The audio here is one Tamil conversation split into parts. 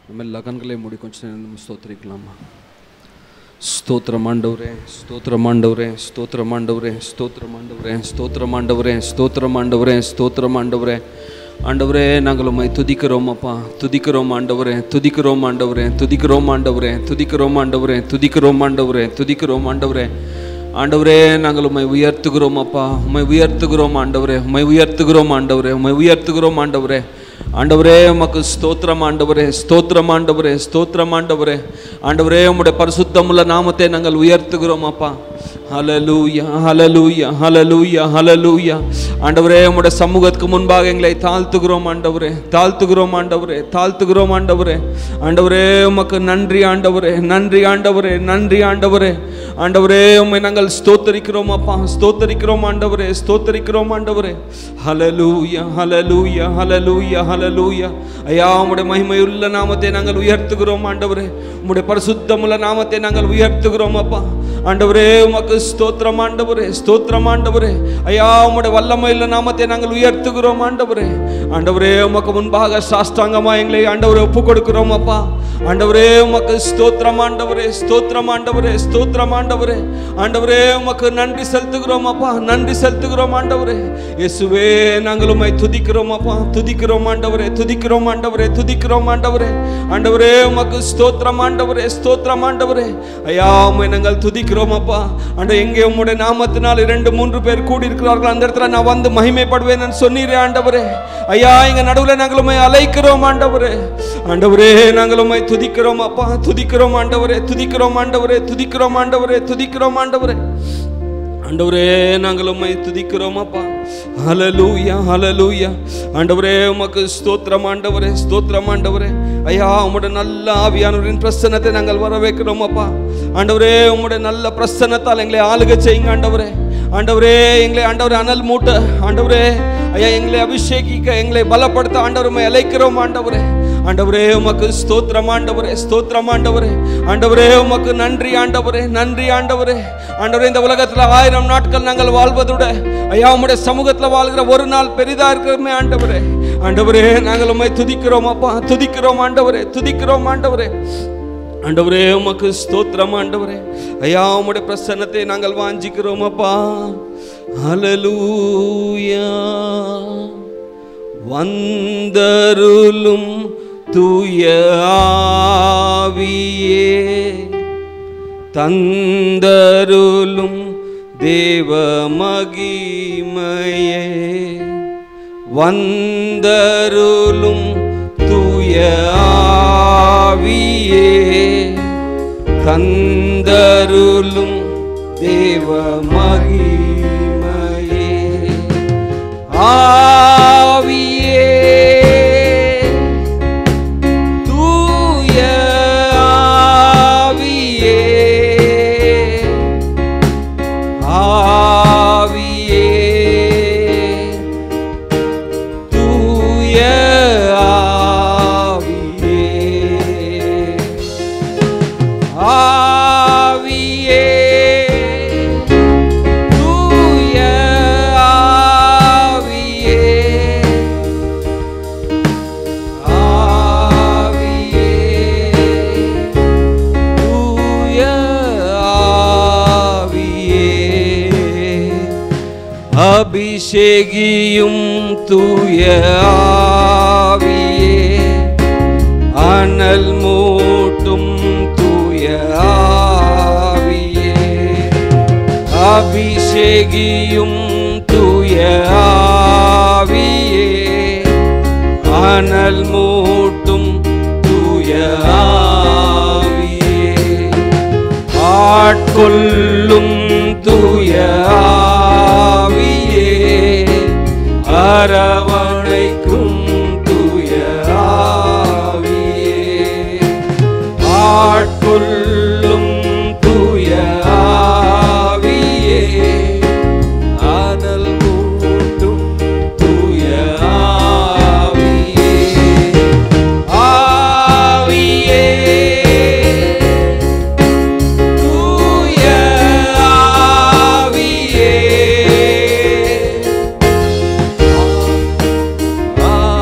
நம்ம எல்லா கண்களையும் மூடி கொஞ்ச நேரம் நம்ம ஸ்தோத்திரிக்கலாமா ஸ்தோத்திரம் ஆண்டவரே ஸ்தோத்திரம் ஆண்டவரே ஸ்தோத்திரம் ஆண்டவரே ஸ்தோத்திரம் ஆண்டவரே ஸ்தோத்திரம் ஆண்டவரே ஸ்தோத்திரம் ஆண்டவரே ஸ்தோத்திரம் ஆண்டவரே ஆண்டவரே நாங்கள் உம்மை துதிக்கிறோம் அப்பா துதிக்கிறோம் ஆண்டவரே துதிக்கிறோம் ஆண்டவரே துதிக்கிறோம் ஆண்டவரே துதிக்கிறோம் ஆண்டவரே துதிக்கிறோம் ஆண்டவரே துதிக்கிறோம் ஆண்டவரே ஆண்டவரே நாங்கள் உம்மை உயர்த்துகிறோம் அப்பா உம்மை உயர்த்துகிறோம் ஆண்டவரே உம்மை உயர்த்துகிறோம் ஆண்டவரே உம்மை உயர்த்துகிறோம் ஆண்டவரே ஆண்டவரே உமக்கு ஸ்தோத்திரம் ஆண்டவரே ஸ்தோத்திரம் ஆண்டவரே ஸ்தோத்திரம் ஆண்டவரே ஆண்டவரே உம்முடைய பரிசுத்தமுள்ள நாமத்தை நாங்கள் உயர்த்துகிறோம் அப்பா ஹலலூயா ஹலலூயா ஹலலூயா ஹலலூயா ஆண்டவரே உம்முடைய சமூகத்துக்கு முன்பாக எங்களை தாழ்த்துகிறோம் ஆண்டவரே தாழ்த்துகிறோம் ஆண்டவரே தாழ்த்துகிறோம் ஆண்டவரே ஆண்டவரே உமக்கு நன்றி ஆண்டவரே நன்றி ஆண்டவரே நன்றி ஆண்டவரே ஆண்டவரே உம்மை நாங்கள் ஸ்தோத்தரிக்கிறோம் அப்பா ஸ்தோத்தரிக்கிறோம் ஆண்டவரே ஸ்தோத்தரிக்கிறோம் ஆண்டவரே ஹலலூயா ஹலலூயா ஹலலூயா ஹலலூயா ஐயா உம்முடைய மகிமையுள்ள நாமத்தை நாங்கள் உயர்த்துகிறோம் ஆண்டவரே உம்முடைய பரிசுத்தமுள்ள நாமத்தை நாங்கள் உயர்த்துகிறோம் அப்பா ஆண்டவரே உமக்கு ஸ்தோத்திரம் ஆண்டவரே ஸ்தோத்திரம் ஆண்டவரே ஐயா உம்முடைய வல்லமையுள்ள நாமத்தை நாங்கள் உயர்த்துகிறோம் ஆண்டவரே ஆண்டவரே உமக்கு முன்பாக சாஷ்டாங்கமா எங்களை ஆண்டவரை ஒப்பு கொடுக்கிறோம் அப்பா ஆண்டவரே உமக்கு ஸ்தோத்திரம் ஆண்டவரே ஸ்தோத்திரம் ஆண்டவரே ஸ்தோத்திரம் ஆண்டவரே ஆண்டவரே உமக்கு நன்றி செலுத்துகிறோம் அப்பா நன்றி செலுத்துகிறோம் ஆண்டவரே இயேசுவே நாங்கள் உம்மை துதிக்கிறோம் அப்பா துதிக்கிறோம் ஆண்டவரே துதிக்கிறோம் ஆண்டவரே துதிக்கிறோம் ஆண்டவரே ஆண்டவரே உமக்கு ஸ்தோத்திரம் ஆண்டவரே ஸ்தோத்திரம் ஆண்டவரே ஐயா உம்மை நாங்கள் துதிக்கிறோம் அப்பா ஆண்ட எங்கே உம்முடைய நாமத்தினால் இரண்டு மூன்று பேர் கூடி இருக்கிறார்கள் அந்த இடத்துல நான் வந்து மகிமைப்படுவேன் சொன்னீரே ஆண்டவரே ஐயா எங்க நடுவில் நாங்கள் உம்மை அழைக்கிறோம் ஆண்டவரே ஆண்டவரே நாங்கள் உம்மை துதிக்கிறோம் அப்பா துதிக்கிறோம் ஆண்டவரே துதிக்கிறோம் ஆண்டவரே துதிக்கிறோம் ஆண்டவரே துதிக்கிறோம் ஆண்டவரே ஆண்டவரே நாங்கள் உம்மை துதிக்கிறோம் அப்பா ஹலலூயா ஹலலூயா ஆண்டவரே உமக்கு ஸ்தோத்திரம் ஆண்டவரே ஸ்தோத்திரம் ஆண்டவரே ஐயா உம்முடைய நல்ல ஆவியானவரின் பிரசன்னத்தை நாங்கள் வர வைக்கிறோம் அப்பா ஆண்டவரே உம்முடைய நல்ல பிரசன்னத்தால் எங்களை ஆளுகை செய்யுங்க ஆண்டவரே ஆண்டவரே எங்களை ஆண்டவரே அனல் மூட்ட ஆண்டவரே ஐயா எங்களை அபிஷேகிக்க எங்களை பலப்படுத்த ஆண்டவர் உம்மை அழைக்கிறோம் ஆண்டவரே ஆண்டவரே உமக்கு ஸ்தோத்திரம் ஆண்டவரே ஸ்தோத்திரம் ஆண்டவரே ஆண்டவரே உமக்கு நன்றி ஆண்டவரே நன்றி ஆண்டவரே ஆண்டவரே இந்த உலகத்துல ஆயிரம் நாட்கள் நாங்கள் வாழ்வதோட ஐயா உம்முடைய சமூகத்துல வாழ்கிற ஒரு நாள் பெரிதா இருக்கிறோமே ஆண்டவரே ஆண்டவரே நாங்கள் உம்மை துதிக்கிறோம் அப்பா துதிக்கிறோம் ஆண்டவரே துதிக்கிறோம் ஆண்டவரே ஆண்டவரே உமக்கு ஸ்தோத்திரம் ஆண்டவரே ஐயா உம்முடைய பிரசன்னத்தை நாங்கள் வாஞ்சிக்கிறோம் அப்பா ஹalleluya வந்தருளும் தூய ஆவியே தந்தருளும் தேவ மகிமையே வந்தருளும் தூய ஆவியே தந்தருளும் தேவ மகிமையே ஆவியே தூய ஆவியே ஆவியே தூய ஆவியே ஆவியே தூய ஆவியே ஆவியே தூய ஆவியே அபிஷேகியும் தூய ஆவியே அனல் மூட்டும் தூய ஆவியே அபிஷேகியும் தூய ஆவியே அனல் மூட்டும் தூய ஆவியே ஆட்கொள்ளும் தூய ஆவியே அரவணைக்கும் தூய ஆவியே ஆட்கொள்ளும் தூய ஆவியே ஆனல் மூட்டும் தூய ஆவியே ஆவியே தூய ஆவியே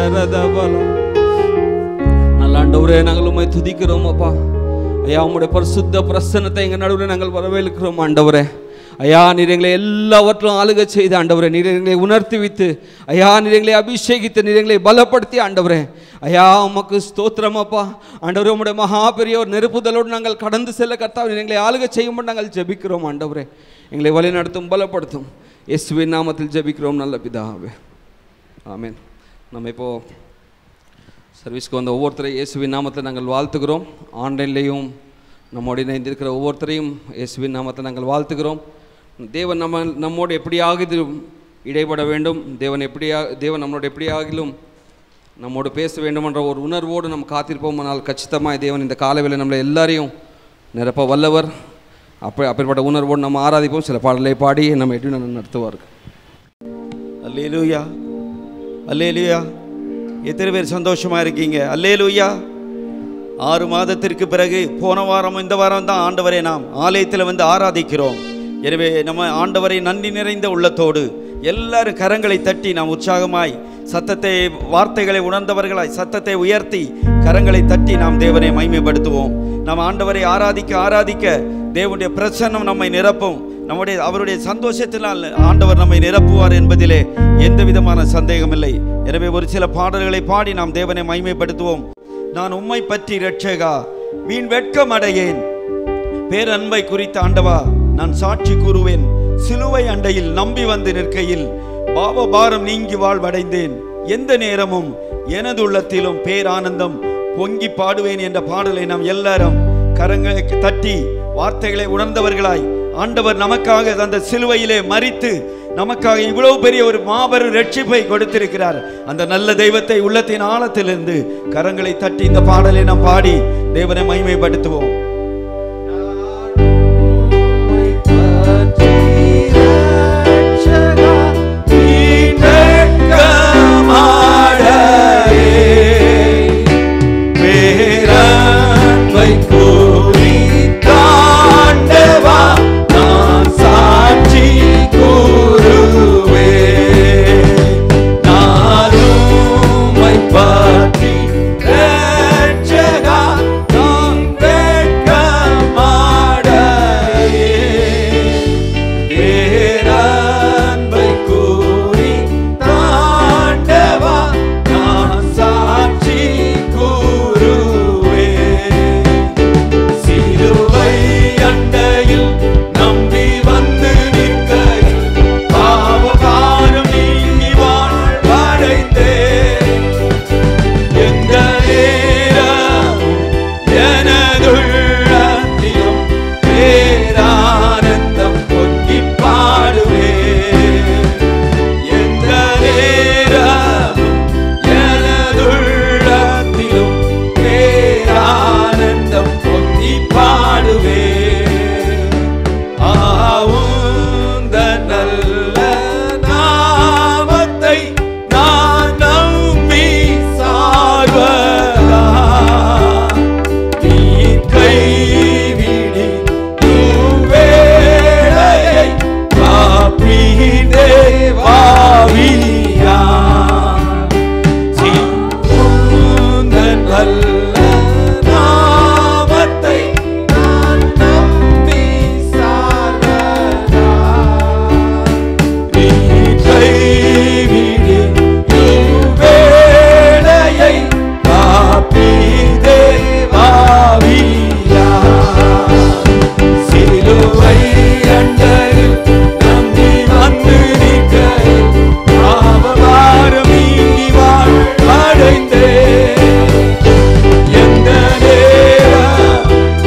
ஷரதபலம் நல்ல ஆண்டவரே நாங்கள் உண்மை துதிக்கிறோம் அப்பா ஐயா உம்முடைய பரிசுத்த பிரசன்னத்தை எங்கள் நடுவில் நாங்கள் வரவேற்கிறோம் ஆண்டவரே ஐயா நீர் எங்களை எல்லாவற்றும் ஆளுக செய்து ஆண்டவரே நீர் எங்களை உணர்த்தி வைத்து ஐயா நீர் எங்களை அபிஷேகித்து நீர் எங்களை பலப்படுத்தி ஆண்டவரே ஐயா உமக்கு ஸ்தோத்திரம் அப்பா ஆண்டவரே உம்முடைய மகா பெரிய ஒரு நெருப்புதலோடு நாங்கள் கடந்து செல்ல கர்த்தாவே நீர் எங்களை ஆளுக செய்யும்போது நாங்கள் ஜெபிக்கிறோம் ஆண்டவரே எங்களை வழி நடத்தும் பலப்படுத்தும் இயேசுவின் நாமத்தில் ஜெபிக்கிறோம் நல்ல பிதாவே ஆமென் நம்ம இப்போ சர்வீஸ்க்கு வந்த ஒவ்வொருத்தரையும் இயேசுவின் நாமத்தில் நாங்கள் வாழ்த்துகிறோம் ஆன்லைன்லேயும் நம்மோடு இணைந்திருக்கிற ஒவ்வொருத்தரையும் இயேசுவின் நாமத்தில் நாங்கள் வாழ்த்துகிறோம் தேவன் நம்ம நம்மோடு எப்படியாக இது இடைப்பட வேண்டும் தேவன் எப்படியா தேவன் நம்மளோட எப்படியாகிலும் நம்மோடு பேச வேண்டும் என்ற ஒரு உணர்வோடு நம்ம காத்திருப்போம் ஆனால் கச்சிதமாக தேவன் இந்த காலவேளை நம்மளை எல்லாரையும் நிரப்ப வல்லவர் அப்போ அப்படிப்பட்ட உணர்வோடு நம்ம ஆராதிப்போம் சில பாடலை பாடி நம்ம எப்படி நடத்துவார்கள் அல்லேலூயா அல்லேலூயா எத்தனை பேர் சந்தோஷமா இருக்கீங்க அல்லேலூயா ஆறு மாதத்திற்கு பிறகு போன வாரம் இந்த வாரம் தான் ஆண்டவரை நாம் ஆலயத்தில் வந்து ஆராதிக்கிறோம் எனவே நம்ம ஆண்டவரை நன்றி நிறைந்த உள்ளத்தோடு எல்லாரும் கரங்களை தட்டி நாம் உற்சாகமாய் சத்தத்தை வார்த்தைகளை உணர்ந்தவர்களாய் சத்தத்தை உயர்த்தி கரங்களை தட்டி நாம் தேவனை மைமைப்படுத்துவோம் நாம் ஆண்டவரை ஆராதிக்க ஆராதிக்க தேவனுடைய பிரசன்னம் நம்மை நிரப்பும் நம்முடைய அவருடைய சந்தோஷத்தினால் ஆண்டவர் நம்மை நிரப்புவார் என்பதிலே எந்த விதமான சந்தேகமில்லை எனவே ஒரு சில பாடல்களை பாடி நாம் தேவனை மைமைப்படுத்துவோம் நான் உம்மை பற்றி ரட்சகா வீண் வெட்கம் அடையேன் பேரன்பை குறித்த ஆண்டவா நான் சாட்சி கூறுவேன் சிலுவை அண்டையில் நம்பி வந்து நிற்கையில் பாவ பாரம் நீங்கி வாழ்வடைந்தேன் எந்த நேரமும் எனது உள்ளத்திலும் பேரானந்தம் பொங்கி பாடுவேன் என்ற பாடலை நாம் எல்லாரும் கரங்களை தட்டி வார்த்தைகளை உணர்ந்தவர்களாய் ஆண்டவர் நமக்காக அந்த சிலுவையிலே மறித்து நமக்காக இவ்வளவு பெரிய ஒரு மாபெரும் ரட்சிப்பை கொடுத்திருக்கிறார் அந்த நல்ல தெய்வத்தை உள்ளத்தின் ஆழத்திலிருந்து கரங்களை தட்டி இந்த பாடலை நாம் பாடி தேவனை மகிமைப்படுத்துவோம் பேரன்பை கூறி தாண்டவா நான் சாட்சி கூறுவே நான் உம்மை பற்றி ரட்சகா நான் வெட்கமாடையே பேரன்பை கூறி தாண்டவா நான் சாட்சி கூறுவே சிலுவை அண்டையில் நம்பி வந்து நிற்கையில் பாவகாரம் நீங்கி வாழ்வடைந்தேன் எந்த நேரமும் எனதுள்ளத்திலும் பேரானந்தம் பொங்கி பாடுவேன் எந்த நேரமும் எனதுள்ளத்திலும் பேரானந்தம் பொங்கி பாடுவேன் ஆவுந்த நல்ல நாமத்தை நான் நம்பி சார்வதா நீ கைவிடி வேளையை காப்பீதே வாவியா உந்தன் நல்ல நாமத்தை நான் நம்பி சார்வதா நீ கைவிடி வேளையை காப்பீதே வாவியா சிலுவை அண்டையில் நம்பி வந்து நிற்கையில் பாவபாரம் நீங்கி வாழ்வடைந்தேன். எந்த நேரம்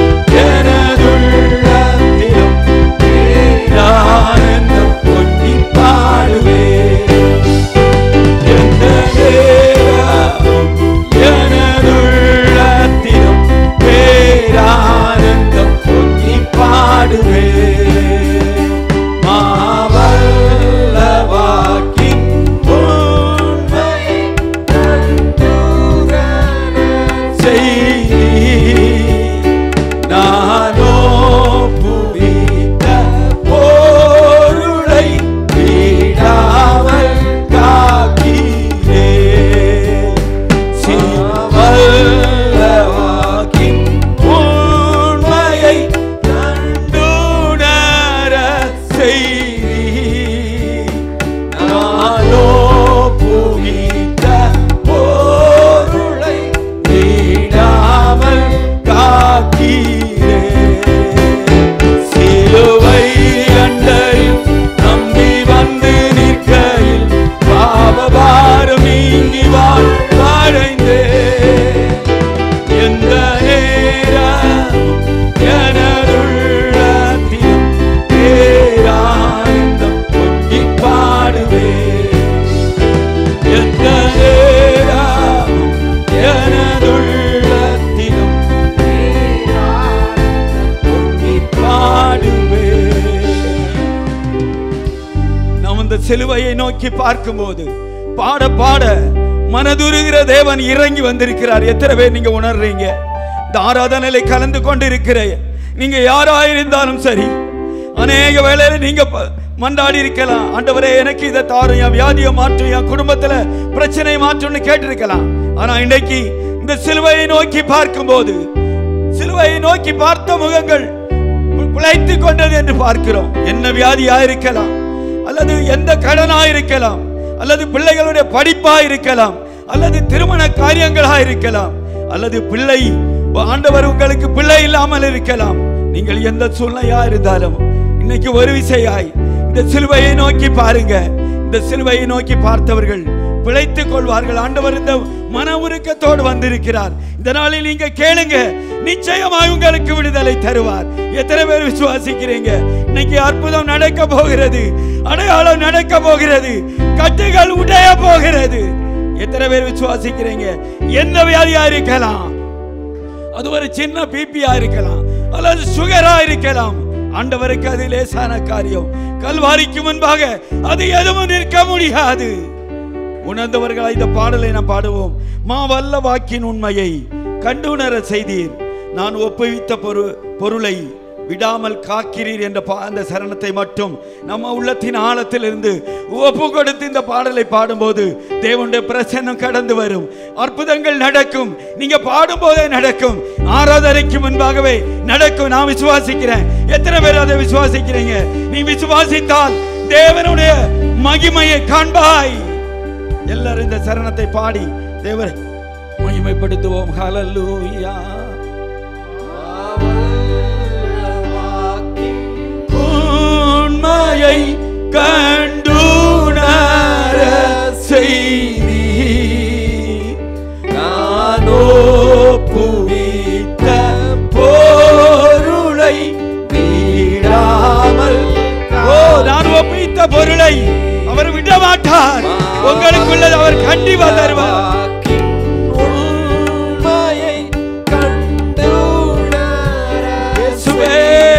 எனதுள்ளத்திலும் பேரானந்தம் பொங்கி பாடுவேன். எந்த நேரமும் எனதுள்ளத்திலும் பேரானந்தம் பொங்கி பாடுவேன். மாவல்லவாக்கின் உண்மையை நன்றுகணச் செய். நானோ புவித்த பொருளை விடாமல் காக்கிறேன். சிலுவையை நோக்கி பார்க்கும்போது பாட பாட மனதுருகிற தேவன் இறங்கி வந்திருக்கிறார் எத்தனை பேர் நீங்க உணர்றீங்க இந்த ஆராதனையில கலந்து கொண்டு இருக்கிற நீங்க யாராயிருந்தாலும் சரி அநேக வேளையில நீங்க ப- மன்றாடி இருக்கலாம் ஆண்டவரே எனக்கு இதை தாரும் என் வியாதியை மாற்றும் என் குடும்பத்துல பிரச்சனை மாற்றும்னு கேட்டிருக்கலாம் ஆனா இன்னைக்கு இந்த சிலுவையை நோக்கி பார்க்கும்போது சிலுவையை நோக்கி பார்த்த முகங்கள் பிழைத்து கொண்டது என்று பார்க்கிறோம் என்ன வியாதியா இருக்கலாம் அல்லது எந்த கடனா இருக்கலாம் அல்லது பிள்ளைகளுடைய படிப்பா இருக்கலாம் அல்லது திருமண காரியங்களா இருக்கலாம் அல்லது பிள்ளை ஆண்டவர் உங்களுக்கு பிள்ளை இல்லாமல் இருக்கலாம் நீங்கள் எந்த சூழ்நிலையா இருந்தாலும் இன்னைக்கு ஒரு விசையாய் இந்த சிலுவையை நோக்கி பாருங்க இந்த சிலுவையை நோக்கி பார்த்தவர்கள் பிழைத்துக் கொள்வார்கள் ஆண்டவர் இந்த மன உருக்கத்தோடு வந்திருக்கிறார் இந்த நாளில் நீங்க கேளுங்க நிச்சயமாய் உங்களுக்கு விடுதலை தருவார் எத்தனை பேர் விசுவாசிக்கிறீங்க இன்னைக்கு அற்புதம் நடக்க போகிறது அடையாளம் நடக்க போகிறது கட்டுகள் உடைய போகிறது எத்தனை பேர் விசுவாசிக்கிறீங்க எந்த வியாதியா இருக்கலாம் அது ஒரு சின்ன பிபியா இருக்கலாம் அல்லது சுகரா இருக்கலாம் ஆண்டவருக்கு அது லேசான காரியம் கல்வாரிக்கு முன்பாக அது எதுவும் நிற்க முடியாது உணர்ந்தவர்களாய் இந்த பாடலை நாம் பாடுவோம் மா வல்ல வாக்கின் உண்மையை கண்டுணர செய்தீர் நான் ஒப்புவித்த பொரு பொருளை விடாமல் காக்கிறீர் என்ற பா- அந்த சரணத்தை மட்டும் நம்ம உள்ளத்தின் ஆழத்திலிருந்து ஒப்பு கொடுத்து இந்த பாடலை பாடும்போது தேவனுடைய பிரசன்னம் கடந்து வரும் அற்புதங்கள் நடக்கும் நீங்க பாடும்போதே நடக்கும் ஆராதனைக்கு முன்பாகவே நடக்கும் நான் விசுவாசிக்கிறேன் எத்தனை பேர் அதை விசுவாசிக்கிறீங்க நீ விசுவாசித்தால் தேவனுடைய மகிமையை காண்பாய் எல்லாரும் இந்த சரணத்தை பாடி தேவரை மகிமைப்படுத்துவோம் ஹalleluya உண்மையை கண்டுணர செய்தி நானோ புவித்த பொருளை வீடாமல் ஓ நான் ஒப்பித்த பொருளை அவர் விட மாட்டார் உங்களுக்குள்ளது அவர் கண்டிப்பா தருவார் உண்மையை கண்டுணர இயேசுவே.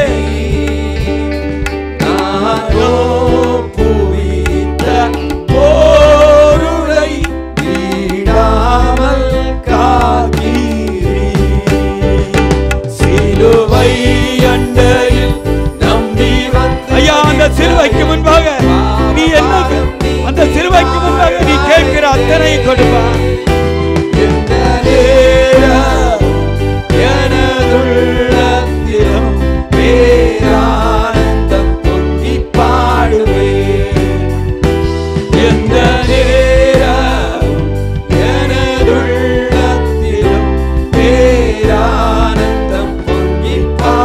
நானோ புவித்த பொருளை விடாமல் காக்கிறீர். சிலுவை அண்டையில் நம்பி வந்த ஐயா அந்த சிலுவைக்கு முன்பாக நீ என்ன அந்த சிலுவைக்கு முன்பாக நீ கேட்கிற அத்தனை கொடுப்பா எந்த நேரம் எனதுள்ளத்திலும் பேரானந்தம் பொங்கி பாடுவேன். எந்த நேரம் எனதுள்ளத்திலும் பேரானந்தம் பொங்கி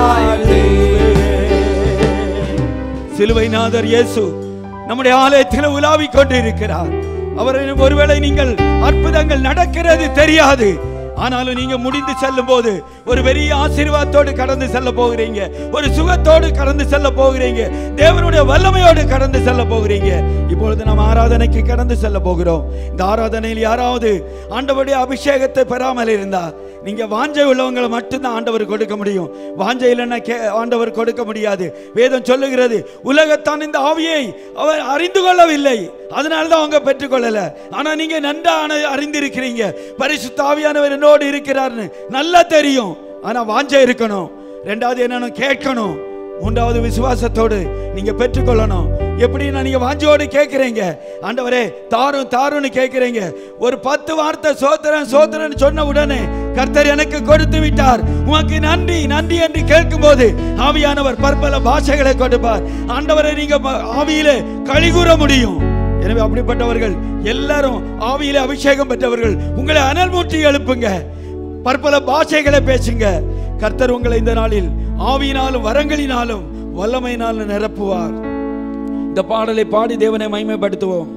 பாடுவேன். சிலுவை நாதர் இயேசு நம்முடைய ஆலயத்தில் உலாவிக் கொண்டு இருக்கிறார் அவரை ஒருவேளை நீங்கள் அற்புதங்கள் நடக்கிறது தெரியாது ஆனாலும் நீங்க முடிந்து செல்லும் போது ஒரு பெரிய ஆசீர்வாதத்தோடு கடந்து செல்ல போகிறீங்க ஒரு சுகத்தோடு கடந்து செல்ல போகிறீங்க தேவனுடைய வல்லமையோடு கடந்து செல்ல போகிறீங்க இப்பொழுது நாம் ஆராதனைக்கு கடந்து செல்ல போகிறோம் இந்த ஆராதனையில் யாராவது ஆண்டவருடைய அபிஷேகத்தை பெறாமல் இருந்தா நீங்க வாஞ்சை உள்ளவங்களை மட்டும்தான் ஆண்டவர் கொடுக்க முடியும் வாஞ்சை இல்லைன்னா கே ஆண்டவர் கொடுக்க முடியாது வேதம் சொல்லுகிறது உலகத்தான் இந்த ஆவியை அவர் அறிந்து கொள்ளவில்லை அதனால தான் அவங்க பெற்றுக்கொள்ளல ஆனா நீங்க நன்றா ஆன- அறிந்திருக்கிறீங்க பரிசுத்த ஆவியானவர் என்னோடு இருக்கிறார்னு நல்லா தெரியும் ஆனா வாஞ்சை இருக்கணும் ரெண்டாவது என்னன்னு கேட்கணும் மூன்றாவது விசுவாசத்தோடு நீங்க பெற்றுக்கொள்ளணும் எப்படின்னா நீங்க வாஞ்சோடு கேட்குறீங்க ஆண்டவரே தாரும் தாருன்னு கேட்குறீங்க ஒரு பத்து வார்த்தை சோத்திரன் சோத்திரன் சொன்ன உடனே கர்த்தர் எனக்கு கொடுத்து விட்டார் உமக்கு நன்றி நன்றி என்று கேட்கும்போது ஆவியானவர் பற்பல பாஷைகளை கொடுப்பார் ஆண்டவரை நீங்க ப- ஆவியிலே கழிகூற முடியும் எனவே அப்படிப்பட்டவர்கள் எல்லாரும் ஆவியிலே அபிஷேகம் பெற்றவர்கள் உங்களை அனல் மூட்டி எழுப்புங்க பற்பல பாஷைகளை பேசுங்க கர்த்தர் உங்களை இந்த நாளில் ஆவியினாலும் வரங்களினாலும் வல்லமையினாலும் நிரப்புவார் இந்த பாடலை பாடி தேவனை மைமைப்படுத்துவோம்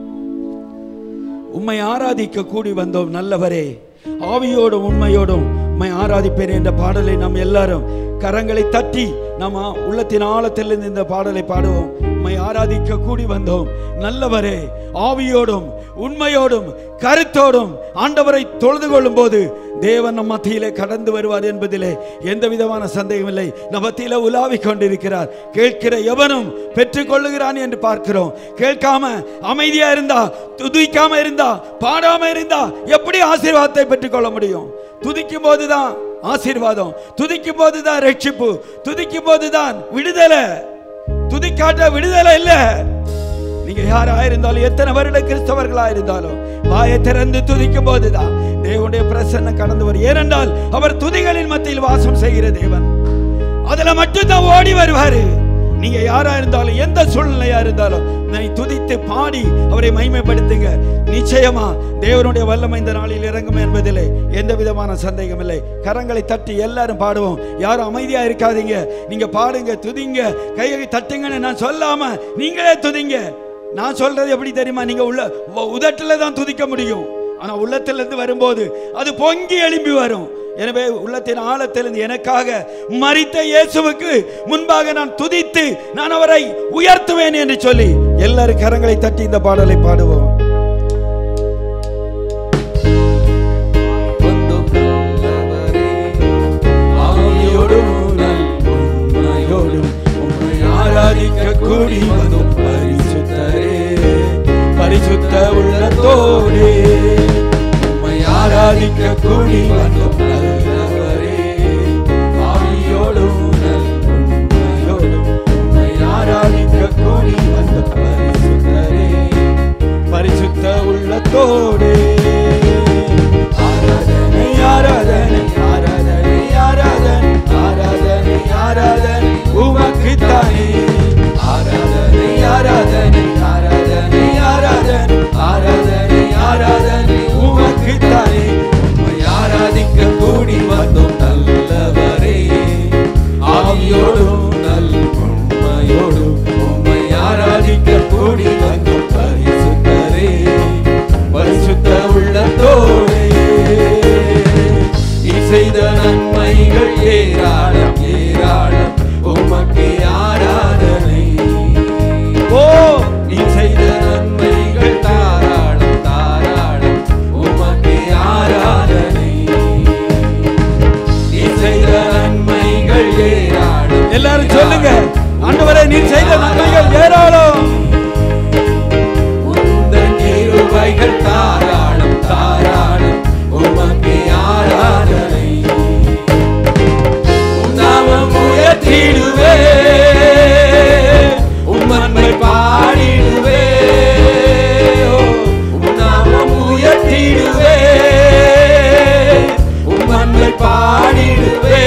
உம்மை ஆராதிக்க கூடி வந்தோம் நல்லவரே ஆவியோடும் உண்மையோடும் உம்மை ஆராதிப்பேன் என்ற பாடலை நாம் எல்லாரும் கரங்களை தட்டி நாம் உள்ளத்தின் ஆழத்திலிருந்து இந்த பாடலை பாடுவோம் உம்மை ஆராதிக்க கூடி வந்தோம் நல்லவரே ஆவியோடும் உண்மையோடும் கருத்தோடும் ஆண்டவரை தொழுது கொள்ளும் போது தேவன் நம் மத்தியிலே கடந்து வருவார் என்பதிலே எந்த விதமான சந்தேகம் இல்லை நம் மத்தியிலே உலாவிக் கொண்டிருக்கிறார் கேட்கிற எவனும் பெற்றுக்கொள்ளுகிறான் என்று பார்க்கிறோம் கேட்காம அமைதியா இருந்தா துதிக்காம இருந்தா பாடாம இருந்தா எப்படி ஆசீர்வாதத்தை பெற்றுக்கொள்ள முடியும் துதிக்கும் போதுதான் ஆசீர்வாதம் துதிக்கும் போதுதான் ரட்சிப்பு துதிக்கும் போதுதான் விடுதலை துதிக்காட்ட விடுதலை இல்லை நீங்க யாரா இருந்தாலும் எத்தனை வருட கிறிஸ்தவர்களா இருந்தாலும் வாயை திறந்து துதிக்கும் போதுதான் தேவனுடைய பிரசன்னம் கடந்து வரும் ஏனென்றால் அவர் துதிகளின் மத்தியில் வாசம் செய்கிற தேவன் அதுல மட்டும்தான் ஓடி வருவாரு நீங்க யாரா இருந்தாலும் எந்த சூழ்நிலையா இருந்தாலும் நீ துதித்து பாடி அவரை மகிமைப்படுத்துங்க நிச்சயமா தேவனுடைய வல்லமை இந்த நாளில் இறங்கும் என்பதிலே எந்த விதமான சந்தேகம் இல்லை கரங்களை தட்டி எல்லாரும் பாடுவோம் யாரும் அமைதியா இருக்காதீங்க நீங்க பாடுங்க துதிங்க கையை தட்டுங்கன்னு நான் சொல்லாம நீங்களே துதிங்க நான் சொல்றது எப்படி தெரியுமா நீங்க உள்ள உ- உதட்டுல தான் துதிக்க முடியும் ஆனா உள்ளத்துல இருந்து வரும்போது அது பொங்கி எழும்பி வரும் எனவே உள்ளத்தின் ஆழத்திலிருந்து எனக்காக மரித்த இயேசுவுக்கு முன்பாக நான் துதித்து நான் அவரை உயர்த்துவேன் என்று சொல்லி எல்லாரும் கரங்களை தட்டி இந்த பாடலை பாடுவோம் வந்தோம் நல்லவரே ஆவியோடும் நல் உண்மையோடும் உம்மை ஆராதிக்க கூடி வந்தோம் பரிசுத்தரே பரிசுத்த உள்ளத்தோடே உம்மை ஆராதிக்க கூடி வந்தோம் நல்லவரே ஆவியோடும் நல் உண்மையோடும் உம்மை ஆராதிக்க கூடி வந்த பரிசுத்தரே பரிசுத்த உள்ளத்தோடே ஆராதனை ஆராதனை ஆராதனை ஆராதனை ஆராதனை ஆராதனை உமக்கு தானே ஆராதனை ஆராதனை ஆராதனை ஆராதனை ஆராதனை ஆராதனை உமக்கு தானே உம்மை ஆராதிக்க கூடி வந்தோம் நல்லவரே ஆவியோடும் நல் உண்மையோடும் உம்மை ஆராதிக்க கூடி வந்தோம் பரிசுத்தரே பரிசுத்த உள்ளத்தோடே நீ செய்த நன்மைகள் ஏராளம் ஏராளம் உமக்கு ஆராதனை ஓ நீ செய்த நன்மைகள் தாராளம் தாராளம் உமக்கு ஆராதனை நீ செய்த நன்மைகள் ஏராளம் எல்லாரும் சொல்லுங்க ஆண்டவரே நீர் செய்த நன்மைகள் ஏராளம் உந்தன் கிருபைகள் தாராளம் தாராளம் உமக்கு ஆராதனை உம் நாமம் உயர்த்திடுவே உம்மன்மை பாடிடுவே ஓ, உம் நாமம் உயர்த்திடுவே உம்மன்மை பாடிடுவே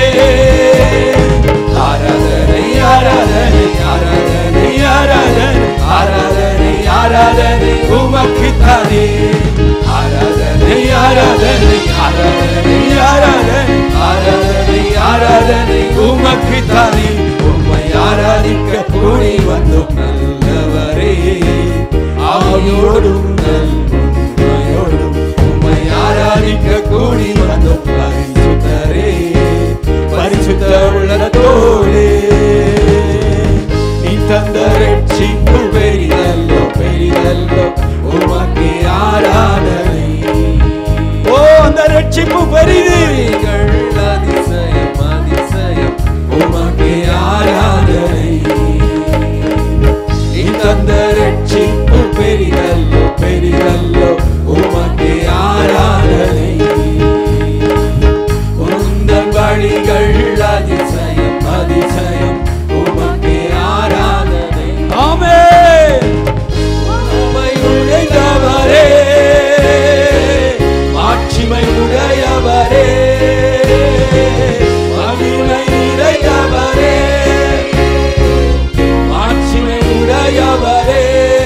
ஆராதனை ஆராதனை ஆராதனை ஆராதனை ஆராதனை ஆராதனை உமக்கு தானே ஆராதனை ஆராதனை ஆராதனை ஆராதனை ஆராதனை ஆராதனை உமக்கு தானே உம்மை ஆராதிக்க கூடி வந்தோம் நல்லவரே ஆவியோடும் நல் உண்மையோடும் உம்மை ஆராதிக்க கூடி வந்தோம் பரிசுத்தரே பரிசுத்த உள்ளத்தோடே நீ தந்த ரட்சிப்பு பெரிதல்லோ பெரிதல்லோ உமக்கு ஆராதனை ஓ அந்த ரட்சிப்பு பெரிது பெரிகள் அதிசயம் அதிசயம் உமக்கு ஆராதனை நீ தந்த ரட்சிப்பு பெரிதல்லோ பெரிதல்லோ உமக்கு ஆராதனை உந்தன் வழிகள் அதிசயம் அதிசயம் உமக்கு ஆராதனை ஆமென் உம்மை உடையவரே மாட்சிமை உடையவரே மகிமை நிறைந்தவரே மாட்சிமை உடையவரே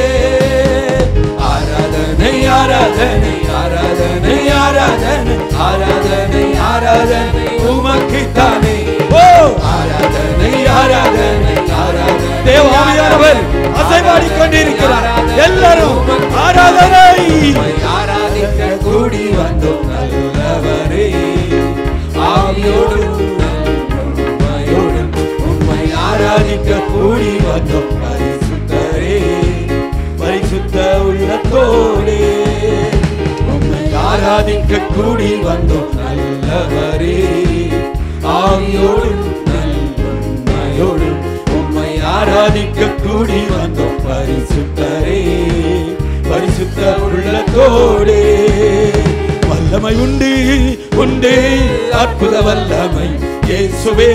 ஆராதனை ஆராதனை ஆராதனை ஆராதனை ஆராதனை ஆராதனை உமக்கு தானே ஓ ஆராதனை ஆராதனை ஆராதனை தேவாவியானவர் அசைவாடிக் கொண்டிருக்கிறார் எல்லாரும் ஆராதனை உம்மை ஆராதிக்க கூடி வந்தோம் நல்லவரே ஆவியோடும் உண்மையோடும் உம்மை ஆராதிக்க கூடி வந்தோம் பரிசுத்தரே பரிசுத்த உள்ளத்தோடே உம்மை ஆராதிக்க கூடி வந்தோம் நல்ல வல்லவரே ஆவியோடும் நல்லுண்மையோடும் உம்மை ஆராதிக்க கூடி வந்தோம் பரிசுத்தரே பரிசுத்த உள்ளத்தோடே வல்லமை உண்டு உண்டு அற்புத வல்லமை இயேசுவே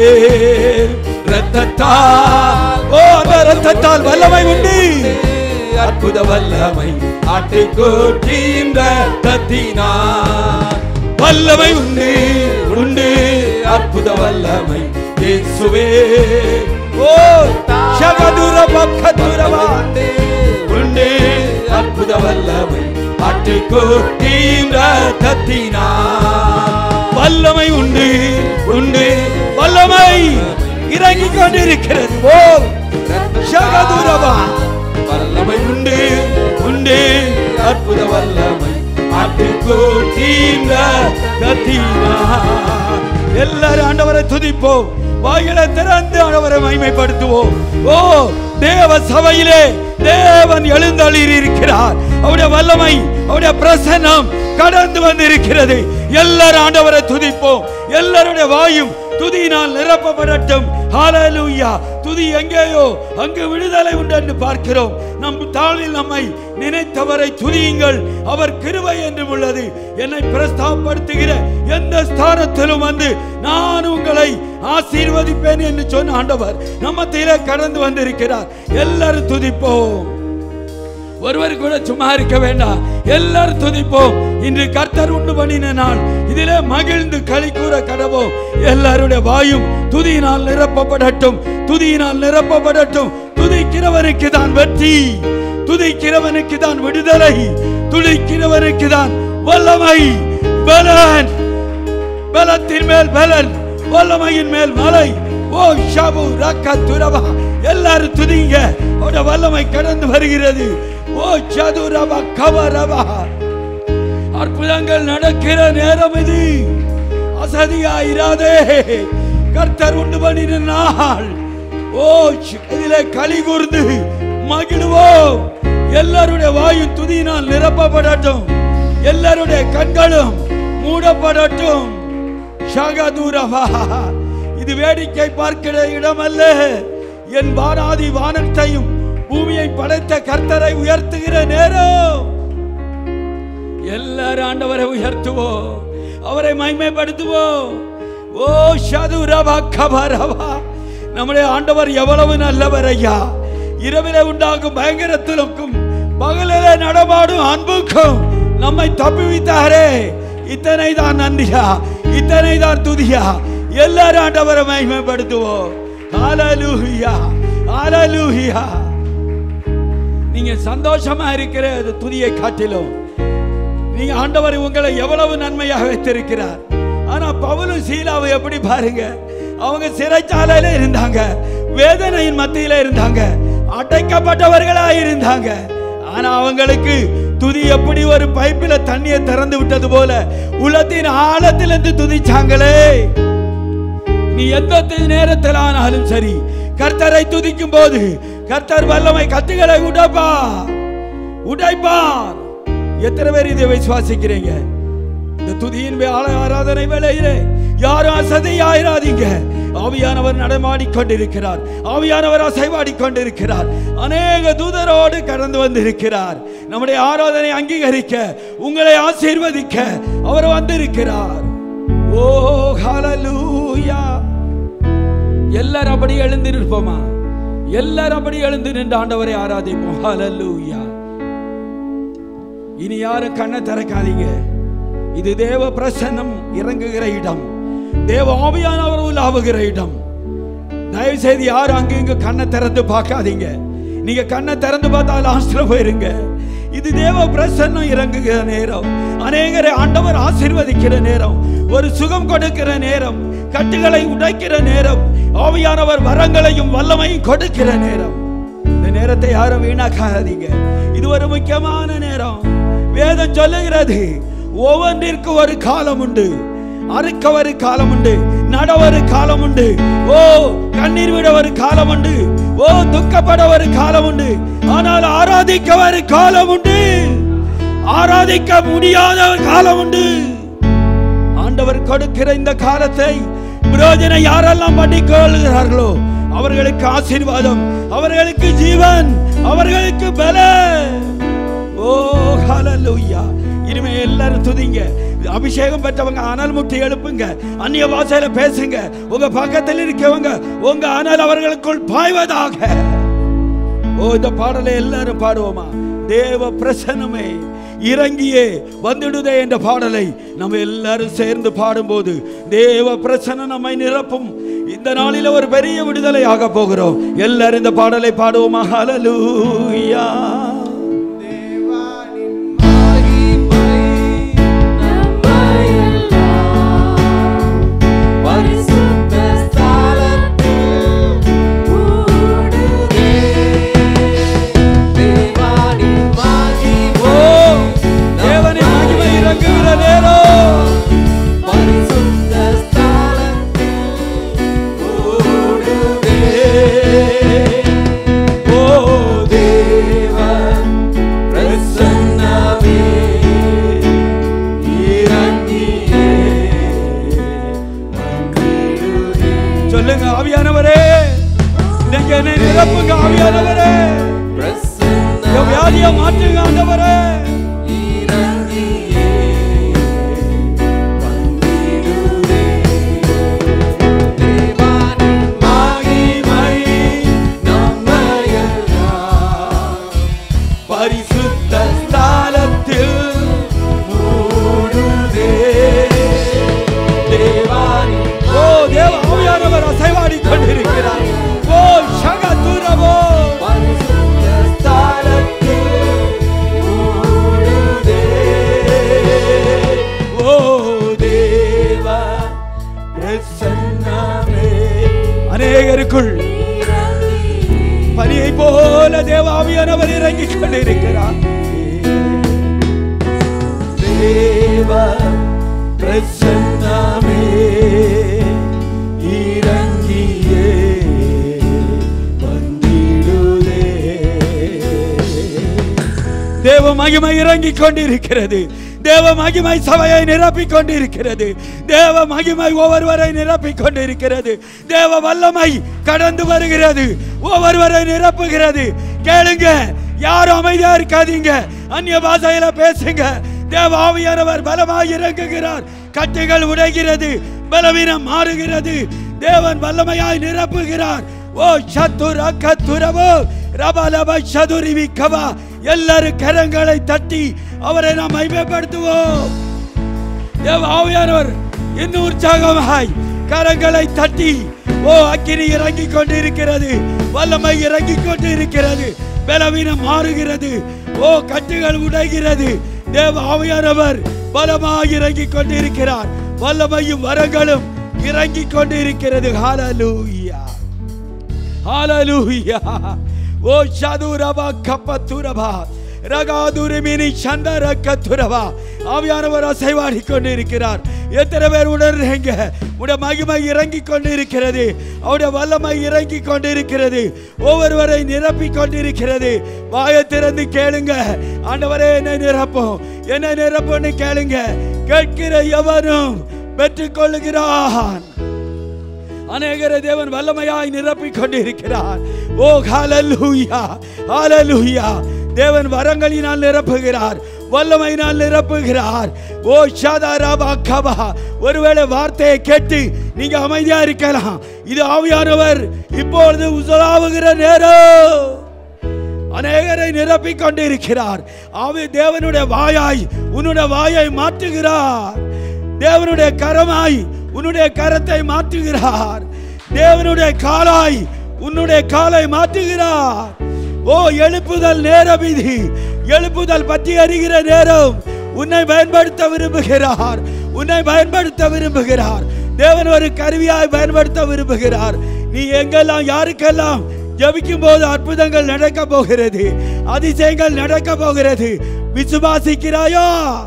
ரத்தத்தால் ஓ அந்த ரத்தத்தால் வல்லமை உண்டு அற்புத வல்லமை ஆட்டுக்கோட்டியின் ரத்தத்தினார் வல்லமை உண்டு உண்டு அற்புத வல்லமை இயேசுவே ஓ ஷகதுர பக்கதுரவா உண்டு அற்புத வல்லமை ஆட்டுக்கோட்டியின் ரத்தத்தினார் வல்லமை உண்டு உண்டு வல்லமை இறங்கிக் கொண்டிருக்கிறது ஓ ஷகதுரவா வல்லமை உண்டு உண்டு அற்புத வல்லமை ஆட்டுக்கோட்டின்ற கத்தினா எல்லாரும் ஆண்டவரை துதிப்போம் வாயில திறந்து ஆண்டவரை மகிமைப்படுத்துவோம் ஓ தேவ சபையிலே தேவன் எழுந்தளிர் இருக்கிறார் அவருடைய வல்லமை அவருடைய பிரசன்னம் கடந்து வந்து இருக்கிறது எல்லாரும் ஆண்டவரை துதிப்போம் எல்லாருடைய வாயும் துதியினால் நிரப்பப்படட்டும் ஹalleluya துதி எங்கேயோ அங்கு விடுதலை உண்டு என்று பார்க்கிறோம் நம் தாளில் நம்மை நினைத்தவரை துதியுங்கள் அவர் கிருபை என்றும் உள்ளது என்னை பிரஸ்தாபப்படுத்துகிற எந்த ஸ்தானத்திலும் வந்து நான் உங்களை ஆசீர்வதிப்பேன் என்று சொன்ன ஆண்டவர் நம்மத்திலே கடந்து வந்திருக்கிறார் எல்லாரும் துதிப்போம் ஒருவர் கூட சும்மா இருக்க வேண்டாம் எல்லாரும் துதிப்போம் இன்று கர்த்தர் உண்டு பண்ணின நாள் இதிலே மகிழ்ந்து களி கூற கடவோம் எல்லாருடைய வாயும் துதியினால் நிரப்பப்படட்டும் துதியினால் நிரப்பப்படட்டும் துதிக்கிறவனுக்கு தான் வெற்றி துதிக்கிறவனுக்கு தான் விடுதலை துதிக்கிறவனுக்கு தான் வல்லமை பலன் பலத்தின் மேல் பலன் வல்லமையின் மேல் மலை ஓ ஷாபு ரக்க துரவா எல்லாரும் துதிங்க அவருடைய வல்லமை கடந்து வருகிறது ஓ சதுரவா கவரவா அற்புதங்கள் நடக்கிற நேரம் இது அசதியாயிராதே கர்த்தர் உண்டு பண்ணின நாள் ஓ ஷ்- இதிலே களி கூர்ந்து மகிழ்வோம் எல்லாருடைய வாயு துதியினால் நிரப்பப்படட்டும் எல்லாருடைய கண்களும் மூடப்படட்டும் ஷகதூரவா இது வேடிக்கை பார்க்கிற இடமல்ல என் வானாதி வானத்தையும் பூமியை படைத்த கர்த்தரை உயர்த்துகிற நேரம் எல்லாரும் ஆண்டவரை உயர்த்துவோம் அவரை மகிமைப்படுத்துவோம் ஓ ஷதுரவா கபரவா நம்முடைய ஆண்டவர் எவ்வளவு நல்லவர் ஐயா இரவிலே உண்டாகும் பயங்கரத்திலுக்கும் பகலிலே நடமாடும் அன்புக்கும் நம்மை தப்புவித்தாரே இத்தனை தான் நன்றியா இத்தனை தான் துதியா எல்லாரும் ஆண்டவரை மகிமைப்படுத்துவோம் ஹalleluya ஹalleluya நீங்க சந்தோஷமா இருக்கிற அந்த துதியை காட்டிலும் நீங்க ஆண்டவர் உங்களை எவ்வளவு நன்மையாக வைத்திருக்கிறார் ஆனா பவுலும் சீலாவை எப்படி பாருங்க அவங்க சிறைச்சாலையில இருந்தாங்க வேதனையின் மத்தியில இருந்தாங்க அடைக்கப்பட்டவர்களா இருந்தாங்க ஆனா அவங்களுக்கு துதி எப்படி ஒரு பைப்பில தண்ணியை திறந்து விட்டது போல உலத்தின் ஆழத்திலிருந்து துதிச்சாங்களே நீ எந்த தி- நேரத்தில் ஆனாலும் சரி கர்த்தரை துதிக்கும் போது கர்த்தர் வல்லமை கத்துகளை உடைப்பா உடைப்பார் எத்தனை பேர் இதை விசுவாசிக்கிறீங்க இந்த துதியின் வே- ஆல- ஆராதனை வேளையிலே யாரும் அசதியாயிராதீங்க ஆவியானவர் நடமாடிக் கொண்டிருக்கிறார் ஆவியானவர் அசைவாடிக் கொண்டிருக்கிறார் அநேக தூதரோடு கடந்து வந்திருக்கிறார் நம்முடைய ஆராதனை அங்கீகரிக்க உங்களை ஆசீர்வதிக்க அவர் வந்திருக்கிறார் ஓ ஹalleluya எல்லாரும் அப்படி எழுந்து நிற்போமா எல்லாரும் அப்படி எழுந்து நின்று ஆண்டவரை ஆராதிப்போம் ஹalleluya இனி யாரும் கண்ணை திறக்காதீங்க இது தேவ பிரசன்னம் இறங்குகிற இடம் தேவ ஆவியானவர் உலாவுகிற இடம் தயவு செய்து யாரும் அங்க இங்க கண்ணை திறந்து பார்க்காதீங்க நீங்க கண்ணை திறந்து பார்த்தால் ஆசிரம் போயிருங்க இது தேவ பிரசன்னம் இறங்குகிற நேரம் அநேகரை ஆண்டவர் ஆசீர்வதிக்கிற நேரம் ஒரு சுகம் கொடுக்கிற நேரம் கட்டுகளை உடைக்கிற நேரம் ஆவியானவர் வரங்களையும் வல்லமையும் கொடுக்கிற நேரம் இந்த நேரத்தை யாரும் வீணாக்காதீங்க இது ஒரு முக்கியமான நேரம் வேதம் சொல்லுகிறது ஒவ்வொன்றிற்கு ஒரு காலம் உண்டு அறுக்க ஒரு காலம் உண்டு நட ஒரு காலம் உண்டு ஓ கண்ணீர் விட ஒரு காலம் உண்டு ஓ துக்கப்பட ஒரு காலம் உண்டு ஆனால் ஆராதிக்க ஒரு காலம் உண்டு ஆராதிக்க முடியாத ஒரு காலம் உண்டு ஆண்டவர் ஆவியானவர் கொடுக்கிற இந்த காலத்தை பிரயோஜனம் யாரெல்லாம் பண்ணிக்கொள்கிறார்களோ அவர்களுக்கு ஆசீர்வாதம் அவர்களுக்கு ஜீவன் அவர்களுக்கு பலம் ஓ ஹalleluya இனிமே எல்லாரும் துதிங்க அபிஷேகம் பெற்றவங்க அனல் முட்டி எழுப்புங்க அந்நிய பாஷையில பேசுங்க உங்க பக்கத்தில் இருக்கவங்க உங்க அனல் அவர்களுக்குள் பாய்வதாக ஓ இந்த பாடலை எல்லாரும் பாடுவோமா தேவ பிரசன்னமே இறங்கியே வந்துடுதே என்ற பாடலை நம்ம எல்லாரும் சேர்ந்து பாடும்போது தேவ பிரசன்னம் நம்மை நிரப்பும் இந்த நாளில் ஒரு பெரிய விடுதலை ஆக போகிறோம் எல்லாரும் இந்த பாடலை பாடுவோமா ஹalleluya ஓ தேவனின் மகிமை இறங்குகிற நேரம் ஓ தேவ பிரசன்னமே இறங்கியே சொல்லுங்க ஆவியானவரே இன்னைக்கு என்னை நிரப்புங்க ஆவியானவரே என் வியாதியை மாற்றுங்க ஆண்டவரே மகிமை பரிசுத்த ஸ்தலத்தில் மூடுதே தேவானி ஓ தேவ ஆவியானவர் அசைவாடி கொண்டிருக்கிறார் ஓ சகதுரவோ ஸ்தலத்தில் மூடுதே ஓ தேவ பிரசன்னமே அநேகருக்குள் பனியை போல தேவாவியானவர் இறங்கி கொண்டிருக்கிறார் தேவ பிரசன்னமே இறங்கியே வந்திடுதே தேவ மகிமை இறங்கிக் கொண்டிருக்கிறது தேவ மகிமை சபையை நிரப்பிக் கொண்டிருக்கிறது தேவ மகிமை ஒவ்வொருவரை நிரப்பிக் கொண்டிருக்கிறது தேவ வல்லமை கடந்து வருகிறது ஒவ்வொருவரை நிரப்புகிறது கேளுங்க யாரும் அமைதியா இருக்காதீங்க அந்நிய பாஷையில பேசுங்க தேவ ஆவியானவர் பலமாய் இறங்குகிறார் கட்டுகள் உடைகிறது பலவீனம் மாறுகிறது தேவன் வல்லமையாய் நிரப்புகிறார் ஓ சத்துர கத்துரவோ ரபலப சதுரிவி கவா எல்லாரும் கரங்களை தட்டி அவரை நாம் மைமைப்படுத்துவோம் தேவ ஆவியானவர் இன்னும் உற்சாகமாய் கரங்களை தட்டி ஓ அக்கினி இறங்கிக் கொண்டிருக்கிறது வல்லமை இறங்கிக் கொண்டிருக்கிறது பலவீனம் மாறுகிறது ஓ கட்டுகள் உடைகிறது தேவ ஆவியானவர் பலமாய் இறங்கிக் கொண்டிருக்கிறார் வல்லமையும் வரங்களும் இறங்கிக் கொண்டிருக்கிறது ஹalleluya ஹalleluya ஓ சதுரபா கப்பத்துரபா ரகாதுரிமினி சந்தர கத்துரபா ஆவியானவர் அசைவாடி கொண்டிருக்கிறார் எத்தனை பேர் உணர்றீங்க உடைய மகிமை இறங்கி கொண்டிருக்கிறது அவருடைய வல்லமை இறங்கி கொண்டிருக்கிறது ஒவ்வொருவரை நிரப்பி கொண்டிருக்கிறது வாயை திறந்து கேளுங்க ஆண்டவரே என்னை நிரப்பும் என்னை நிரப்பும்னு கேளுங்க கேட்கிற எவனும் பெற்றுக்கொள்ளுகிறான் அநேகரை தேவன் வல்லமையாய் நிரப்பிக் கொண்டிருக்கிறார் ஓ ஹalleluya ஹalleluya தேவன் வரங்களினால் நிரப்புகிறார் வல்லமையினால் நிரப்புகிறார் ஓ ஷாதாராபா கபா ஒருவேளை வார்த்தையை கேட்டு நீங்க அமைதியா இருக்கலாம் இது ஆவியானவர் இப்பொழுது உசலாவுகிற நேரம் அநேகரை நிரப்பிக் கொண்டிருக்கிறார் ஆவி தேவனுடைய வாயாய் உன்னுடைய வாயை மாற்றுகிறார் தேவனுடைய கரமாய் உன்னுடைய கரத்தை மாற்றுகிறார் தேவனுடைய காலாய் உன்னுடைய காலை மாற்றுகிறார் ஓ எழுப்புதல் நேரம் இது எழுப்புதல் பற்றி அறிகிற நேரம் உன்னை பயன்படுத்த விரும்புகிறார் உன்னை பயன்படுத்த விரும்புகிறார் தேவன் ஒரு கருவியாய் பயன்படுத்த விரும்புகிறார் நீ எங்கெல்லாம் யாருக்கெல்லாம் ஜெபிக்கும் போது அற்புதங்கள் நடக்க போகிறது அதிசயங்கள் நடக்க போகிறது விசுவாசிக்கிறாயோ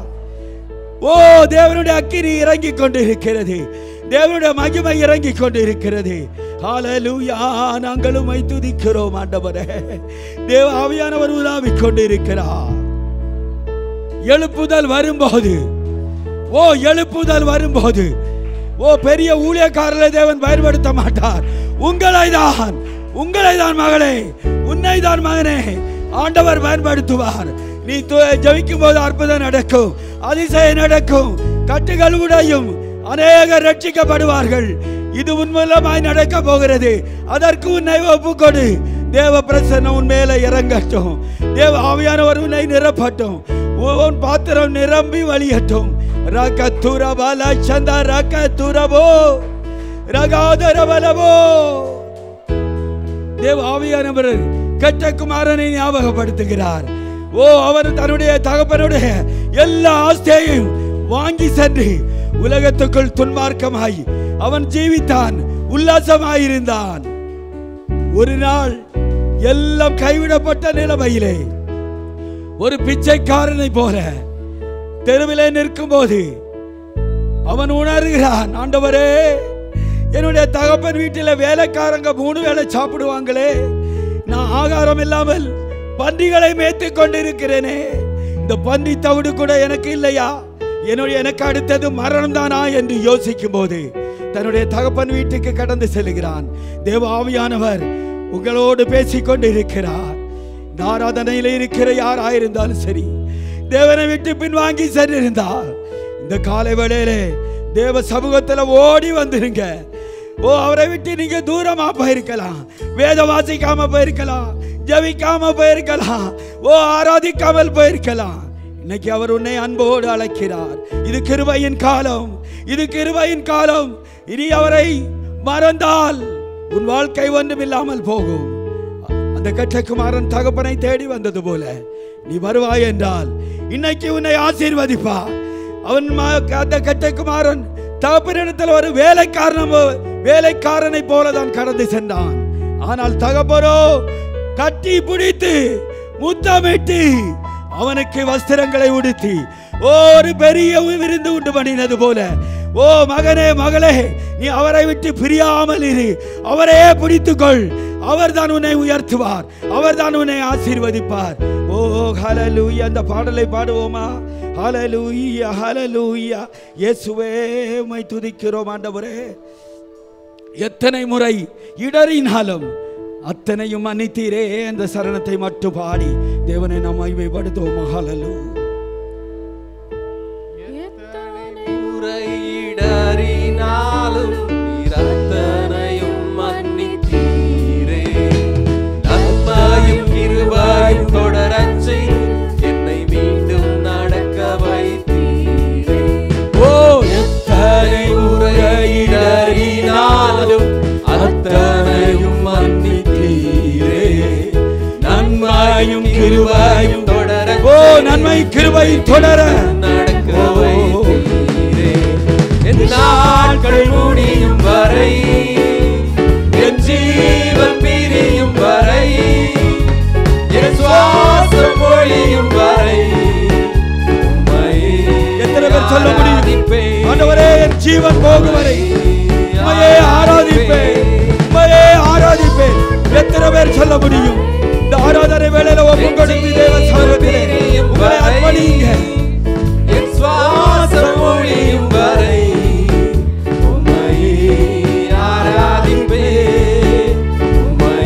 ஓ தேவனுடைய அக்கினி இறங்கிக் கொண்டிருக்கிறது தேவனுடைய மகிமை இறங்கிக் கொண்டிருக்கிறது ஹalleluya நாங்கள் உம்மை துதிக்கிறோம் ஆண்டவரே தேவ ஆவியானவர் உலாவிக் கொண்டிருக்கிறார் எழுப்புதல் வரும்போது ஓ எழுப்புதல் வரும்போது ஓ பெரிய ஊழியக்காரரை தேவன் பயன்படுத்த மாட்டார் உங்களை தான் உங்களை தான் மகளே உன்னை தான் மகனே ஆண்டவர் பயன்படுத்துவார் நீ து- ஜெபிக்கும் போது அற்புதம் நடக்கும் அதிசயம் நடக்கும் கட்டுகள் உடையும் அநேகர் ரட்சிக்கப்படுவார்கள் இது உன் மூலமாய் நடக்க போகிறது அதற்கு உன்னை ஒப்புக்கொடு தேவ பிரசன்னம் உன் மேல இறங்கட்டும் தேவ ஆவியானவர் உன்னை நிரப்பட்டும் உன் பாத்திரம் நிரம்பி வழியட்டும் ரக துரபல சந்த ரக துரபோ ரகாதர பலவோ தேவ ஆவியானவர் கெட்ட குமாரனை ஞாபகப்படுத்துகிறார் ஓ அவர் தன்னுடைய தகப்பனுடைய எல்லா ஆஸ்தியையும் வாங்கி சென்று உலகத்துக்குள் துன்மார்க்கமாய் அவன் ஜீவித்தான் உல்லாசமாயிருந்தான் ஒரு நாள் எல்லாம் கைவிடப்பட்ட நிலைமையிலே ஒரு பிச்சைக்காரனை போல தெருவிலே நிற்கும் போது அவன் உணர்கிறான் ஆண்டவரே என்னுடைய தகப்பன் வீட்டில் வேலைக்காரங்க மூணு வேளை சாப்பிடுவாங்களே நான் ஆகாரம் இல்லாமல் பன்றிகளை மேய்த்து கொண்டிருக்கிறேனே இந்த பன்றி தவிடு கூட எனக்கு இல்லையா என்னுடைய எனக்கு அடுத்தது மரணம் தானா என்று யோசிக்கும் போது தன்னுடைய தகப்பன் வீட்டுக்கு கடந்து செல்கிறான் தேவ ஆவியானவர் உங்களோடு பேசிக் கொண்டிருக்கிறார் இந்த ஆராதனையில இருக்கிற யாராயிருந்தாலும் சரி தேவனை விட்டு பின்வாங்கி சென்றிருந்தால் இந்த காலை வேளையிலே தேவ சமூகத்துல ஓடி வந்துருங்க ஓ அவரை விட்டு நீங்க தூரமா போயிருக்கலாம் வேத வாசிக்காம போயிருக்கலாம் ஜபிக்காம போயிருக்கலாம் ஓ ஆராதிக்காமல் போயிருக்கலாம் இன்னைக்கு அவர் உன்னை அன்போடு அழைக்கிறார் இது கிருபையின் காலம் இது கிருபையின் காலம் இனி அவரை மறந்தால் உன் வாழ்க்கை ஒன்றும் இல்லாமல் போகும் அந்த கட்டக்குமாரன் தகப்பனை தேடி வந்தது போல நீ வருவாய் என்றால் இன்னைக்கு உன்னை ஆசீர்வதிப்பார் அவன் ம- அந்த கட்டக்குமாரன் தகப்பனிடத்தில் ஒரு வேலைக்காரன் போ- வேலைக்காரனை போல தான் கடந்து சென்றான் ஆனால் தகப்பனோ கட்டி பிடித்து முத்தமிட்டு அவனுக்கு வஸ்திரங்களை உடுத்தி ஒரு பெரிய விருந்து உண்டு பண்ணினது போல ஓ மகனே மகளே நீ அவரை விட்டு பிரியாமல் இரு அவரையே பிடித்துக்கொள் அவர்தான் உன்னை உயர்த்துவார் அவர்தான் உன்னை ஆசீர்வதிப்பார் ஓ ஹalleluya அந்த பாடலை பாடுவோமா ஹalleluya ஹalleluya இயேசுவே உம்மை துதிக்கிறோம் ஆண்டவரே எத்தனை முறை இடறினாலும் அத்தனையும் மன்னித்தீரே அந்த சரணத்தை மட்டும் பாடி தேவனை நாம் மகிமைப்படுத்துவோம் ஹalleluya முறையிடறினாலும் இரத்தனையும் மன்னித்தீரே நன்மையும் கிருபையும் தொடரச் செய்து என்னை மீண்டும் நடக்க வைத்தீரே ஓ எத்தனை முறையிடறினாலும் அத்தனையும் மன்னித்தீரே நன்மையும் கிருபையும் தொடர ஓ நன்மை கிருபை தொடர நடக்க வைத்தீரே என் நாட்கள் முடியும் வரை என் ஜீவன் பிரியும் வரை என் சுவாசம் ஒழியும் வரை உம்மை எத்தனை பேர் சொல்ல முடியும் ஆராதிப்பேன். ஆண்டவரே என் ஜீவன் போகும் வரை உம்மையே ஆராதிப்பேன் உம்மையே ஆராதிப்பேன் எத்தனை பேர் சொல்ல முடியும் இந்த ஆராதனை வேளையில ஒப்பு கொடுத்து தேவ சமூகத்திலே உங்களை அர்ப்பணிங்க என் சுவாசம் ஒழியும் வரை உம்மை ஆராதிப்பேன் உம்மை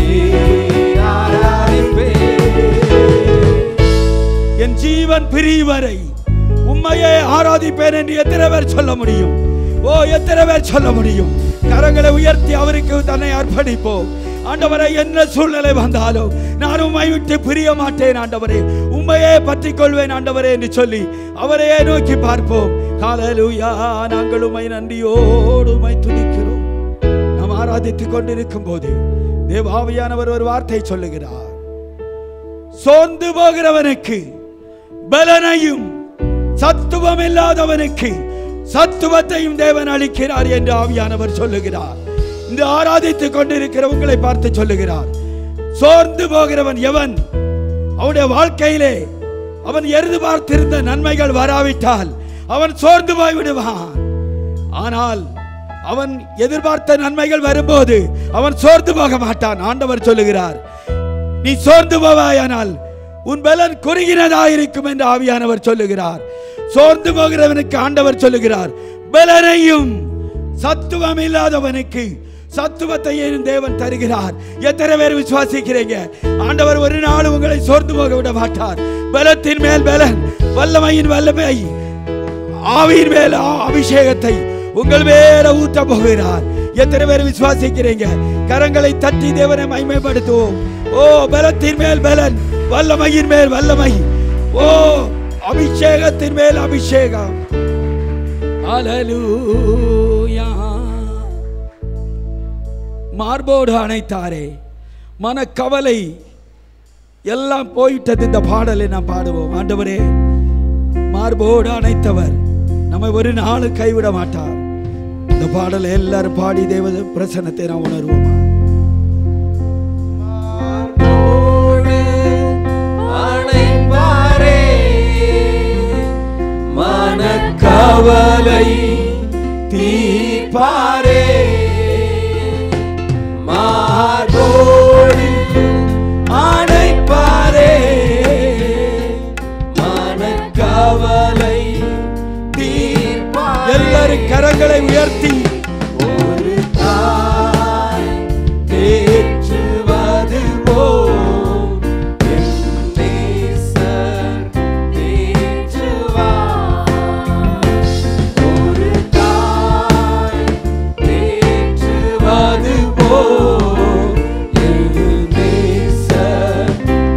ஆராதிப்பேன் என் ஜீவன் பிரியும் வரை உம்மையே ஆராதிப்பேன் என்று எத்தனை பேர் சொல்ல முடியும் ஓ எத்தனை பேர் சொல்ல முடியும் கரங்களை உயர்த்தி அவருக்கு தன்னை அர்ப்பணிப்போம் ஆண்டவரை என்ன சூழ்நிலை வந்தாலும் நான் உம்மை விட்டு பிரிய மாட்டேன் ஆண்டவரே உம்மையே பற்றிக் கொள்வேன் ஆண்டவரே என்று சொல்லி அவரையே நோக்கி பார்ப்போம் காலலூயா நாங்கள் உம்மை நன்றியோடு உம்மை துதிக்கிறோம் நாம் ஆராதித்துக் கொண்டிருக்கும் போது தேவாவியானவர் ஒரு வார்த்தை சொல்லுகிறார் சோர்ந்து போகிறவனுக்கு பலனையும் சத்துவம் இல்லாதவனுக்கு சத்துவத்தையும் தேவன் அளிக்கிறார் என்று ஆவியானவர் சொல்லுகிறார் இந்த ஆராதித்துக் கொண்டிருக்கிற உங்களை பார்த்து சொல்லுகிறார் சோர்ந்து போகிறவன் எவன் அவனுடைய வாழ்க்கையிலே அவன் எருது பார்த்திருந்த நன்மைகள் வராவிட்டால் அவன் சோர்ந்து போய் விடுவான் ஆனால் அவன் எதிர்பார்த்த நன்மைகள் வரும்போது அவன் சோர்ந்து போக மாட்டான் ஆண்டவர் சொல்லுகிறார் நீ சோர்ந்து போவாயானால் உன் பலன் குறுகினதாயிருக்கும் என்று ஆவியானவர் சொல்லுகிறார் சோர்ந்து போகிறவனுக்கு ஆண்டவர் சொல்லுகிறார் பலனையும் சத்துவம் இல்லாதவனுக்கு சத்துவத்தையும் தேவன் தருகிறார் எத்தனை பேர் விசுவாசிக்கிறீங்க ஆண்டவர் ஒரு நாள் உங்களை சோர்ந்து போக விட மாட்டார் பலத்தின் மேல் பலன் வல்லமையின் வல்லமை ஆவியின் மேல் ஆ- அபிஷேகத்தை உங்கள் மேல ஊத்த போகிறார் எத்தனை பேர் விசுவாசிக்கிறீங்க கரங்களை தட்டி தேவனை மைமைப்படுத்துவோம் ஓ பலத்தின் மேல் பலன் வல்லமையின் மேல் வல்லமை ஓ அபிஷேகத்தின் மேல் அபிஷேகம் ஹalleluya மார்போடு அணைத்தாரே மனக்கவலை எல்லாம் போயிட்டது இந்த பாடலை நாம் பாடுவோம் ஆண்டவரே மார்போடு அணைத்தவர் நம்மை ஒரு நாளும் கைவிட மாட்டார் இந்த பாடலை எல்லாரும் பாடி தேவ பிரசன்னத்தை நாம் உணர்வோமா மார்போடு அணைப்பாரே மனக்கவலை தீர்ப்பாரே மார்போடு அணைப்பாரே மனக்கவலை தீர்ப்பாரே எல்லாரும் கரங்களை உயர்த்தி ஒரு தாய் தேற்றுவது போல் என் நேசர் தேற்றுவார். ஒரு தாய் தேற்றுவது போல் என் நேசர்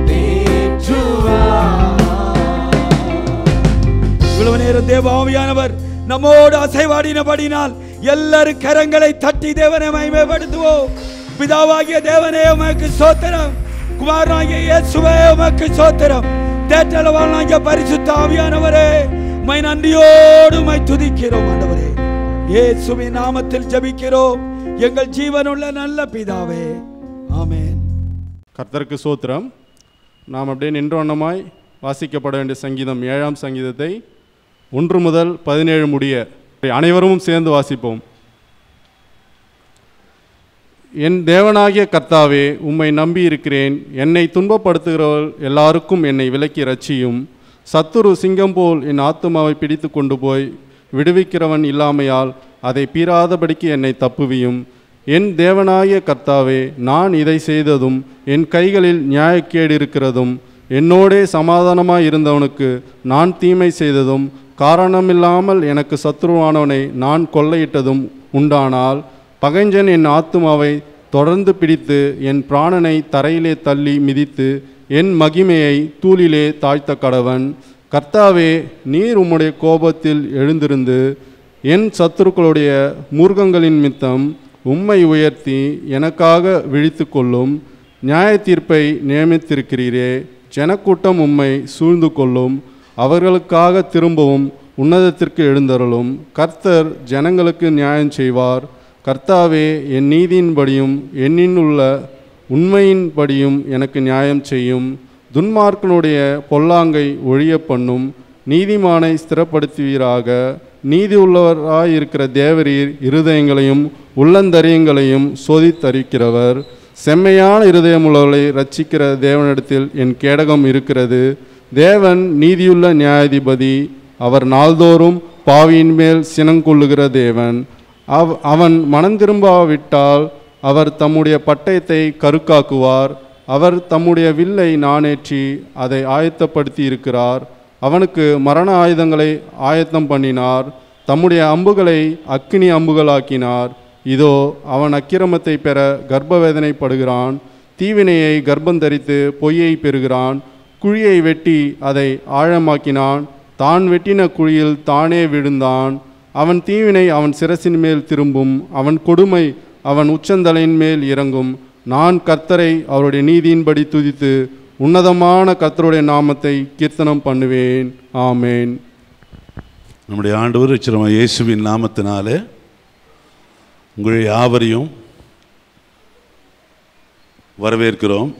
தேற்றுவார். இவ்வளவு நேரம் தேவ ஆவியானவர் நம்மோடு அசைவாடினபடினால் எல்லாரும் கரங்களை தட்டி தேவனை மகிமைப்படுத்துவோம் பிதாவாகிய தேவனே உமக்கு சோத்திரம் குமாரனாகிய இயேசுவே உமக்கு சோத்திரம் தேற்றளவானாகிய பரிசுத்த ஆவியானவரே உமை நன்றியோடு உமை துதிக்கிறோம் ஆண்டவரே இயேசுவின் நாமத்தில் ஜெபிக்கிறோம் எங்கள் ஜீவனுள்ள நல்ல பிதாவே ஆமென் கர்த்தருக்கு சோத்திரம் நாம் அப்படியே நின்றவண்ணமாய் வாசிக்கப்பட வேண்டிய சங்கீதம் ஏழாம் சங்கீதத்தை ஒன்று முதல் பதினேழு முடிய அனைவரும் சேர்ந்து வாசிப்போம் என் தேவனாகிய கர்த்தாவே உம்மை நம்பி இருக்கிறேன் என்னை துன்பப்படுத்துகிறவர்கள் எல்லாருக்கும் என்னை விலக்கி ரட்சியும் சத்துரு சிங்கம் போல் என் ஆத்துமாவை பிடித்து கொண்டு போய் விடுவிக்கிறவன் இல்லாமையால் அதை பீறாதபடிக்கு என்னை தப்புவியும் என் தேவனாகிய கர்த்தாவே நான் இதை செய்ததும் என் கைகளில் நியாயக்கேடு இருக்கிறதும் என்னோடே சமாதானமாய் இருந்தவனுக்கு நான் தீமை செய்ததும் காரணமில்லாமல் எனக்கு சத்துருவானவனை நான் கொள்ளையிட்டதும் உண்டானால் பகைஞ்சன் என் ஆத்துமாவை தொடர்ந்து பிடித்து என் பிராணனை தரையிலே தள்ளி மிதித்து என் மகிமையை தூளிலே தாழ்த்த கடவன் கர்த்தாவே நீர் உம்முடைய கோபத்தில் எழுந்திருந்து என் சத்துருக்களுடைய மூர்க்கங்களின் மித்தம் உம்மை உயர்த்தி எனக்காக விழித்து கொள்ளும் நியாய தீர்ப்பை நியமித்திருக்கிறீரே ஜனக்கூட்டம் உம்மை சூழ்ந்து கொள்ளும் அவர்களுக்காக திரும்பவும் உன்னதத்திற்கு எழுந்தருளும் கர்த்தர் ஜனங்களுக்கு நியாயம் செய்வார் கர்த்தாவே என் நீதியின்படியும் என்னினுள்ள உண்மையின்படியும் எனக்கு நியாயம் செய்யும் துன்மார்க்கனுடைய பொல்லாங்கை ஒழிய பண்ணும் நீதிமானை ஸ்திரப்படுத்துவீராக நீதி உள்ளவராயிருக்கிற தேவரீர் இருதயங்களையும் உள்ளந்தரியங்களையும் சோதித்தறிக்கிறவர் செம்மையான இருதயமுள்ளவர்களை ரட்சிக்கிற தேவனிடத்தில் என் கேடகம் இருக்கிறது தேவன் நீதியுள்ள நியாயாதிபதி அவர் நாள்தோறும் பாவியின் மேல் சினங்கொள்ளுகிற தேவன் அவ் அவன் மனம் திரும்பாவிட்டால் அவர் தம்முடைய பட்டயத்தை கருக்காக்குவார் அவர் தம்முடைய வில்லை நாணேற்றி அதை ஆயத்தப்படுத்தி இருக்கிறார் அவனுக்கு மரண ஆயுதங்களை ஆயத்தம் பண்ணினார் தம்முடைய அம்புகளை அக்கினி அம்புகளாக்கினார் இதோ அவன் அக்கிரமத்தை பெற கர்ப்பவேதனைப்படுகிறான் தீவினையை கர்ப்பந்தரித்து பொய்யை பெறுகிறான் குழியை வெட்டி அதை ஆழமாக்கினான் தான் வெட்டின குழியில் தானே விழுந்தான் அவன் தீவினை அவன் சிரசின் மேல் திரும்பும் அவன் கொடுமை அவன் உச்சந்தலையின் மேல் இறங்கும் நான் கர்த்தரை அவருடைய நீதியின்படி துதித்து உன்னதமான கர்த்தருடைய நாமத்தை கீர்த்தனம் பண்ணுவேன் ஆமேன் நம்முடைய ஆண்டவர் ரட்சகருமாகிய இயேசுவின் நாமத்தினாலே உங்கள் யாவரையும் வரவேற்கிறோம்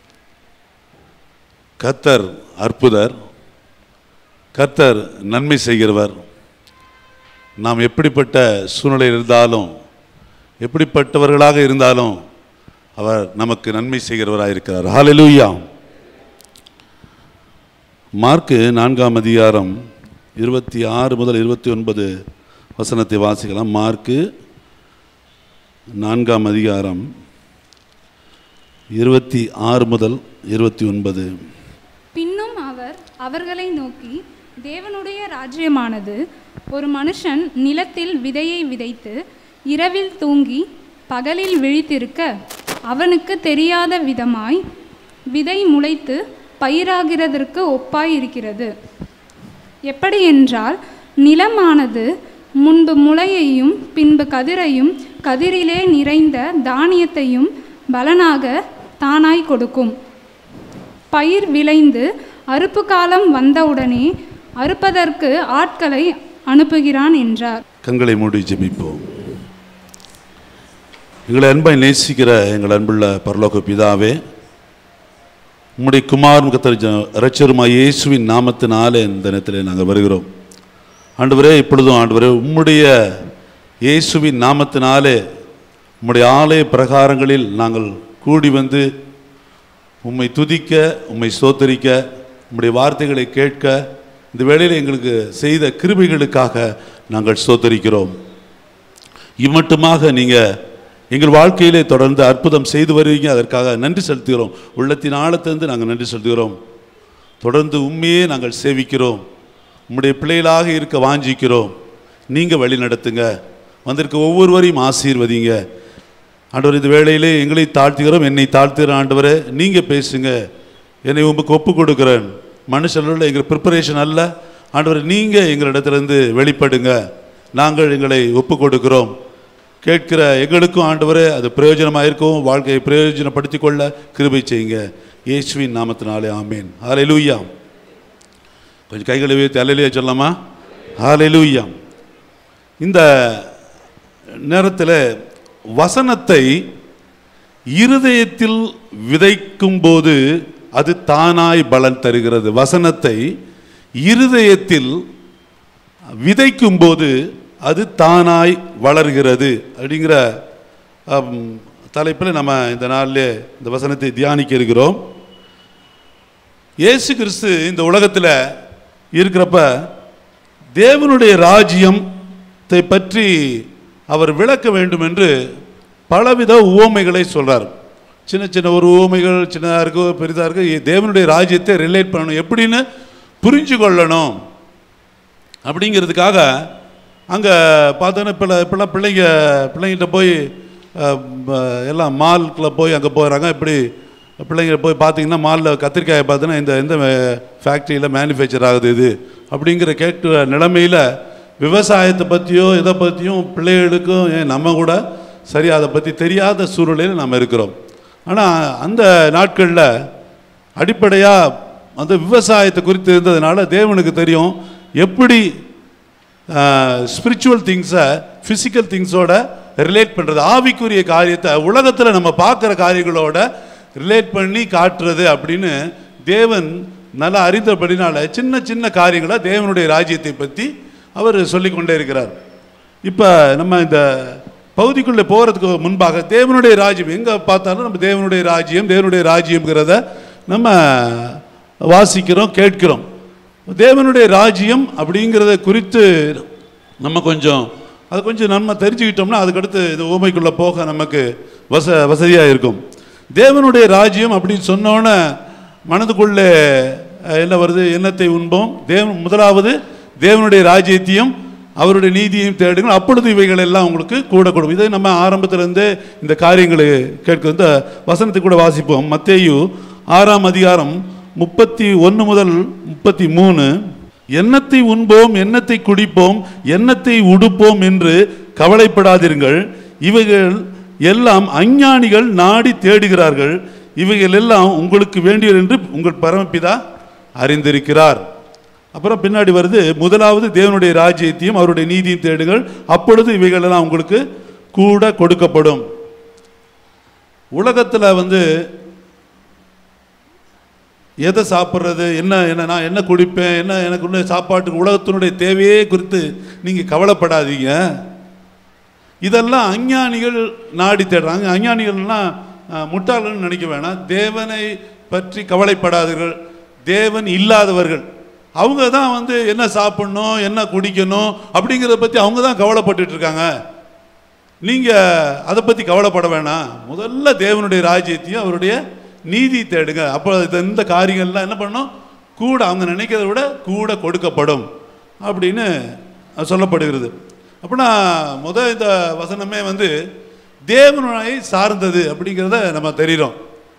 கர்த்தர் அற்புதர் கர்த்தர் நன்மை செய்கிறவர் நாம் எப்படிப்பட்ட சூழ்நிலை இருந்தாலும் எப்படிப்பட்டவர்களாக இருந்தாலும் அவர் நமக்கு நன்மை செய்கிறவராக இருக்கிறார் ஹalleluya மார்க்கு நான்காம் அதிகாரம் இருபத்தி ஆறு முதல் இருபத்தி ஒன்பது வசனத்தை வாசிக்கலாம் மார்க்கு நான்காம் அதிகாரம் இருபத்தி ஆறு முதல் இருபத்தி ஒன்பது பின்னும் அவர் அவர்களை நோக்கி தேவனுடைய ராஜ்யமானது ஒரு மனுஷன் நிலத்தில் விதையை விதைத்து இரவில் தூங்கி பகலில் விழித்திருக்க அவனுக்கு தெரியாத விதமாய் விதை முளைத்து பயிராகிறதற்கு ஒப்பாய் இருக்கிறது எப்படி என்றால் நிலமானது முன்பு முளையையும் பின்பு கதிரையும் கதிரிலே நிறைந்த தானியத்தையும் பலனாக தானாய் கொடுக்கும் பயிர் விளைந்து அறுப்பு காலம் வந்தவுடனே அறுப்பதற்கு ஆட்களை அனுப்புகிறான் என்றார் கண்களை மூடி ஜெபிப்போம் எங்களை அன்பை நேசிக்கிற எங்கள் அன்புள்ள பரலோக பிதாவே உம்முடைய குமார் முகத்தர் இரட்சருமா இயேசுவின் நாமத்தினாலே இந்த நேரத்தில் நாங்கள் வருகிறோம் ஆண்டவரே இப்பொழுதும் ஆண்டவரே உம்முடைய இயேசுவின் நாமத்தினாலே உம்முடைய ஆலய பிரகாரங்களில் நாங்கள் கூடி வந்து உம்மை துதிக்க உம்மை ஸ்தோத்தரிக்க உம்முடைய வார்த்தைகளை கேட்க இந்த வேளையில் எங்களுக்கு செய்த கிருபைகளுக்காக நாங்கள் ஸ்தோத்தரிக்கிறோம் இம்மட்டுமாக நீங்கள் எங்கள் வாழ்க்கையிலே தொடர்ந்து அற்புதம் செய்து வருவீங்க அதற்காக நன்றி செலுத்துகிறோம் உள்ளத்தின் ஆழத்திலிருந்து நாங்கள் நன்றி செலுத்துகிறோம் தொடர்ந்து உண்மையே நாங்கள் சேவிக்கிறோம் உம்முடைய பிள்ளைகளாக இருக்க வாஞ்சிக்கிறோம் நீங்கள் வழி நடத்துங்க வந்திருக்க ஒவ்வொருவரையும் ஆசீர்வதிங்க ஆண்டவர் இந்த வேளையிலே எங்களை தாழ்த்துகிறோம் என்னை தாழ்த்துகிற ஆண்டவரே நீங்கள் பேசுங்க என்னை உங்களுக்கு ஒப்பு கொடுக்குறேன் மனுஷனோட எங்கள் ப்ரிப்பரேஷன் அல்ல ஆண்டவர் நீங்கள் எங்களிடத்திலிருந்து வெளிப்படுங்க நாங்கள் எங்களை ஒப்பு கொடுக்கிறோம் கேட்கிற எங்களுக்கும் ஆண்டவரே அது பிரயோஜனமாக இருக்கும் வாழ்க்கையை பிரயோஜனப்படுத்தி கொள்ள கிருபை செய்யுங்க இயேசுவின் நாமத்தினாலே ஆமேன் ஹalleluya கொஞ்சம் கைகளை உயர்த்தி அல்லையா சொல்லலாமா ஹalleluya இந்த நேரத்தில் வசனத்தை இருதயத்தில் விதைக்கும் போது அது தானாய் பலன் தருகிறது வசனத்தை இருதயத்தில் விதைக்கும் போது அது தானாய் வளர்கிறது அப்படிங்கிற தலைப்பில் நம்ம இந்த நாளில் இந்த வசனத்தை தியானிக்க இருக்கிறோம் இயேசு கிறிஸ்து இந்த உலகத்தில் இருக்கிறப்ப தேவனுடைய ராஜ்யத்தை பற்றி அவர் விளக்க வேண்டும் என்று பலவித உவமைகளை சொல்றார் சின்ன சின்ன ஒரு உவமைகள் சின்னதாக இருக்கோ பெரிதாக இருக்கோ தேவனுடைய ராஜ்யத்தை ரிலேட் பண்ணணும் எப்படின்னு புரிஞ்சு கொள்ளணும் அப்படிங்கிறதுக்காக அங்கே பார்த்தோன்னா இப்போ இப்போலாம் பிள்ளைங்க பிள்ளைங்கிட்ட போய் அஹ், ப- எல்லாம் மால்குள்ளே போய் அங்கே போகிறாங்க இப்படி பிள்ளைங்க போய் பார்த்தீங்கன்னா மாலில் கத்திரிக்காயை பார்த்தோன்னா இந்த எந்த ஃபேக்ட்ரியில் மேனுஃபேக்சர் ஆகுது இது அப்படிங்கிற கேட்குற நிலைமையில் விவசாயத்தை பற்றியோ இதை பற்றியும் பிள்ளைகளுக்கும் ஏன் நம்ம கூட சரி அதை பற்றி தெரியாத சூழ்நிலையில் நம்ம இருக்கிறோம் ஆனால் அந்த நாட்களில் அடிப்படையாக அந்த விவசாயத்தை குறித்து இருந்ததுனால தேவனுக்கு தெரியும் எப்படி ஸ்பிரிச்சுவல் திங்ஸை ஃபிசிக்கல் திங்ஸோட ரிலேட் பண்ணுறது ஆவிக்குரிய காரியத்தை உலகத்தில் நம்ம பார்க்குற காரியங்களோட ரிலேட் பண்ணி காட்டுறது அப்படின்னு தேவன் நல்லா அறிந்தபடினால சின்ன சின்ன காரியங்களை தேவனுடைய ராஜ்யத்தை பற்றி அவர் சொல்லிக்கொண்டே இருக்கிறார் இப்போ நம்ம இந்த பகுதிக்குள்ளே போகிறதுக்கு முன்பாக தேவனுடைய ராஜ்யம் எங்கே பார்த்தாலும் நம்ம தேவனுடைய ராஜ்யம் தேவனுடைய ராஜ்யம்ங்கிறத நம்ம வாசிக்கிறோம் கேட்கிறோம் தேவனுடைய ராஜ்யம் அப்படிங்கிறத குறித்து நம்ம கொஞ்சம் அதை கொஞ்சம் நம்ம தெரிஞ்சுக்கிட்டோம்னா அதுக்கடுத்து இது ஊமைக்குள்ளே போக நமக்கு வச வசதியாக இருக்கும் தேவனுடைய ராஜ்யம் அப்படின்னு சொன்னோன்னே மனதுக்குள்ளே அஹ், என்ன வருது எண்ணத்தை உண்போம் தேவன் முதலாவது தேவனுடைய ராஜ்யத்தையும் அவருடைய நீதியையும் தேடுங்கள் அப்பொழுது இவைகள் எல்லாம் உங்களுக்கு கூட கொடுக்கும் இதை நம்ம ஆரம்பத்திலிருந்தே இந்த காரியங்களை கேட்க இந்த வசனத்தை கூட வாசிப்போம் மத்தேயு ஆறாம் அதிகாரம் முப்பத்தி ஒன்று முதல் முப்பத்தி மூணு எண்ணத்தை உண்போம் எண்ணத்தை குடிப்போம் எண்ணத்தை உடுப்போம் என்று கவலைப்படாதீர்கள் இவைகள் எல்லாம் அஞ்ஞானிகள் நாடி தேடுகிறார்கள் இவைகள் எல்லாம் உங்களுக்கு வேண்டியது என்று உங்கள் பரமபிதா அறிந்திருக்கிறார் அப்புறம் பின்னாடி வருது முதலாவது தேவனுடைய ராஜ்யத்தையும் அவருடைய நீதியும் தேடுங்கள் அப்பொழுது இவைகள் எல்லாம் உங்களுக்கு கூட கொடுக்கப்படும் உலகத்தில் வந்து எதை சாப்பிட்றது என்ன என்ன நான் என்ன குடிப்பேன் என்ன எனக்கு உள்ள சாப்பாட்டுக்கு உலகத்தினுடைய தேவையே குறித்து நீங்கள் கவலைப்படாதீங்க இதெல்லாம் அஞ்ஞானிகள் நாடி தேடுறாங்க அஞ்ஞானிகள்னா அஹ், முட்டாள்கள்னு நினைக்க வேணாம் தேவனை பற்றி கவலைப்படாதீர்கள் தேவன் இல்லாதவர்கள் அவங்க தான் வந்து என்ன சாப்பிடணும் என்ன குடிக்கணும் அப்படிங்கிறத பற்றி அவங்க தான் கவலைப்பட்டுட்டு இருக்காங்க நீங்கள் அதை பற்றி கவலைப்பட வேணாம் முதல்ல தேவனுடைய ராஜ்யத்தையும் அவருடைய நீதி தேடுங்க அப்போ இது- இந்த காரியங்கள்லாம் என்ன பண்ணணும் கூட அவங்க நினைக்கிறத விட கூட கொடுக்கப்படும் அப்படின்னு சொல்லப்படுகிறது அப்படின்னா முத இந்த வசனமே வந்து தேவனை சார்ந்தது அப்படிங்கிறத நம்ம தெரிகிறோம்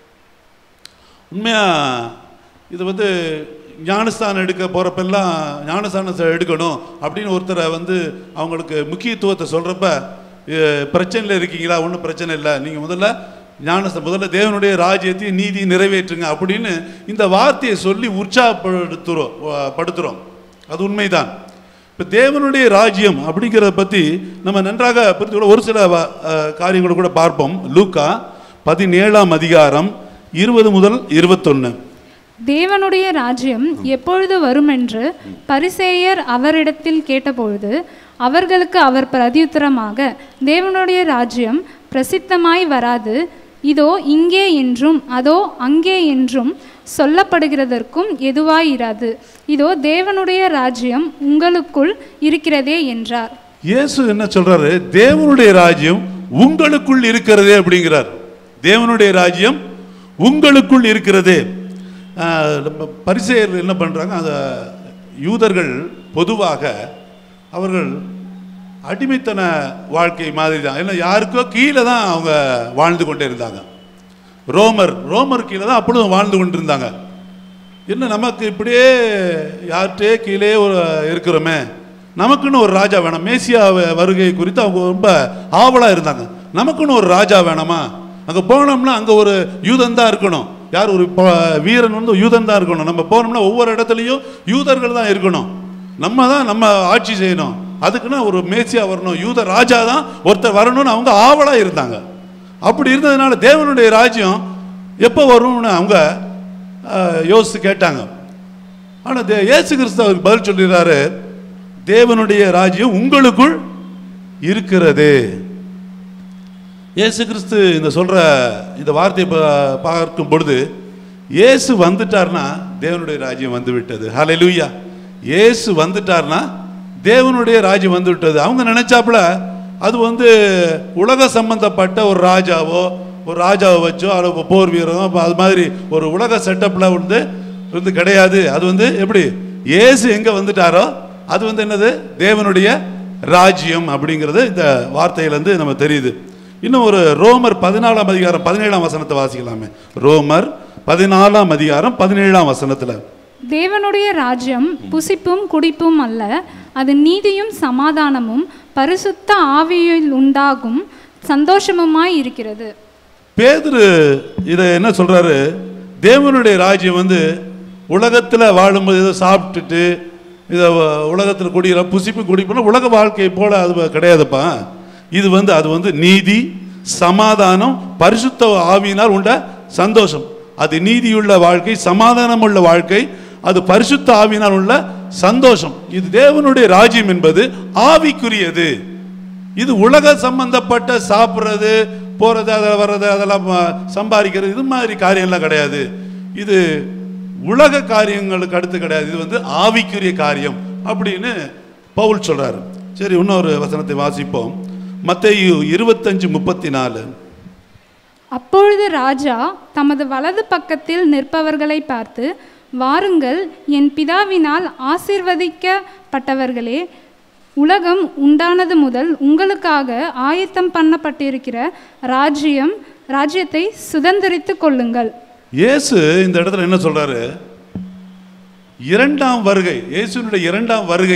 உண்மையா இது வந்து ஞானஸ்தானம் எடுக்க போகிறப்பெல்லாம் ஞானஸ்தானம் எடுக்கணும் அப்படின்னு ஒருத்தரை வந்து அவங்களுக்கு முக்கியத்துவத்தை சொல்கிறப்ப பிரச்சனையில் இருக்கீங்களா ஒன்றும் பிரச்சனை இல்லை நீங்கள் முதல்ல ஞானஸ்த முதல்ல தேவனுடைய ராஜ்யத்தையும் நீதி நிறைவேற்றுங்க அப்படின்னு இந்த வார்த்தையை சொல்லி உற்சாகப்படுத்துகிறோம் படுத்துகிறோம் அது உண்மைதான் இப்போ தேவனுடைய ராஜ்யம் அப்படிங்கிறத பற்றி நம்ம நன்றாக புரிந்து கொள்ள ஒரு சில வ- அஹ், காரியங்களை கூட பார்ப்போம் லூக்கா பதினேழாம் அதிகாரம் இருபது முதல் இருபத்தொன்று தேவனுடைய ராஜ்யம் எப்பொழுது வருமென்று பரிசேயர் அவரிடத்தில் கேட்டபொழுது அவர்களுக்கு அவர் பிரதியுத்தரமாக தேவனுடைய ராஜ்யம் பிரசித்தமாய் வராது இதோ இங்கே என்றும் அதோ அங்கே என்றும் சொல்லப்படுகிறதற்கும் எதுவாயிராது இதோ தேவனுடைய ராஜ்யம் உங்களுக்குள் இருக்கிறதே என்றார் இயேசு என்ன சொல்றாரு தேவனுடைய ராஜ்யம் உங்களுக்குள் இருக்கிறதே அப்படிங்கிறார் தேவனுடைய ராஜ்யம் உங்களுக்குள் இருக்கிறதே ஆஹ், நம்ம பரிசேயர் என்ன பண்றாங்க அந்த யூதர்கள் பொதுவாக அவர்கள் அடிமைத்தன வாழ்க்கை மாதிரி தான் ஏன்னா யாருக்கோ கீழே தான் அவங்க வாழ்ந்து கொண்டே இருந்தாங்க ரோமர் ரோமர் கீழே தான் அப்பொழுதும் வாழ்ந்து கொண்டிருந்தாங்க என்ன நமக்கு இப்படியே யார்கிட்டே கீழே ஒரு இருக்கிறோமே நமக்குன்னு ஒரு ராஜா வேணும் மேசியா வ- வருகை குறித்து அவங்க ரொம்ப ஆவலாக இருந்தாங்க நமக்குன்னு ஒரு ராஜா வேணாமா அங்கே போனோம்னா அங்கே ஒரு யூதன் தான் இருக்கணும் யார் ஒரு ப- வீரன் வந்து யூதன் தான் இருக்கணும் நம்ம போனோம்னா ஒவ்வொரு இடத்துலையும் யூதர்கள் தான் இருக்கணும் நம்ம தான் நம்ம ஆட்சி செய்யணும் அதுக்குன்னு ஒரு மேசியா வரணும் யூத ராஜா தான் ஒருத்தர் வரணும்னு அவங்க ஆவலாக இருந்தாங்க அப்படி இருந்ததுனால தேவனுடைய ராஜ்யம் எப்போ வரும்னு அவங்க ஆஹ், யோசித்து கேட்டாங்க ஆனால் தே இயேசு கிறிஸ்து அவருக்கு பதில் சொல்லிடுறாரு தேவனுடைய ராஜ்யம் உங்களுக்குள் இருக்கிறது இயேசு கிறிஸ்து இந்த சொல்ற இந்த வார்த்தையை பா- பார்க்கும் பொழுது இயேசு வந்துட்டார்னா தேவனுடைய ராஜ்யம் வந்து விட்டது ஹalleluya இயேசு வந்துட்டார்னா தேவனுடைய ராஜ்யம் வந்து விட்டது அவங்க நினைச்சாப்புல அது வந்து உலக சம்பந்தப்பட்ட ஒரு ராஜாவோ ஒரு ராஜாவை வச்சோ அல்லது போர் வீரரோ அப்ப அது மாதிரி ஒரு உலக செட்டப்பில் வந்து வந்து கிடையாது அது வந்து எப்படி இயேசு எங்க வந்துட்டாரோ அது வந்து என்னது தேவனுடைய ராஜ்யம் அப்படிங்கிறது இந்த வார்த்தையிலேருந்து நம்ம தெரியுது இன்னும் ஒரு ரோமர் பதினாலாம் அதிகாரம் பதினேழாம் வசனத்தை வாசிக்கலாமே ரோமர் பதினாலாம் அதிகாரம் பதினேழாம் வசனத்துல தேவனுடைய ராஜ்யம் புசிப்பும் குடிப்பும் அல்ல அது நீதியும் சமாதானமும் பரிசுத்த ஆவியில் உண்டாகும் சந்தோஷமுமாய் இருக்கிறது பேதுரு இதை என்ன சொல்றாரு தேவனுடைய ராஜ்யம் வந்து உலகத்துல வாழும்போது ஏதோ சாப்பிட்டுட்டு இதை உலகத்தில் குடிக்கிற புசிப்பு குடிப்புனா உலக வாழ்க்கை போல அது கிடையாதுப்பா இது வந்து அது வந்து நீதி சமாதானம் பரிசுத்த ஆவியினால் உண்ட சந்தோஷம் அது நீதியுள்ள வாழ்க்கை சமாதானம் உள்ள வாழ்க்கை அது பரிசுத்த ஆவியினால் உள்ள சந்தோஷம் இது தேவனுடைய ராஜ்யம் என்பது ஆவிக்குரியது இது உலக சம்பந்தப்பட்ட சாப்பிட்றது போகிறது அதில் வர்றது அதெல்லாம் ம- சம்பாதிக்கிறது இது மாதிரி காரியம்லாம் கிடையாது இது உலக காரியங்களுக்கு அடுத்து கிடையாது இது வந்து ஆவிக்குரிய காரியம் அப்படின்னு பவுல் சொல்றாரு சரி இன்னொரு வசனத்தை வாசிப்போம் மத்தேயு இருபத்தஞ்சு முப்பத்தி நாலு அப்பொழுது ராஜா தமது வலது பக்கத்தில் நிற்பவர்களை பார்த்து வாருங்கள் என் பிதாவினால் ஆசீர்வதிக்கப்பட்டவர்களே உலகம் உண்டானது முதல் உங்களுக்காக ஆயத்தம் பண்ணப்பட்டிருக்கிற ராஜ்யம் ராஜ்யத்தை சுதந்தரித்துக் கொள்ளுங்கள் இயேசு இந்த இடத்துல என்ன சொல்றாரு இரண்டாம் வருகை இயேசுனுடைய இரண்டாம் வருகை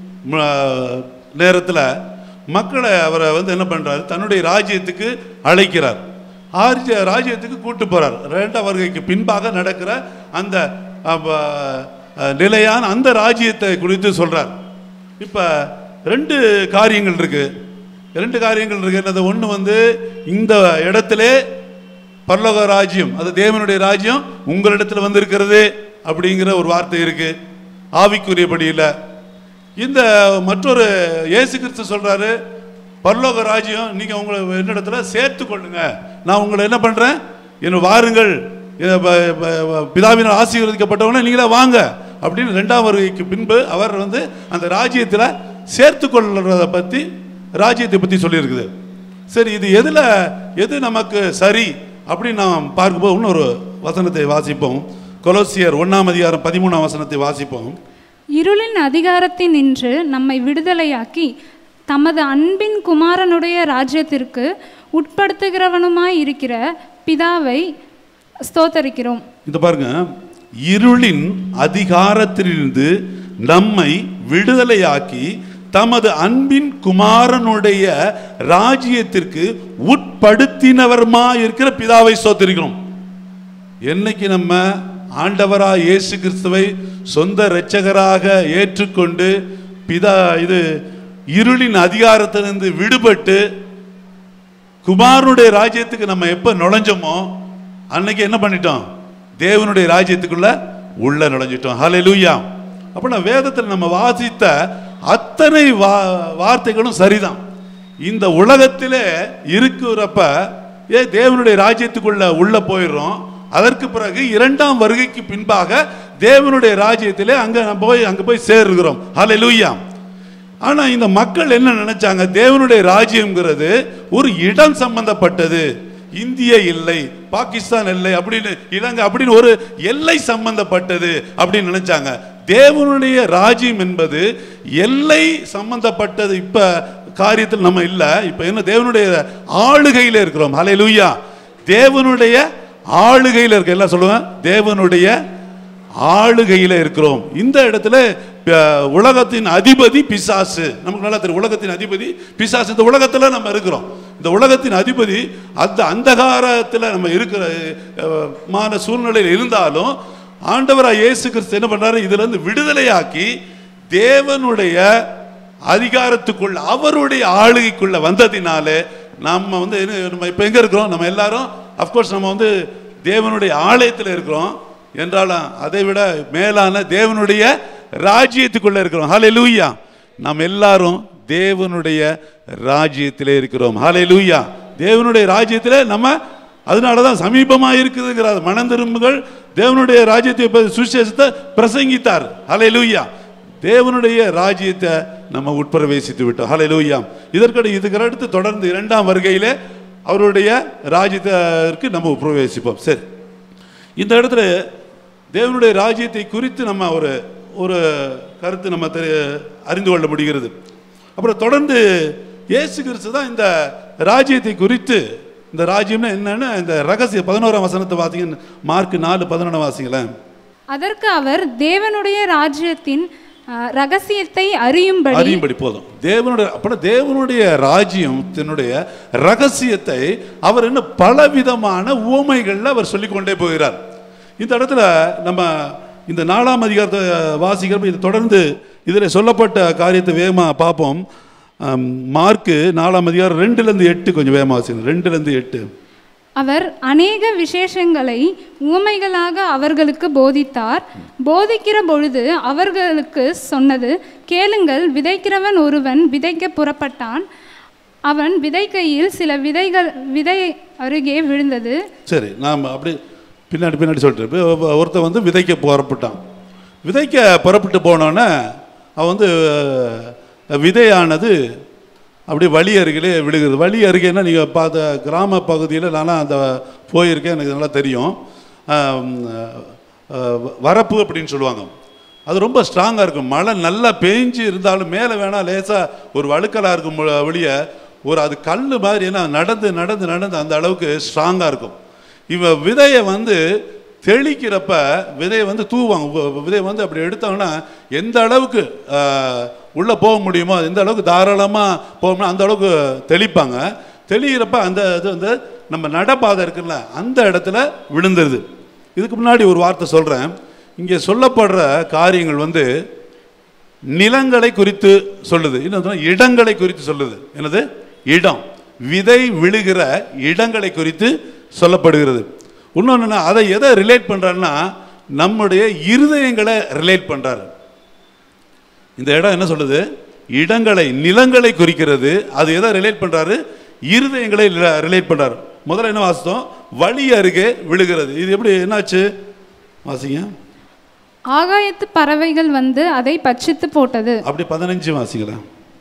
நேரத்தில் மக்களை அவரை வந்து என்ன பண்றாரு தன்னுடைய ராஜ்யத்துக்கு அழைக்கிறார் ஆர்ஜ ராஜ்யத்துக்கு கூட்டு போறார் இரண்டாம் வருகைக்கு பின்பாக நடக்கிற அந்த அப்ப, அஹ், நிலையான அந்த ராஜ்யத்தை குறித்து சொல்றார் இப்போ ரெண்டு காரியங்கள் இருக்கு ரெண்டு காரியங்கள் இருக்கு என்னது ஒன்று வந்து இந்த இடத்திலே பரலோக ராஜ்யம் அது தேவனுடைய ராஜ்யம் உங்களிடத்துல வந்திருக்கிறது அப்படிங்கிற ஒரு வார்த்தை இருக்கு ஆவிக்குரியபடி இல்லை இந்த மற்றொரு இயேசு கிறிஸ்து சொல்றாரு பரலோக ராஜ்யம் நீங்க உங்களை என்னிடத்துல சேர்த்து கொள்ளுங்க நான் உங்களை என்ன பண்றேன் என்ன வாருங்கள் இத ப- ப- ப- பிதாவினால் ஆசீர்வதிக்கப்பட்டவனே நீங்களே வாங்க அப்படின்னு ரெண்டாம் வருகைக்கு பின்பு அவர் வந்து அந்த ராஜ்யத்தில் சேர்த்து கொள்றதை பற்றி ராஜ்யத்தை பற்றி சொல்லியிருக்குது சரி இது எதில் எது நமக்கு சரி அப்படின்னு நாம் பார்க்கும்போது இன்னொரு வசனத்தை வாசிப்போம் கொலோசியர் ஒன்றாம் அதிகாரம் பதிமூணாம் வசனத்தை வாசிப்போம் இருளின் அதிகாரத்தில் நின்று நம்மை விடுதலையாக்கி தமது அன்பின் குமாரனுடைய ராஜ்யத்திற்கு உட்படுத்துகிறவனுமாய் இருக்கிற பிதாவை ஸ்தோத்தரிக்கிறோம் இந்த பாருங்க இருளின் அதிகாரத்திலிருந்து நம்மை விடுதலையாக்கி தமது அன்பின் குமாரனுடைய ராஜ்யத்திற்கு உட்படுத்தினவருமா இருக்கிற பிதாவை ஸ்தோத்திரிக்கிறோம் என்னைக்கு நம்ம ஆண்டவராக இயேசு கிறிஸ்துவை சொந்த இரட்சகராக ஏற்றுக்கொண்டு பிதா இது இருளின் அதிகாரத்திலிருந்து விடுபட்டு குமாரனுடைய ராஜ்யத்துக்கு நம்ம எப்போ நுழைஞ்சோமோ அன்னைக்கு என்ன பண்ணிட்டோம் தேவனுடைய ராஜ்யத்துக்குள்ள உள்ள நுழைஞ்சிட்டோம் ஹalleluya அப்போ நான் வேதத்தில் நம்ம வாசித்த அத்தனை வா வார்த்தைகளும் சரிதான் இந்த உலகத்திலே இருக்கிறப்ப ஏ தேவனுடைய ராஜ்யத்துக்குள்ள உள்ள போயிடுறோம் அதற்கு பிறகு இரண்டாம் வருகைக்கு பின்பாக தேவனுடைய ராஜ்யத்திலே அங்க நம்ம போய் அங்க போய் சேர்கிறோம் ஹalleluya ஆனா இந்த மக்கள் என்ன நினைச்சாங்க தேவனுடைய ராஜ்யம்ங்கிறது ஒரு இடம் சம்பந்தப்பட்டது இந்திய இல்லை பாகிஸ்தான் இல்லை அப்படின்னு இலங்கை அப்படின்னு ஒரு எல்லை சம்பந்தப்பட்டது அப்படின்னு நினைச்சாங்க தேவனுடைய ராஜ்யம் என்பது எல்லை சம்பந்தப்பட்டது இப்ப காரியத்தில் நம்ம இல்ல இப்ப என்ன தேவனுடைய ஆளுகையில இருக்கிறோம் ஹalleluya தேவனுடைய ஆளுகையில இருக்க எல்லாம் சொல்லுவேன் தேவனுடைய ஆளுகையில இருக்கிறோம் இந்த இடத்துல அஹ், உலகத்தின் அதிபதி பிசாசு நமக்கு நல்லா தெரியும் உலகத்தின் அதிபதி பிசாசு இந்த உலகத்துல நம்ம இருக்கிறோம் இந்த உலகத்தின் அதிபதி அந்த அந்தகாரத்தில் நம்ம இருக்கிற அஹ், மான சூழ்நிலையில் இருந்தாலும் ஆண்டவராக இயேசு கிறிஸ்து என்ன பண்றாரு இதுல இருந்து விடுதலையாக்கி தேவனுடைய அதிகாரத்துக்குள்ள அவருடைய ஆளுகைக்குள்ள வந்ததினாலே நம்ம வந்து என்ன- நம்ம இப்போ எங்க இருக்கிறோம் நம்ம எல்லாரும் அஃப்கோர்ஸ் நம்ம வந்து தேவனுடைய ஆலயத்தில் இருக்கிறோம் என்றாலும் அதை விட மேலான தேவனுடைய ராஜ்யத்துக்குள்ள இருக்கிறோம் ஹalleluya நாம் எல்லாரும் தேவனுடைய ராஜ்யத்திலே இருக்கிறோம் ஹalleluya தேவனுடைய ராஜ்யத்திலே நம்ம அதனால தான் சமீபமாக இருக்குதுங்கிறார் மனம் திரும்புகள் தேவனுடைய ராஜ்யத்தை பற்றி சுவிசேஷத்தை பிரசங்கித்தார் ஹalleluya தேவனுடைய ராஜ்யத்தை நம்ம உட்பிரவேசித்து விட்டோம் ஹalleluya இதற்கடு இதுக்கு அடுத்து தொடர்ந்து இரண்டாம் வருகையிலே அவருடைய ராஜ்யத்திற்கு நம்ம பிரவேசிப்போம் சரி இந்த இடத்துல தேவனுடைய ராஜ்யத்தை குறித்து நம்ம ஒரு ஒரு கருத்து நம்ம தெரி அறிந்து கொள்ள முடிகிறது அப்புறம் தொடர்ந்து இயேசு கிறிஸ்து தான் இந்த ராஜ்யத்தை குறித்து இந்த ராஜ்யம்னா என்னன்னு இந்த ரகசிய பதினோராம் வசனத்தை வாசிங்க மார்க் நாலு பதினொன்று வாசிங்களேன் அதற்கு அவர் தேவனுடைய ராஜ்யத்தின் அஹ், ரகசியத்தை அறியும்படி அறியும்படி போதும் தேவனுடைய அப்பட தேவனுடைய ராஜ்யத்தினுடைய ரகசியத்தை அவர் என்ன பலவிதமான உவமைகள்ல அவர் சொல்லிக்கொண்டே போகிறார் இந்த இடத்துல நம்ம இந்த நாலாம் அதிகாரத்தை வாசிக்கிறப்ப இது தொடர்ந்து இதில் சொல்லப்பட்ட காரியத்தை வேகமாக பார்ப்போம் ஆம், மார்க்கு நாலாம் அதிகாரம் ரெண்டுலேருந்து எட்டு கொஞ்சம் வேகமாக வாசிங்க ரெண்டுலேருந்து எட்டு அவர் அநேக விசேஷங்களை உவமைகளாக அவர்களுக்கு போதித்தார் போதிக்கிற பொழுது அவர்களுக்கு சொன்னது கேளுங்கள் விதைக்கிறவன் ஒருவன் விதைக்க புறப்பட்டான் அவன் விதைக்கையில் சில விதைகள் விதை அருகே விழுந்தது சரி நாம் அப்படி பின்னாடி பின்னாடி சொல்லிட்டு இப்போ ஒ- ஒருத்தன் வந்து விதைக்க புறப்பட்டான் விதைக்க புறப்பட்டு போனோன்னே அவன் வந்து அஹ், விதையானது அப்படியே வழி அருகிலே விழுகிறது வழி அருகேன்னா நீங்கள் பார்த்த கிராம பகுதியில் நான்லாம் அந்த போயிருக்கேன் எனக்கு நல்லா தெரியும் ஆம், அஹ், வரப்பு அப்படின்னு சொல்லுவாங்க அது ரொம்ப ஸ்ட்ராங்காக இருக்கும் மழை நல்லா பேஞ்சு இருந்தாலும் மேலே வேணா லேசாக ஒரு வழுக்கலாக இருக்கும் மு- வெளிய ஒரு அது கல் மாதிரி ஏன்னா நடந்து நடந்து நடந்து அந்த அளவுக்கு ஸ்ட்ராங்காக இருக்கும் இவன் விதையை வந்து தெளிக்கிறப்ப விதையை வந்து தூவாங்க வ- விதையை வந்து அப்படி எடுத்தாங்கன்னா எந்த அளவுக்கு ஆஹ், உள்ள போக முடியுமோ எந்த அளவுக்கு தாராளமாக போகணுமோ அந்த அளவுக்கு தெளிப்பாங்க தெளிகிறப்ப அந்த இது வந்து நம்ம நடப்பாதை இருக்குல்ல அந்த இடத்துல விழுந்துருது இதுக்கு முன்னாடி ஒரு வார்த்தை சொல்கிறேன் இங்கே சொல்லப்படுற காரியங்கள் வந்து நிலங்களை குறித்து சொல்லுது இன்னும் சொன்னா இடங்களை குறித்து சொல்லுது என்னது இடம் விதை விழுகிற இடங்களை குறித்து சொல்லப்படுகிறது இன்னொன்று அதை எதை ரிலேட் பண்ணுறாருன்னா நம்முடைய இருதயங்களை ரிலேட் பண்ணுறாரு இந்த இடம் என்ன சொல்லுது இடங்களை நிலங்களை குறிக்கிறது அது எதை ரிலேட் பண்றாரு இருதயங்களை ரிலேட் பண்றாரு முதல்ல என்ன வாசித்தோம் வழி அருகே விழுகிறது இது எப்படி என்னாச்சு வாசிங்க ஆகாயத்து பறவைகள் வந்து அதை பட்சித்து போட்டது அப்படி பதினஞ்சு வாசிக்கலாம்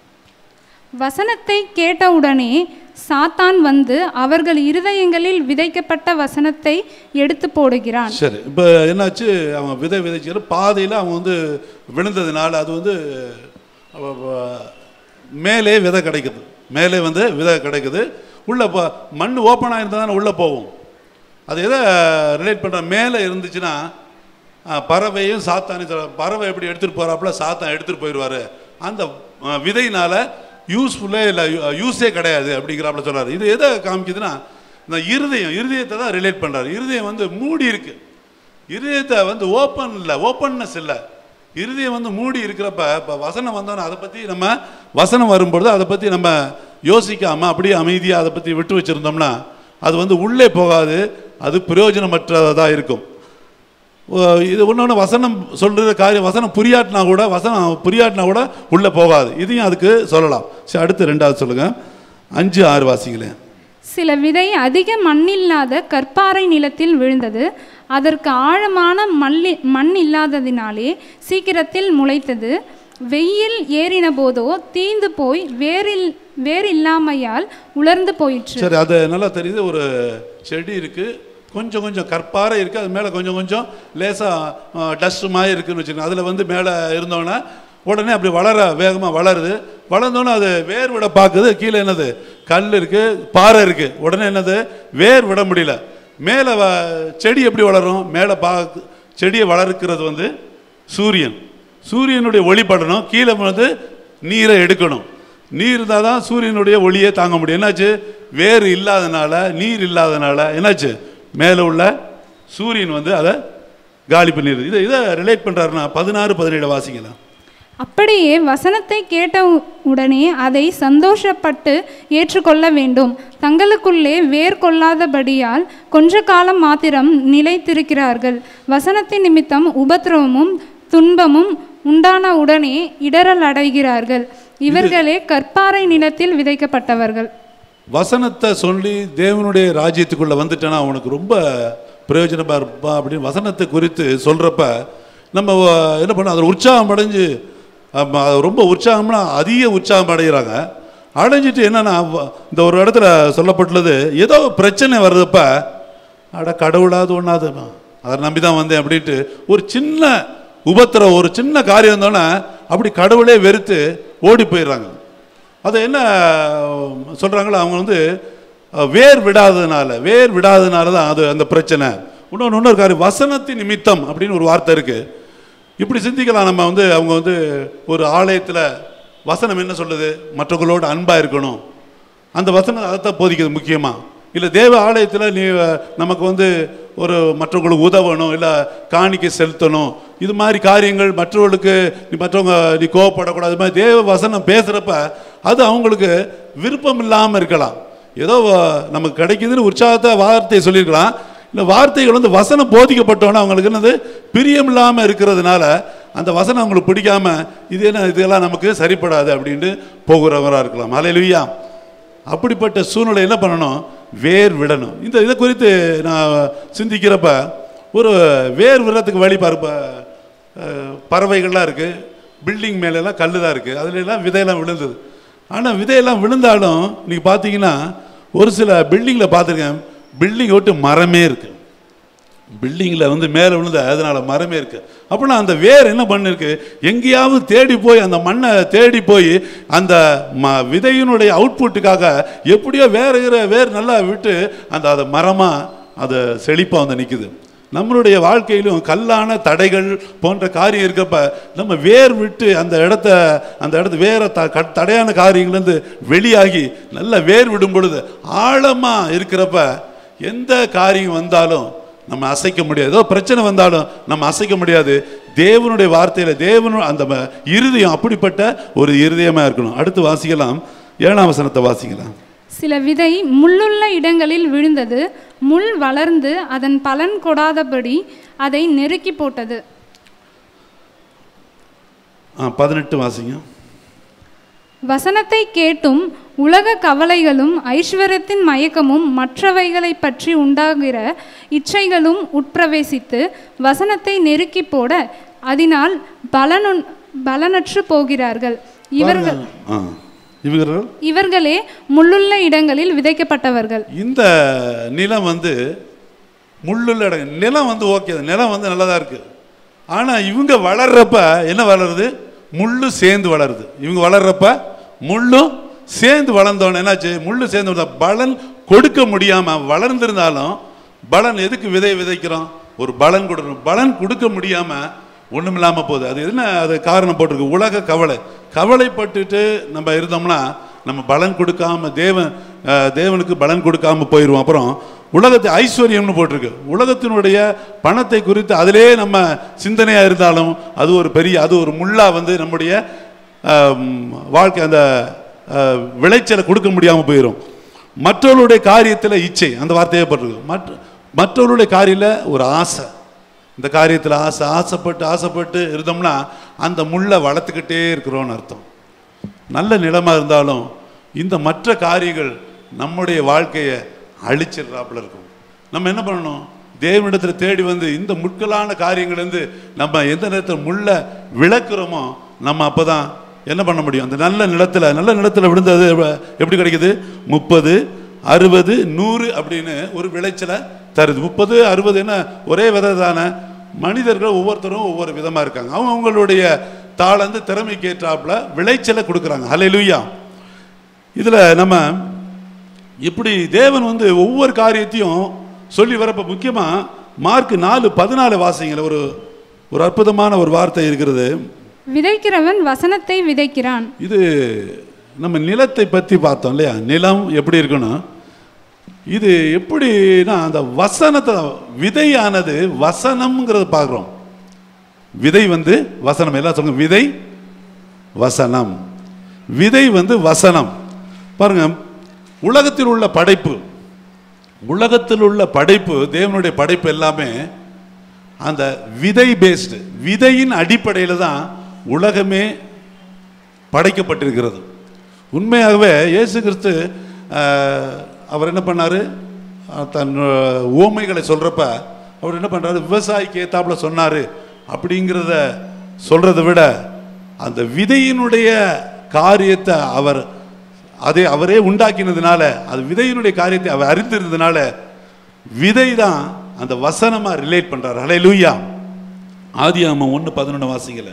வசனத்தை கேட்டவுடனே சாத்தான் வந்து அவர்கள் இருதயங்களில் விதைக்கப்பட்ட வசனத்தை எடுத்து போடுகிறான் சரி இப்போ என்னாச்சு அவன் விதை விதைச்சிக்கிற பாதையில் அவன் வந்து விழுந்ததுனால அது வந்து அவ- அவ- மேலே விதை கிடைக்குது மேலே வந்து விதை கிடைக்குது உள்ளே போ மண் ஓப்பனாக இருந்தால் தானே உள்ளே போகும் அது எதை ரிலேட் பண்ணுற மேலே இருந்துச்சுன்னா ஆ, பறவையும் சாத்தானி பறவை எப்படி எடுத்துகிட்டு போகிறாப்புல சாத்தான் எடுத்துகிட்டு போயிடுவார் அந்த ஆ, விதையினால யூஸ்ஃபுல்லே இல்லை யூஸே கிடையாது அப்படிங்கிறாப்புல சொல்றாரு இது எதை காமிக்குதுன்னா இந்த இருதயம் இருதயத்தை தான் ரிலேட் பண்ணுறாரு இருதயம் வந்து மூடி இருக்கு இருதயத்தை வந்து ஓப்பன் இல்லை ஓப்பன்னஸ் இல்லை இருதயம் வந்து மூடி இருக்கிறப்ப இப்போ வசனம் வந்தோன்னா அதை பற்றி நம்ம வசனம் வரும்பொழுது அதை பற்றி நம்ம யோசிக்காமல் அப்படியே அமைதியாக அதை பற்றி விட்டு வச்சுருந்தோம்னா அது வந்து உள்ளே போகாது அது பிரயோஜனமற்றதாக இருக்கும் ஓ, இது ஒன்று வசனம் சொல்கிற காரியம் வசனம் புரியாட்டினா கூட வசனம் புரியாட்டினா கூட உள்ளே போகாது இதையும் அதுக்கு சொல்லலாம் சரி அடுத்து ரெண்டாவது சொல்லுங்கள் அஞ்சு ஆறு வாசிங்களேன் சில விதை அதிக மண்ணில்லாத கற்பாறை நிலத்தில் விழுந்தது அதற்கு ஆழமான மல்லி மண் இல்லாததினாலே சீக்கிரத்தில் முளைத்தது வெயில் ஏறின போதோ தீந்து போய் வேரில் வேர் இல்லாமையால் உலர்ந்து போயிற்று சரி அது நல்லா தெரியுது ஒரு செடி இருக்குது கொஞ்சம் கொஞ்சம் கற்பாறை இருக்குது அது மேலே கொஞ்சம் கொஞ்சம் லேசாக டஸ்ட் மாதிரி இருக்குன்னு வச்சுக்கோங்க அதில் வந்து மேலே இருந்தோன்னே உடனே அப்படி வளர வேகமாக வளருது வளர்ந்தோன்னே அது வேர் விட பார்க்குது கீழே என்னது கல் இருக்குது பாறை இருக்குது உடனே என்னது வேர் விட முடியல மேலே வ செடி எப்படி வளரும் மேலே பா செடியை வளர்க்கிறது வந்து சூரியன் சூரியனுடைய ஒளி படணும் கீழே வந்து நீரை எடுக்கணும் நீர் இருந்தால் தான் சூரியனுடைய ஒளியை தாங்க முடியும் என்னாச்சு வேர் இல்லாதனால நீர் இல்லாதனால என்னாச்சு மேலே உள்ள சூரியன் வந்து அதை காலி பண்ணிடுது இதை இதை ரிலேட் பண்ணுறாருன்னா பதினாறு பதினேழு வாசிக்கலாம் அப்படியே வசனத்தை கேட்ட உ- உடனே அதை சந்தோஷப்பட்டு ஏற்றுக்கொள்ள வேண்டும் தங்களுக்குள்ளே வேர் கொள்ளாதபடியால் கொஞ்ச காலம் மாத்திரம் நிலைத்திருக்கிறார்கள் வசனத்தின் நிமித்தம் உபத்திரவமும் துன்பமும் உண்டான உடனே இடரல் அடைகிறார்கள் இவர்களே கற்பாறை நிலத்தில் விதைக்கப்பட்டவர்கள் வசனத்தை சொல்லி தேவனுடைய ராஜ்யத்துக்குள்ளே வந்துட்டேன்னா அவனுக்கு ரொம்ப பிரயோஜனமாக இருப்பா அப்படின்னு வசனத்தை குறித்து சொல்கிறப்ப நம்ம வ- என்ன பண்ணோம் அதில் உற்சாகம் அடைஞ்சு ஆமா, அது ரொம்ப உற்சாகம்னா அதிக உற்சாகம் அடைகிறாங்க அடைஞ்சிட்டு என்னன்னா வ- இந்த ஒரு இடத்துல சொல்லப்பட்டுள்ளது ஏதோ பிரச்சனை வர்றப்ப அட கடவுளாவது ஒன்றாது அதை நம்பி தான் வந்தேன் அப்படின்ட்டு ஒரு சின்ன உபத்திரம் ஒரு சின்ன காரியம் இருந்தோன்னே அப்படி கடவுளே வெறுத்து ஓடி போயிடுறாங்க அதை என்ன சொல்கிறாங்களோ அவங்க வந்து அஹ், வேர் விடாததுனால வேர் விடாததுனால தான் அது அந்த பிரச்சனை இன்னொன்று இன்னொரு காரியம் வசனத்தின் நிமித்தம் அப்படின்னு ஒரு வார்த்தை இருக்குது இப்படி சிந்திக்கலாம் நம்ம வந்து அவங்க வந்து ஒரு ஆலயத்தில் வசனம் என்ன சொல்லுது மற்றவங்களோட அன்பாக இருக்கணும் அந்த வசனம் அதைத்தான் போதிக்குது முக்கியமாக இல்லை தேவ ஆலயத்தில் நீ அஹ், நமக்கு வந்து ஒரு மற்றவங்களுக்கு உதவணும் இல்லை காணிக்கை செலுத்தணும் இது மாதிரி காரியங்கள் மற்றவர்களுக்கு நீ மற்றவங்க நீ கோவப்படக்கூடாது இது மாதிரி தேவ வசனம் பேசுகிறப்ப அது அவங்களுக்கு விருப்பம் இல்லாமல் இருக்கலாம் ஏதோ அஹ், நமக்கு கிடைக்குதுன்னு உற்சாகத்தை வார்த்தையை சொல்லியிருக்கலாம் இந்த வார்த்தைகள் வந்து வசனம் போதிக்கப்பட்டோன்னே அவங்களுக்கு என்னது பிரியம் இல்லாமல் இருக்கிறதுனால அந்த வசனம் அவங்களுக்கு பிடிக்காம இது என்ன இதெல்லாம் நமக்கு சரிப்படாது அப்படின்ட்டு போகிறவராக இருக்கலாம் அலையிலுயா அப்படிப்பட்ட சூழ்நிலை என்ன பண்ணணும் வேர் விடணும் இந்த இதை குறித்து நான் சிந்திக்கிறப்ப ஒரு வேர் விடுறதுக்கு வழி பார்ப்ப அஹ், பறவைகள்லாம் இருக்குது பில்டிங் மேலெல்லாம் கல் தான் இருக்குது அதுல எல்லாம் விதையெல்லாம் விழுந்தது ஆனால் விதையெல்லாம் விழுந்தாலும் நீங்கள் பார்த்தீங்கன்னா ஒரு சில பில்டிங்கில் பார்த்துருக்கேன் பில்டிங் விட்டு மரமே இருக்குது பில்டிங்கில் வந்து மேலே விழுந்த அதனால மரமே இருக்கு அப்படின்னா அந்த வேர் என்ன பண்ணிருக்கு எங்கேயாவது தேடி போய் அந்த மண்ணை தேடி போய் அந்த ம விதையினுடைய அவுட்புட்டுக்காக எப்படியோ வேற இருக்கிற வேர் நல்லா விட்டு அந்த அதை மரமாக அதை செழிப்பாக வந்து நிற்குது நம்மளுடைய வாழ்க்கையிலும் கல்லான தடைகள் போன்ற காரியம் இருக்கப்ப நம்ம வேர் விட்டு அந்த இடத்த அந்த இடத்து வேற த க- தடையான காரியங்கள்லேருந்து வெளியாகி நல்ல வேர் விடும் பொழுது ஆழமாக இருக்கிறப்ப எந்த காரியம் வந்தாலும் நம்ம அசைக்க முடியாது ஏதோ பிரச்சனை வந்தாலும் நம்ம அசைக்க முடியாது தேவனுடைய வார்த்தையில தேவனு அந்த ம- இருதயம் அப்படிப்பட்ட ஒரு இருதயமா இருக்கணும் அடுத்து வாசிக்கலாம் ஏழாம் வசனத்தை வாசிக்கலாம் சில விதை முள்ளுள்ள இடங்களில் விழுந்தது முள் வளர்ந்து அதன் பலன் கொடாதபடி அதை நெருக்கி போட்டது ஆ பதினெட்டு வாசிங்க வசனத்தை கேட்டும் உலக கவலைகளும் ஐஸ்வர்யத்தின் மயக்கமும் மற்றவைகளைப் பற்றி உண்டாகிற இச்சைகளும் உட்பிரவேசித்து வசனத்தை நெருக்கி போட அதனால் பலனு பலனற்று போகிறார்கள் இவர்கள் ஆ இவர்கள் இவர்களே முள்ளுள்ள இடங்களில் விதைக்கப்பட்டவர்கள் இந்த நிலம் வந்து முள்ளுள்ள இடம் நிலம் வந்து ஓகே நிலம் வந்து நல்லதா இருக்கு ஆனா இவங்க வளர்றப்ப என்ன வளருது முள்ளு சேர்ந்து வளருது இவங்க வளர்றப்ப முள்ளும் சேர்ந்து வளர்ந்தோன்னு என்னாச்சு முள்ளு சேர்ந்து வளர்ந்தா பலன் கொடுக்க முடியாம வளர்ந்திருந்தாலும் பலன் எதுக்கு விதை விதைக்கிறோம் ஒரு பலன் கொடுக்கணும் பலன் கொடுக்க முடியாம ஒண்ணும் இல்லாம போகுது அது என்ன அது காரணம் போட்டிருக்கு உலக கவலை கவலைப்பட்டுட்டு நம்ம இருந்தோம்னா நம்ம பலன் கொடுக்காம தேவன் அஹ், தேவனுக்கு பலன் கொடுக்காம போயிடுவோம் அப்புறம் உலகத்தை ஐஸ்வர்யம்னு போட்டிருக்கு உலகத்தினுடைய பணத்தை குறித்து அதிலே நம்ம சிந்தனையா இருந்தாலும் அது ஒரு பெரிய அது ஒரு முள்ளா வந்து நம்முடைய ஆம், வாழ்க்கை அந்த அஹ், விளைச்சலை கொடுக்க முடியாம போயிடும் மற்றவர்களுடைய காரியத்தில் இச்சை அந்த வார்த்தையே போட்டிருக்கு மற்ற மற்றவர்களுடைய காரியில் ஒரு ஆசை இந்த காரியத்தில் ஆசை ஆசைப்பட்டு ஆசைப்பட்டு இருந்தோம்னா அந்த முள்ளை வளர்த்துக்கிட்டே இருக்கிறோன்னு அர்த்தம் நல்ல நிலமா இருந்தாலும் இந்த மற்ற காரியங்கள் நம்முடைய வாழ்க்கையை அழிச்சிடுறாப்புல இருக்கும் நம்ம என்ன பண்ணணும் தேவனிடத்தில் தேடி வந்து இந்த முட்களான காரியங்கள் வந்து நம்ம எந்த நேரத்தில் முள்ள விளக்குறோமோ நம்ம அப்பதான் என்ன பண்ண முடியும் அந்த நல்ல நிலத்துல நல்ல நிலத்துல விழுந்தது எவ்வ- எப்படி கிடைக்குது முப்பது அறுபது நூறு அப்படின்னு ஒரு விளைச்சலை தருது முப்பது அறுபது என்ன ஒரே விதை தானே மனிதர்கள் ஒவ்வொருத்தரும் ஒவ்வொரு விதமா இருக்காங்க அவங்க அவங்களுடைய தாளந்து திறமைக்கு ஏற்றாப்புல விளைச்சலை கொடுக்குறாங்க ஹalleluya இதுல நம்ம இப்படி தேவன் வந்து ஒவ்வொரு காரியத்தையும் சொல்லி வரப்ப முக்கியமா மார்க் நாலு பதினாலு வாசிங்கள ஒரு ஒரு அற்புதமான ஒரு வார்த்தை இருக்கிறது விதைக்கிறவன் வசனத்தை விதைக்கிறான் இது நம்ம நிலத்தை பற்றி பார்த்தோம் இல்லையா நிலம் எப்படி இருக்கணும் இது எப்படின்னா அந்த வசனத்தை விதையானது வசனம்ங்கிறத பார்க்குறோம் விதை வந்து வசனம் எல்லாம் சொல்லுங்க விதை வசனம் விதை வந்து வசனம் பாருங்க உலகத்தில் உள்ள படைப்பு உலகத்தில் உள்ள படைப்பு தேவனுடைய படைப்பு எல்லாமே அந்த விதை பேஸ்டு விதையின் அடிப்படையில் தான் உலகமே படைக்கப்பட்டிருக்கிறது உண்மையாகவே இயேசு கிறிஸ்து ஆஹ், அவர் என்ன பண்ணாரு அஹ், தன் அஹ், உவமைகளை சொல்றப்ப அவர் என்ன பண்றாரு விவசாயிக்கு ஏத்தாப்புல சொன்னாரு அப்படிங்கிறத சொல்றதை விட அந்த விதையினுடைய காரியத்தை அவர் அதை அவரே உண்டாக்கினதுனால அது விதையினுடைய காரியத்தை அவர் அறிந்திருந்ததுனால விதை தான் அந்த வசனமா ரிலேட் பண்றாரு ஹலே லூயா ஆதி ஆமா ஒன்று பதினொன்று வாசிக்கல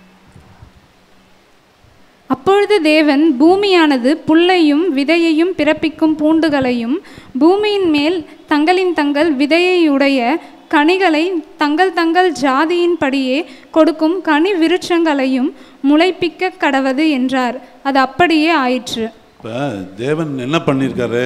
அப்பொழுது தேவன் பூமியானது புல்லையும் விதையையும் பிறப்பிக்கும் பூண்டுகளையும் பூமியின் மேல் தங்களின் தங்கள் விதையையுடைய கனிகளை தங்கள் தங்கள் ஜாதியின்படியே கொடுக்கும் கனி விருட்சங்களையும் முளைப்பிக்க கடவது என்றார் அது அப்படியே ஆயிற்று இப்போ தேவன் என்ன பண்ணியிருக்காரு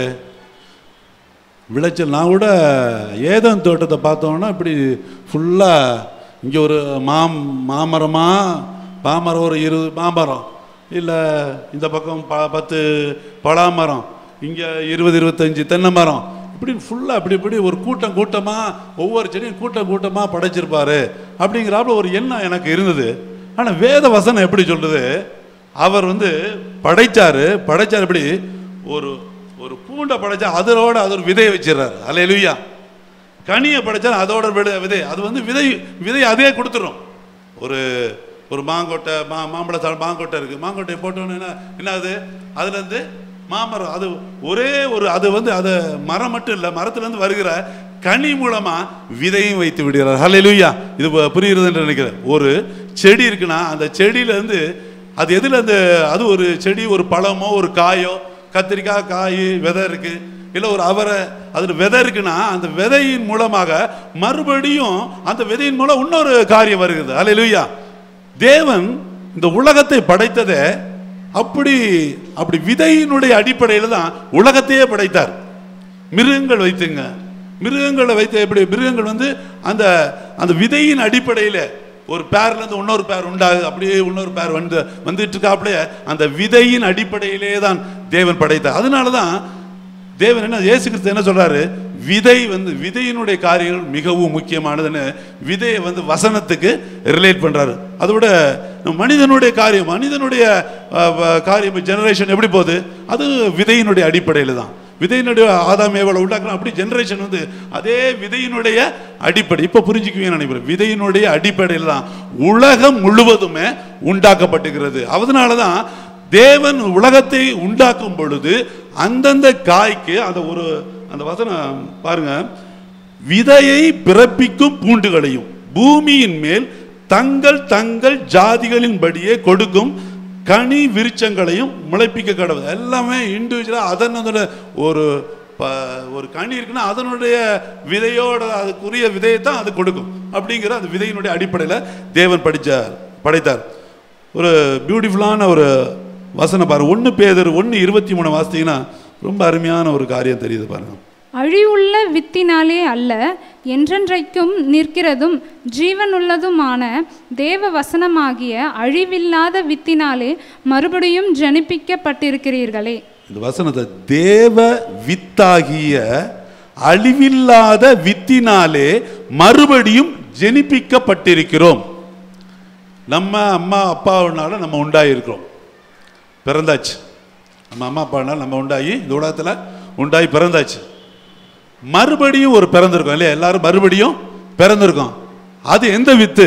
விளைச்சல் நான் கூட ஏதன் தோட்டத்தை பார்த்தோன்னா இப்படி ஃபுல்லாக இங்கே ஒரு மாம் மாமரமா மாமரம் ஒரு இருபது மாமரம் இல்லை இந்த பக்கம் ப பத்து பலாமரம் இங்கே இருபது இருபத்தஞ்சி தென்னை மரம் இப்படி ஃபுல்லாக அப்படி இப்படி ஒரு கூட்டம் கூட்டமாக ஒவ்வொரு செடியும் கூட்டம் கூட்டமாக படைச்சிருப்பாரு அப்படிங்கிறாப்புல ஒரு எண்ணம் எனக்கு இருந்தது ஆனால் வேத வசனம் எப்படி சொல்லுது அவர் வந்து படைச்சாரு படைச்சார் எப்படி ஒரு ஒரு பூண்டை படைச்சா அதோட அது ஒரு விதையை வச்சிடுறாரு அல்ல கனியை படைச்சா அதோட விதை விதை அது வந்து விதை விதை அதே கொடுத்துரும் ஒரு ஒரு மாங்கொட்டை மா மாம்பழத்தாள் மாங்கொட்டை இருக்கு மாங்கொட்டையை போட்டோன்னு என்ன என்ன ஆகுது அதுலேருந்து மாமரம் அது ஒரே ஒரு அது வந்து அது மரம் மட்டும் இல்லை மரத்துலேருந்து வருகிற கனி மூலமா விதையும் வைத்து விடுகிறார் ஹalleluya இது பு- புரியுறது என்று நினைக்கிறேன் ஒரு செடி இருக்குன்னா அந்த செடியிலேருந்து அது எதுல அந்த அது ஒரு செடி ஒரு பழமோ ஒரு காயோ கத்திரிக்காய் காய் விதை இருக்கு இல்லை ஒரு அவரை அதில் விதை இருக்குன்னா அந்த விதையின் மூலமாக மறுபடியும் அந்த விதையின் மூலம் இன்னொரு காரியம் வருகிறது அல்ல தேவன் இந்த உலகத்தை படைத்ததே அப்படி அப்படி விதையினுடைய அடிப்படையில் தான் உலகத்தையே படைத்தார் மிருகங்கள் வைத்துங்க மிருகங்களை வைத்து எப்படி மிருகங்கள் வந்து அந்த அந்த விதையின் அடிப்படையில் ஒரு பேர்லேருந்து இன்னொரு பேர் உண்டாகுது அப்படியே இன்னொரு பேர் வந்து வந்துட்டு இருக்காப்புலையே அந்த விதையின் அடிப்படையிலே தான் தேவன் படைத்தார் அதனால தான் தேவன் என்ன இயேசு கிறிஸ்து என்ன சொல்றாரு விதை வந்து விதையினுடைய காரியங்கள் மிகவும் முக்கியமானதுன்னு விதையை வந்து வசனத்துக்கு ரிலேட் பண்றாரு அதோட நம்ம மனிதனுடைய காரியம் மனிதனுடைய அஹ், வ- காரியம் ஜெனரேஷன் எப்படி போகுது அது விதையினுடைய அடிப்படையில் தான் விதையினுடைய ஆதாம் ஏவலை உண்டாக்குறோம் அப்படி ஜெனரேஷன் வந்து அதே விதையினுடைய அடிப்படை இப்போ புரிஞ்சுக்குவீங்க நினைக்கிறேன் விதையினுடைய அடிப்படையில் தான் உலகம் முழுவதுமே உண்டாக்கப்பட்டுகிறது அதனால தான் தேவன் உலகத்தை உண்டாக்கும் பொழுது அந்தந்த காய்க்கு அந்த ஒரு அந்த வசனம் பாருங்க விதையை பிறப்பிக்கும் பூண்டுகளையும் பூமியின் மேல் தங்கள் தங்கள் ஜாதிகளின்படியே கொடுக்கும் கனி விருட்சங்களையும் முளைப்பிக்க கடவுள் எல்லாமே இண்டிவிஜுவலாக அதனோட ஒரு ப- ஒரு கனி இருக்குன்னா அதனுடைய விதையோட அதுக்குரிய விதையை தான் அது கொடுக்கும் அப்படிங்கிற அந்த விதையினுடைய அடிப்படையில் தேவன் படித்தார் படைத்தார் ஒரு பியூட்டிஃபுல்லான ஒரு வசனம் பாரு ஒன்று பேதர் ஒன்று இருபத்தி மூணு வாசித்தீங்கன்னா ரொம்ப அருமையான ஒரு காரியம் தெரியுது பாருங்க அழிவுள்ள வித்தினாலே அல்ல என்றென்றைக்கும் நிற்கிறதும் ஜீவனுள்ளதுமான தேவ வசனமாகிய அழிவில்லாத வித்தினாலே மறுபடியும் ஜனிப்பிக்கப்பட்டிருக்கிறீர்களே இந்த வசனத்தை தேவ வித்தாகிய அழிவில்லாத வித்தினாலே மறுபடியும் ஜெனிப்பிக்கப்பட்டிருக்கிறோம் நம்ம அம்மா அப்பாவினால நம்ம உண்டாயிருக்கிறோம் பிறந்தாச்சு நம்ம அம்மா அப்பானால நம்ம உண்டாகி இந்த உலகத்தில் உண்டாகி பிறந்தாச்சு மறுபடியும் ஒரு பிறந்திருக்கோம் இல்லையா எல்லாரும் மறுபடியும் பிறந்திருக்கோம் அது எந்த வித்து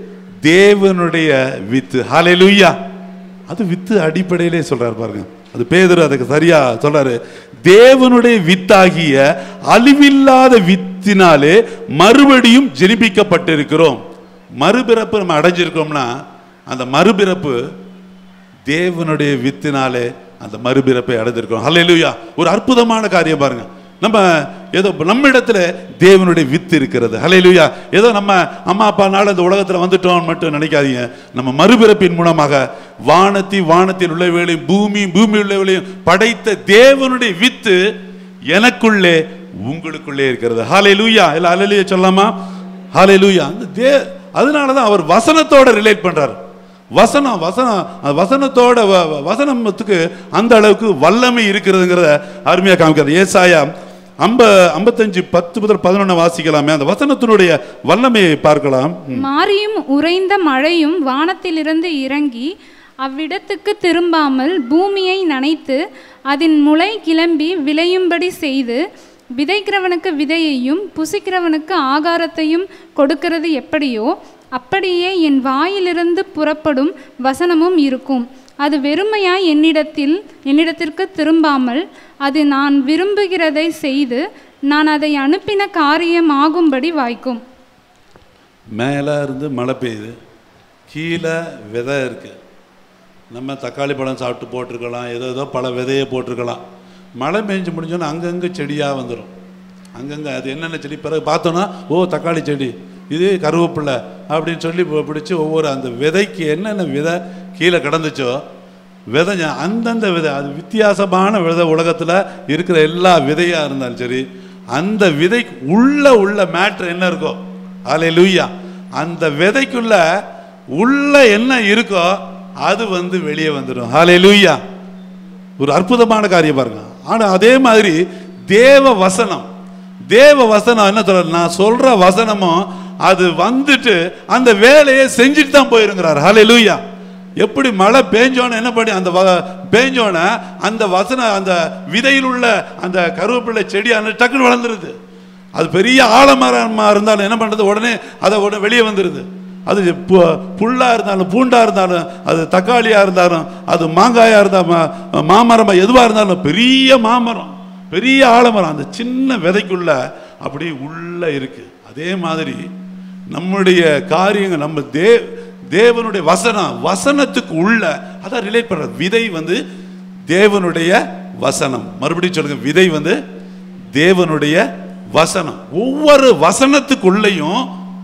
தேவனுடைய வித்து ஹalleluya அது வித்து அடிப்படையிலே சொல்றாரு பாருங்க அது பேதர் அதுக்கு சரியா சொல்றாரு தேவனுடைய வித்தாகிய அழிவில்லாத வித்தினாலே மறுபடியும் ஜெனிப்பிக்கப்பட்டிருக்கிறோம் மறுபிறப்பு நம்ம அடைஞ்சிருக்கோம்னா அந்த மறுபிறப்பு தேவனுடைய வித்தினாலே அந்த மறுபிறப்பை அடைஞ்சிருக்கோம் ஹalleluya ஒரு அற்புதமான காரியம் பாருங்க நம்ம ஏதோ நம்ம இடத்துல தேவனுடைய வித்து இருக்கிறது ஹalleluya ஏதோ நம்ம அம்மா அப்பானால இந்த உலகத்துல வந்துட்டோம் மட்டும் நினைக்காதீங்க நம்ம மறுபிறப்பின் மூலமாக வானத்தி வானத்தில் உள்ளவைகளையும் பூமி பூமி உள்ளவைகளையும் படைத்த தேவனுடைய வித்து எனக்குள்ளே உங்களுக்குள்ளே இருக்கிறது ஹalleluya இல்ல ஹalleluya சொல்லாமா ஹalleluya அந்த தே அதனால தான் அவர் வசனத்தோட ரிலேட் பண்றாரு வசனம் வசனம் அந்த வசனத்தோட வ- வ- வசனத்துக்கு அந்த அளவுக்கு வல்லமை இருக்கிறதுங்கிறத அருமையாக காமிக்கிறார் ஏசாயா ஐம்ப ஐம்பத்தஞ்சு பத்து முதல் பதினொன்று வாசிக்கலாமே அந்த வசனத்தினுடைய வல்லமையை பார்க்கலாம் ம். மாரியும் உறைந்த மழையும் வானத்திலிருந்து இறங்கி அவ்விடத்துக்கு திரும்பாமல் பூமியை நனைத்து அதன் முளை கிளம்பி விளையும்படி செய்து விதைக்கிறவனுக்கு விதையையும் புசிக்கிறவனுக்கு ஆகாரத்தையும் கொடுக்கிறது எப்படியோ அப்படியே என் வாயிலிருந்து புறப்படும் வசனமும் இருக்கும் அது வெறுமையாய் என்னிடத்தில் என்னிடத்திற்கு திரும்பாமல் அது நான் விரும்புகிறதை செய்து நான் அதை அனுப்பின காரியமாகும்படி வாய்க்கும் மேலே இருந்து மழை பெய்யுது கீழே விதை இருக்கு நம்ம தக்காளி பழம் சாப்பிட்டு போட்டிருக்கலாம் ஏதோ ஏதோ பல விதையை போட்டிருக்கலாம் மழை பெஞ்சு முடிஞ்சோன்னா அங்கங்கே செடியாக வந்துடும் அங்கங்கே அது என்னென்ன செடி பிறகு பார்த்தோன்னா ஓ தக்காளி செடி இது கருவேப்பிலை அப்படின்னு சொல்லி பி- பிடிச்சி ஒவ்வொரு அந்த விதைக்கு என்னென்ன விதை கீழே கிடந்துச்சோ விதை ஞா- அந்தந்த விதை அது வித்தியாசமான விதை உலகத்தில் இருக்கிற எல்லா விதையாக இருந்தாலும் சரி அந்த விதை உள்ள உள்ள மேட்ரு என்ன இருக்கோ அலை லூயா அந்த விதைக்குள்ள உள்ள என்ன இருக்கோ அது வந்து வெளியே வந்துடும் ஹாலே லூயா ஒரு அற்புதமான காரியம் பாருங்க ஆனா அதே மாதிரி தேவ வசனம் தேவ வசனம் என்ன சொல்ற நான் சொல்ற வசனமும் அது வந்துட்டு அந்த வேலையை செஞ்சுட்டு தான் போயிருங்கிறார் ஹலே லூயா எப்படி மழை பேஞ்சோன்னு என்ன பண்ணி அந்த வ- பேஞ்சோன்னே அந்த வசனம் அந்த விதையில் உள்ள அந்த கருவேப்பிள்ளை செடி அந்த டக்குன்னு வளர்ந்துருது அது பெரிய ஆலமரமாக இருந்தாலும் என்ன பண்ணுறது உடனே அதை உடனே வெளியே வந்துடுது அது பு- புல்லா இருந்தாலும் பூண்டா இருந்தாலும் அது தக்காளியா இருந்தாலும் அது மாங்காயா இருந்தால் மாமரம் எதுவாக இருந்தாலும் பெரிய மாமரம் பெரிய ஆலமரம் அந்த சின்ன விதைக்குள்ள அப்படி உள்ள இருக்கு அதே மாதிரி நம்முடைய காரியங்கள் நம்ம தே தேவனுடைய வசனம் வசனத்துக்கு உள்ள அதான் ரிலேட் பண்ற விதை வந்து தேவனுடைய வசனம் மறுபடியும் சொல்லுங்க விதை வந்து தேவனுடைய வசனம் ஒவ்வொரு வசனத்துக்குள்ளேயும்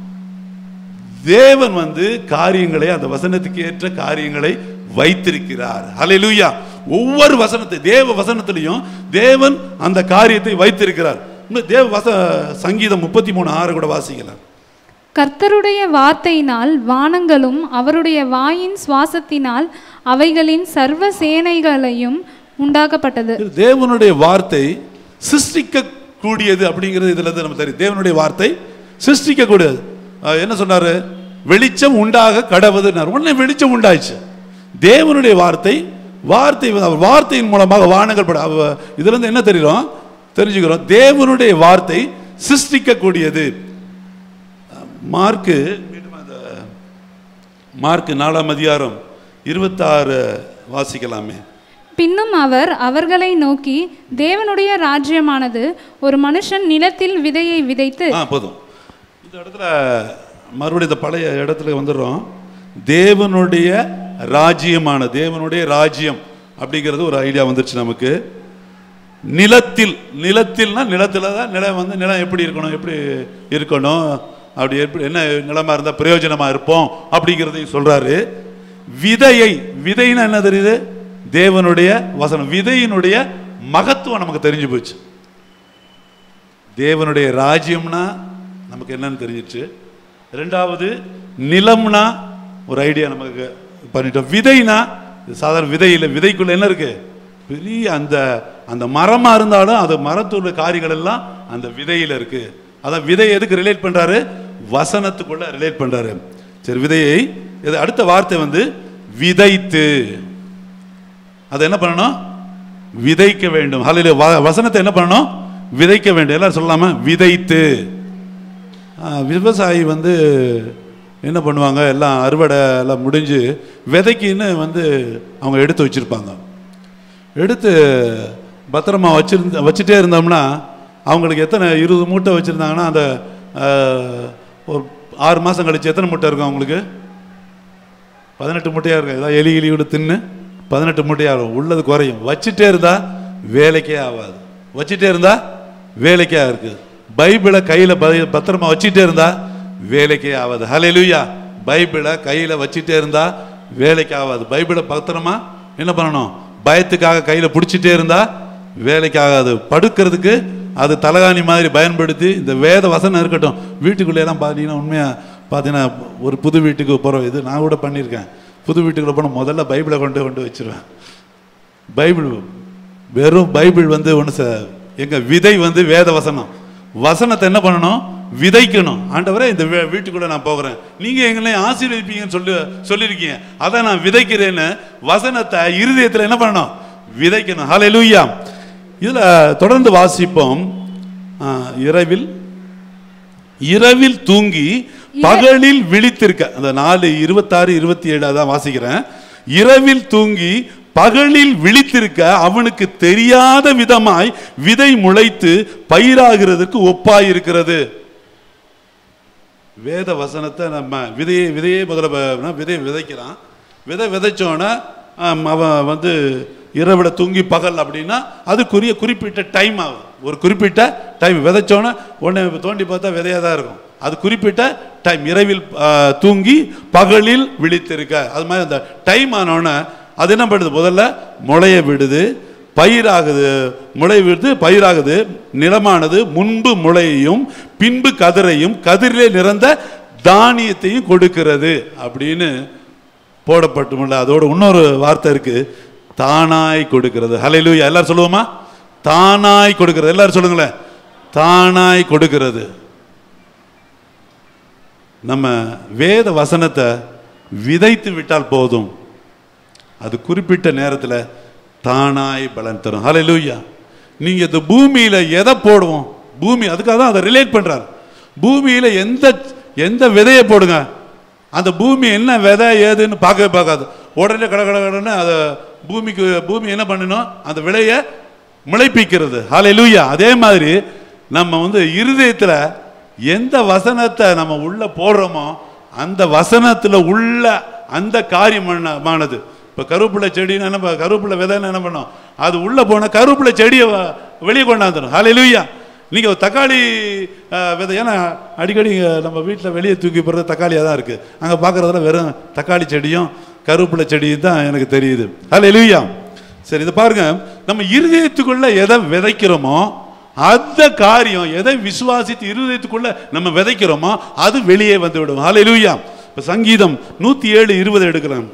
தேவன் வந்து காரியங்களை அந்த வசனத்துக்கு ஏற்ற காரியங்களை வைத்திருக்கிறார் ஹalleluya ஒவ்வொரு வசனத்தை தேவ வசனத்திலையும் தேவன் அந்த காரியத்தை வைத்திருக்கிறார் இன்னும் தேவ வச சங்கீதம் முப்பத்தி மூணு ஆறு கூட வாசிக்கலாம் கர்த்தருடைய வார்த்தையினால் வானங்களும் அவருடைய வாயின் சுவாசத்தினால் அவைகளின் சர்வ சேனைகளையும் உண்டாக்கப்பட்டது இது தேவனுடைய வார்த்தை சிருஷ்டிக்க கூடியது அப்படிங்கிறது இதுல இருந்து நம்ம தெரியும் தேவனுடைய வார்த்தை சிருஷ்டிக்க கூடியது அஹ் என்ன சொன்னாரு வெளிச்சம் உண்டாக கடவுதுன்னார் உடனே வெளிச்சம் உண்டாயிடுச்சு தேவனுடைய வார்த்தை வார்த்தை வந்து அவர் வார்த்தையின் மூலமாக வானங்கள் பட அவ- இதுல இருந்து என்ன தெரியும் தெரிஞ்சுக்கிறோம் தேவனுடைய வார்த்தை சிருஷ்டிக்கக்கூடியது மார்க்கு மீண்டும் அந்த மார்க்கு நாலாம் அதிகாரம் இருபத்தாறு வாசிக்கலாமே பின்னும் அவர் அவர்களை நோக்கி தேவனுடைய ராஜ்யமானது ஒரு மனுஷன் நிலத்தில் விதையை விதைத்து ஆ போதும் இந்த இடத்துல மறுபடியும் இந்த பழைய இடத்துல வந்துடுறோம் தேவனுடைய ராஜ்யமான தேவனுடைய ராஜ்யம் அப்படிங்கிறது ஒரு ஐடியா வந்துருச்சு நமக்கு நிலத்தில் நிலத்தில்னா நிலத்தில் தான் நிலம் வந்து நிலம் எப்படி இருக்கணும் எப்படி இருக்கணும் அப்படி எப்படி என்ன நிலமா இருந்தால் பிரயோஜனமாக இருப்போம் அப்படிங்கிறதையும் சொல்றாரு விதையை விதைன்னா என்ன தெரியுது தேவனுடைய வசனம் விதையினுடைய மகத்துவம் நமக்கு தெரிஞ்சு போச்சு தேவனுடைய ராஜ்யம்னா நமக்கு என்னன்னு தெரிஞ்சிச்சு ரெண்டாவது நிலம்னா ஒரு ஐடியா நமக்கு பண்ணிட்டோம் விதைனா இது சாதாரண விதை இல்லை விதைக்குள்ள என்ன இருக்கு பெரிய அந்த அந்த மரமா இருந்தாலும் அது மரத்துள்ள காரிகள் எல்லாம் அந்த விதையில இருக்கு அதான் விதை எதுக்கு ரிலேட் பண்றாரு வசனத்துக்குள்ள ரிலேட் பண்றாரு சரி விதையை இது அடுத்த வார்த்தை வந்து விதைத்து அதை என்ன பண்ணணும் விதைக்க வேண்டும் ஹalleluya வ- வசனத்தை என்ன பண்ணணும் விதைக்க வேண்டும் எல்லாரும் சொல்லலாமா விதைத்து ஆ, விவசாயி வந்து என்ன பண்ணுவாங்க எல்லாம் அறுவடை எல்லாம் முடிஞ்சு விதைக்குன்னு வந்து அவங்க எடுத்து வச்சிருப்பாங்க எடுத்து பத்திரமா வச்சிருந்த வச்சுட்டே இருந்தோம்னா அவங்களுக்கு எத்தனை இருபது மூட்டை வச்சுருந்தாங்கன்னா அந்த ஆ, ஒரு ஆறு மாதம் கழிச்சு எத்தனை மூட்டை இருக்கும் அவங்களுக்கு பதினெட்டு மூட்டையாக இருக்கும் ஏதாவது எலி எலி விட தின்னு பதினெட்டு மூட்டையாக இருக்கும் உள்ளது குறையும் வச்சுட்டே இருந்தா வேலைக்கே ஆகாது வச்சுட்டே இருந்தா வேலைக்கே இருக்கு பைபிளை கையில் பத்திரமா வச்சுட்டே இருந்தா வேலைக்கே ஆகாது ஹalleluya பைபிளை கையில் வச்சுட்டே இருந்தா வேலைக்கு ஆகாது பைபிளை பத்திரமா என்ன பண்ணணும் பயத்துக்காக கையில் பிடிச்சிட்டே இருந்தா வேலைக்கு ஆகாது படுக்கிறதுக்கு அது தலகாணி மாதிரி பயன்படுத்தி இந்த வேத வசனம் இருக்கட்டும் வீட்டுக்குள்ளே எல்லாம் பார்த்தீங்கன்னா உண்மையாக பார்த்தீங்கன்னா ஒரு புது வீட்டுக்கு போகிறோம் இது நான் கூட பண்ணியிருக்கேன் புது வீட்டுக்குள்ள போனால் முதல்ல பைபிளை கொண்டு கொண்டு வச்சிருவேன் பைபிள் வெறும் பைபிள் வந்து ஒன்று ச எங்கள் விதை வந்து வேத வசனம் வசனத்தை என்ன பண்ணணும் விதைக்கணும் ஆண்டவரே இந்த வீ- வீட்டுக்குள்ள நான் போகிறேன் நீங்கள் எங்களை ஆசீர்வதிப்பீங்கன்னு சொல்லி சொல்லியிருக்கீங்க அதை நான் விதைக்கிறேன்னு வசனத்தை இருதயத்தில் என்ன பண்ணணும் விதைக்கணும் ஹalleluya இதில் தொடர்ந்து வாசிப்போம் ஆ, இரவில் இரவில் தூங்கி பகலில் விழித்திருக்க அந்த நாலு இருபத்தாறு இருபத்தி ஏழு அதான் வாசிக்கிறேன் இரவில் தூங்கி பகலில் விழித்திருக்க அவனுக்கு தெரியாத விதமாய் விதை முளைத்து பயிராகிறதுக்கு ஒப்பாயிருக்கிறது வேத வசனத்தை நம்ம விதையை விதையே முதல்ல ப- விதை விதைக்கிறான் விதை விதைச்சோன்னே ஆம், அவன் வந்து இரவிட தூங்கி பகல் அப்படின்னா அதுக்குரிய குறிப்பிட்ட டைம் ஆகும் ஒரு குறிப்பிட்ட டைம் விதைச்சோன்னே உடனே தோண்டி பார்த்தா விதையாக தான் இருக்கும் அது குறிப்பிட்ட டைம் இரவில் ஆ, தூங்கி பகலில் விழித்திருக்க அது மாதிரி அந்த டைம் ஆனோடனே அது என்ன பண்ணுது முதல்ல முளைய விடுது பயிராகுது முளை விடுது பயிராகுது நிலமானது முன்பு முளையையும் பின்பு கதிரையும் கதிரிலே நிறந்த தானியத்தையும் கொடுக்கிறது அப்படின்னு போடப்பட்டுமில்ல அதோட இன்னொரு வார்த்தை இருக்கு தானாய் கொடுக்கிறது ஹalleluya எல்லாரும் சொல்லுவோமா தானாய் கொடுக்கிறது எல்லாரும் சொல்லுங்களேன் தானாய் கொடுக்கிறது நம்ம வேத வசனத்தை விதைத்து விட்டால் போதும் அது குறிப்பிட்ட நேரத்தில் தானாய் பலன் தரும் ஹalleluya நீங்க இந்த பூமியில எதை போடுவோம் பூமி அதுக்காக தான் அதை ரிலேட் பண்றாரு பூமியில எந்த எந்த விதையை போடுங்க அந்த பூமி என்ன விதை ஏதுன்னு பார்க்கவே பார்க்காது உடனே கட கட கடன்னு அதை பூமிக்கு பூமி என்ன பண்ணணும் அந்த விளையை முளைப்பிக்கிறது ஹalleluya அதே மாதிரி நம்ம வந்து இருதயத்துல எந்த வசனத்தை நம்ம உள்ள போடுறோமோ அந்த வசனத்துல உள்ள அந்த காரியமானது இப்போ கருவேப்பிலை செடின்னு என்ன ப- கருவேப்பிலை விதைன்னு என்ன பண்ணோம் அது உள்ள போன கருவேப்பிலை செடியை வ- வெளியே கொண்டாந்துடும் ஹalleluya நீங்க ஒரு தக்காளி அஹ், விதை ஏன்னா அடிக்கடி இங்க நம்ம வீட்டில் வெளியே தூக்கி போடுறது தக்காளியாக தான் இருக்கு அங்கே பார்க்குறதுல வெறும் தக்காளி செடியும் கருவேப்பிலை செடியும் தான் எனக்கு தெரியுது ஹalleluya சரி இதை பாருங்க நம்ம இருதயத்துக்குள்ள எதை விதைக்கிறோமோ அந்த காரியம் எதை விசுவாசித்து இருதயத்துக்குள்ள நம்ம விதைக்கிறோமோ அது வெளியே வந்து விடும் ஹalleluya இப்போ சங்கீதம் நூற்றி ஏழு இருபது எடுக்கிறேன்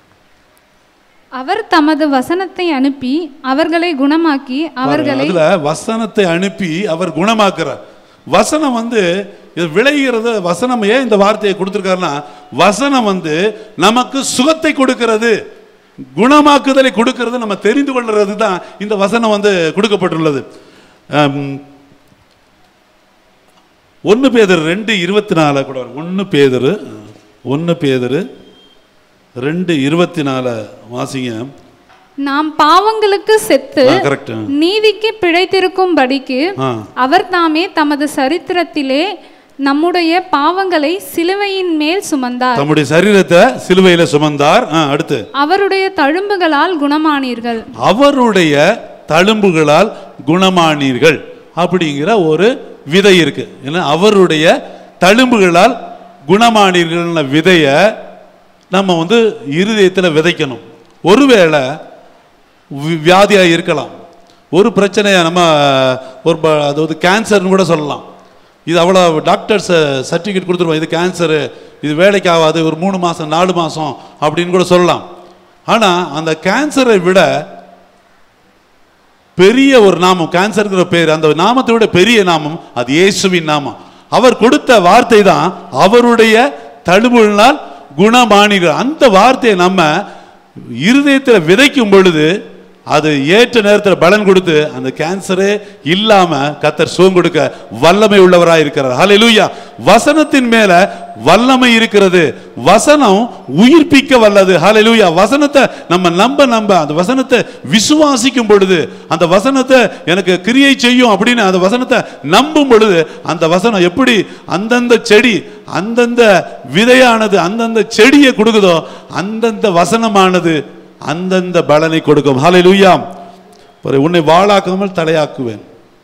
அவர் தமது வசனத்தை அனுப்பி அவர்களை குணமாக்கி அவர்களை அதுல வசனத்தை அனுப்பி அவர் குணமாக்குறார் வசனம் வந்து இது விளைகிறது வசனம் ஏன் இந்த வார்த்தையை கொடுத்துருக்காருன்னா வசனம் வந்து நமக்கு சுகத்தை கொடுக்கிறது குணமாக்குதலை கொடுக்கிறது நம்ம தெரிந்து கொள்றது தான் இந்த வசனம் வந்து கொடுக்கப்பட்டுள்ளது ஒன்று பேதர் ரெண்டு இருபத்தி நாலு கூட ஒன்று பேதரு ஒன்று பேதரு ரெண்டு இருபத்தி நாலு வாசிங்க நாம் பாவங்களுக்கு செத்து ஆ, correct. நீதிக்கு பிழைத்திருக்கும்படிக்கு ஆ அவர் தாமே தமது சரித்திரத்திலே நம்முடைய பாவங்களை சிலுவையின் மேல் சுமந்தார் தம்முடைய சரீரத்தை சிலுவையில சுமந்தார் ஆ, அடுத்து அவருடைய தழும்புகளால் குணமானீர்கள் அவருடைய தழும்புகளால் குணமானீர்கள் அப்படிங்கிற ஒரு விதை இருக்கு ஏன்னா அவருடைய தழும்புகளால் குணமானீர்கள்ன விதைய நம்ம வந்து இருதயத்தில் விதைக்கணும் ஒருவேளை வி- வியாதியா இருக்கலாம் ஒரு பிரச்சனையை நம்ம ஒரு ப- அதாவது கேன்சர்னு கூட சொல்லலாம் இது அவ்வளோ டாக்டர்ஸ் சர்டிஃபிகேட் கொடுத்துருவோம் இது கேன்சரு இது வேலைக்கு ஆகாது ஒரு மூணு மாதம் நாலு மாதம் அப்படின்னு கூட சொல்லலாம் ஆனால் அந்த கேன்சரை விட பெரிய ஒரு நாமம் கேன்சர்ங்கிற பேர் அந்த நாமத்தை விட பெரிய நாமம் அது இயேசுவின் நாமம் அவர் கொடுத்த வார்த்தை தான் அவருடைய தழும்புகளினால் குணமானிகள் அந்த வார்த்தையை நம்ம இருதயத்தில் விதைக்கும் பொழுது அது ஏற்ற நேரத்தில் பலன் கொடுத்து அந்த கேன்சரே இல்லாம கத்தர் சுகம் கொடுக்க வல்லமை உள்ளவராய் இருக்கிறார் ஹalleluya வசனத்தின் மேல வல்லமை இருக்கிறது வசனம் உயிர்ப்பிக்க வல்லது ஹalleluya வசனத்தை நம்ம நம்ப நம்ப அந்த வசனத்தை விசுவாசிக்கும் பொழுது அந்த வசனத்தை எனக்கு கிரியை செய்யும் அப்படின்னு அந்த வசனத்தை நம்பும் பொழுது அந்த வசனம் எப்படி அந்தந்த செடி அந்தந்த விதையானது அந்தந்த செடியை கொடுக்குதோ அந்தந்த வசனமானது அந்தந்த பலனை கொடுக்கும் ஹalleluya பாரு, உன்னை வாளாக்காமல் தலையாக்குவேன்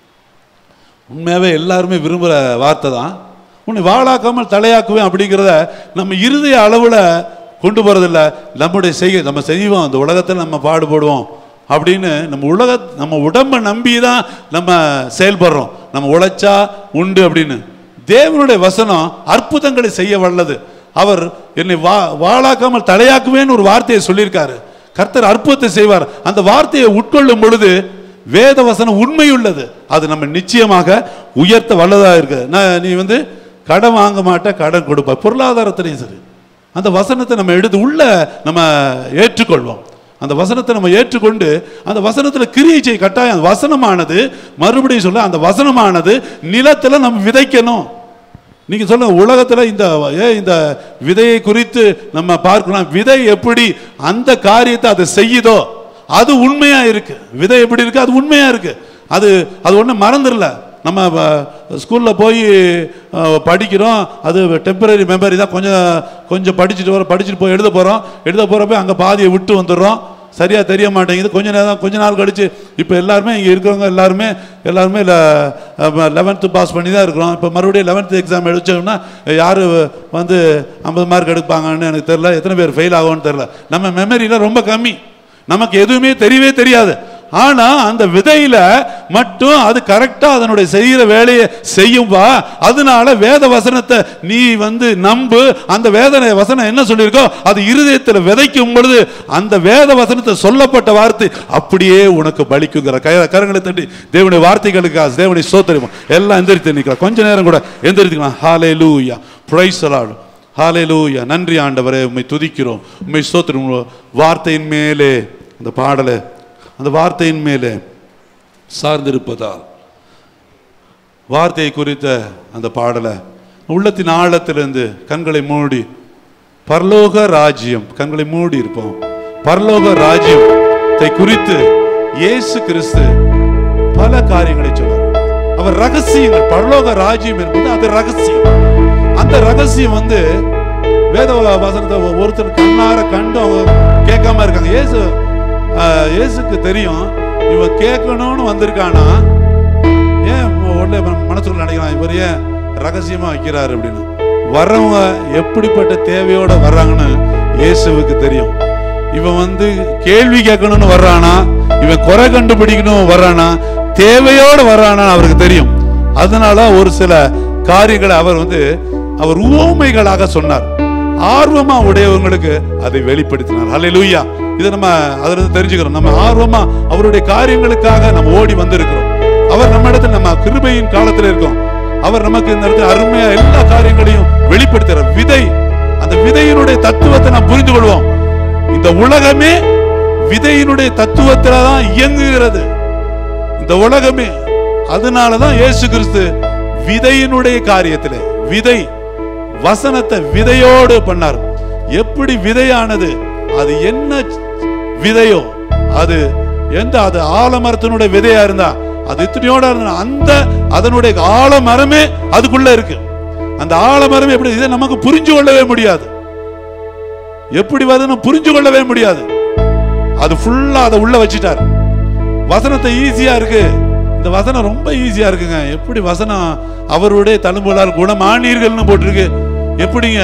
உண்மையாகவே எல்லாருமே விரும்புகிற வார்த்தை தான் உன்னை வாழாக்காமல் தலையாக்குவேன் அப்படிங்கிறத நம்ம இருதய அளவில் கொண்டு போகிறதில்ல நம்முடைய செய்கை நம்ம செய்வோம் அந்த உலகத்தில் நம்ம பாடுபடுவோம் அப்படின்னு நம்ம உலக நம்ம உடம்பை நம்பி தான் நம்ம செயல்படுறோம் நம்ம உழைச்சா உண்டு அப்படின்னு தேவனுடைய வசனம் அற்புதங்களை செய்ய வல்லது அவர் என்னை வா வாழாக்காமல் தலையாக்குவேன்னு ஒரு வார்த்தையை சொல்லியிருக்காரு கர்த்தர் அற்புதத்தை செய்வார் அந்த வார்த்தையை உட்கொள்ளும் பொழுது வேத வசனம் உண்மையுள்ளது அது நம்ம நிச்சயமாக உயர்த்த வல்லதா இருக்கு நான் நீ வந்து கடன் வாங்க மாட்ட கடன் கொடுப்ப பொருளாதாரத்திலையும் சரி அந்த வசனத்தை நம்ம எடுத்து உள்ள நம்ம ஏற்றுக்கொள்வோம் அந்த வசனத்தை நம்ம ஏற்றுக்கொண்டு அந்த வசனத்தில் கிரியை செய்ய கட்டாயம் அந்த வசனமானது மறுபடியும் சொல்ல அந்த வசனமானது நிலத்தில் நம்ம விதைக்கணும் நீங்க சொல்லுங்க உலகத்துல இந்த ஏ இந்த விதையை குறித்து நம்ம பார்க்கலாம் விதை எப்படி அந்த காரியத்தை அது செய்யுதோ அது உண்மையா இருக்கு விதை எப்படி இருக்கு அது உண்மையா இருக்கு அது அது ஒன்றும் மறந்துடல நம்ம ஸ்கூல்ல போய் அஹ், படிக்கிறோம் அது டெம்பரரி மெமரி தான் கொஞ்சம் கொஞ்சம் படிச்சுட்டு வரோம் படிச்சுட்டு போய் எழுத போறோம் எழுத போறப்ப அங்க பாதியை விட்டு வந்துடுறோம் சரியா தெரிய மாட்டேங்குது கொஞ்ச நேரம் கொஞ்ச நாள் கழிச்சு இப்போ எல்லாருமே இங்கே இருக்கிறவங்க எல்லாருமே எல்லாருமே லெவன்த்து பாஸ் பண்ணி தான் இருக்கிறோம் இப்போ மறுபடியும் லெவன்த்து எக்ஸாம் எழுச்சோம்னா யார் வந்து ஐம்பது மார்க் எடுப்பாங்கன்னு எனக்கு தெரியல எத்தனை பேர் ஃபெயில் ஆகும்னு தெரியல நம்ம மெமரியில் ரொம்ப கம்மி நமக்கு எதுவுமே தெரியவே தெரியாது ஆனா அந்த விதையில மட்டும் அது கரெக்டா அதனுடைய செய்யற வேலையை செய்யும்பா அதனால வேத வசனத்தை நீ வந்து நம்பு அந்த வேதனை வசனம் என்ன சொல்லியிருக்கோ அது இருதயத்துல விதைக்கும் பொழுது அந்த வேத வசனத்தை சொல்லப்பட்ட வார்த்தை அப்படியே உனக்கு பலிக்குங்கிற கய கரங்களை தட்டி தேவனுடைய வார்த்தைகளுக்கு தேவனுடைய சோத்தரிமா எல்லாம் எந்திரித்து நிற்கிறோம் கொஞ்ச நேரம் கூட எந்திரித்துக்கலாம் ஹாலே லூயா பிரைஸ் ஹாலேலூயா நன்றி ஆண்டவரே உம்மை துதிக்கிறோம் உம்மை ஸ்தோத்திரம் வார்த்தையின் மேலே அந்த பாடலை அந்த வார்த்தையின் மேலே சார்ந்திருப்பதால் வார்த்தையை குறித்த அந்த பாடலை உள்ளத்தின் ஆழத்திலிருந்து கண்களை மூடி பரலோக ராஜ்யம் கண்களை மூடி இருப்போம் பரலோக ராஜ்யத்தை குறித்து இயேசு கிறிஸ்து பல காரியங்களை சொன்னார் அவர் ரகசியங்கள் பரலோக ராஜ்யம் என்பது அது ரகசியம் அந்த ரகசியம் வந்து வேத வசனத்தை ஒருத்தர் கண்ணார கண்டு அவங்க கேட்காம இருக்காங்க இயேசு ஆஹ், இயேசுக்கு தெரியும் இவன் கேட்கணும்னு வந்திருக்கானா ஏன் உடனே மனசுக்குள்ள நினைக்கிறான் இவர் ஏன் ரகசியமா வைக்கிறாரு அப்படின்னு வர்றவங்க எப்படிப்பட்ட தேவையோட வர்றாங்கன்னு இயேசுவுக்கு தெரியும் இவன் வந்து கேள்வி கேட்கணும்னு வர்றானா இவன் குறை கண்டுபிடிக்கணும் வர்றானா தேவையோட வர்றானா அவருக்கு தெரியும் அதனால ஒரு சில காரியங்களை அவர் வந்து அவர் உவமைகளாக சொன்னார் ஆர்வமா உடையவங்களுக்கு அதை வெளிப்படுத்தினார் ஹalleluya இதை நம்ம அதுல இருந்து தெரிஞ்சுக்கிறோம் நம்ம ஆர்வமா அவருடைய காரியங்களுக்காக நம்ம ஓடி வந்திருக்கிறோம் அவர் நம்ம இடத்துல நம்ம கிருபையின் காலத்துல இருக்கோம் அவர் நமக்கு இந்த இடத்துல அருமையா எல்லா காரியங்களையும் வெளிப்படுத்துறார் விதை அந்த விதையினுடைய தத்துவத்தை நாம் புரிந்து கொள்வோம் இந்த உலகமே விதையினுடைய தத்துவத்துல தான் இயங்குகிறது இந்த உலகமே அதனால தான் இயேசு கிறிஸ்து விதையினுடைய காரியத்திலே விதை வசனத்தை விதையோடு பண்ணார் எப்படி விதையானது அது என்ன விதையோ அது எந்த அது ஆலமரத்தினுடைய விதையா இருந்தா அது இத்தனையோட இருந்தா அந்த அதனுடைய ஆலமரமே அதுக்குள்ள இருக்கு அந்த ஆலமரம் எப்படி இதை நமக்கு புரிஞ்சு கொள்ளவே முடியாது எப்படி வருதுன்னு புரிஞ்சு கொள்ளவே முடியாது அது ஃபுல்லா அதை உள்ள வச்சிட்டார் வசனத்தை ஈஸியா இருக்கு இந்த வசனம் ரொம்ப ஈஸியா இருக்குங்க எப்படி வசனம் அவருடைய தழும்புகளால் குணமானீர்கள்னு போட்டிருக்கு எப்படிங்க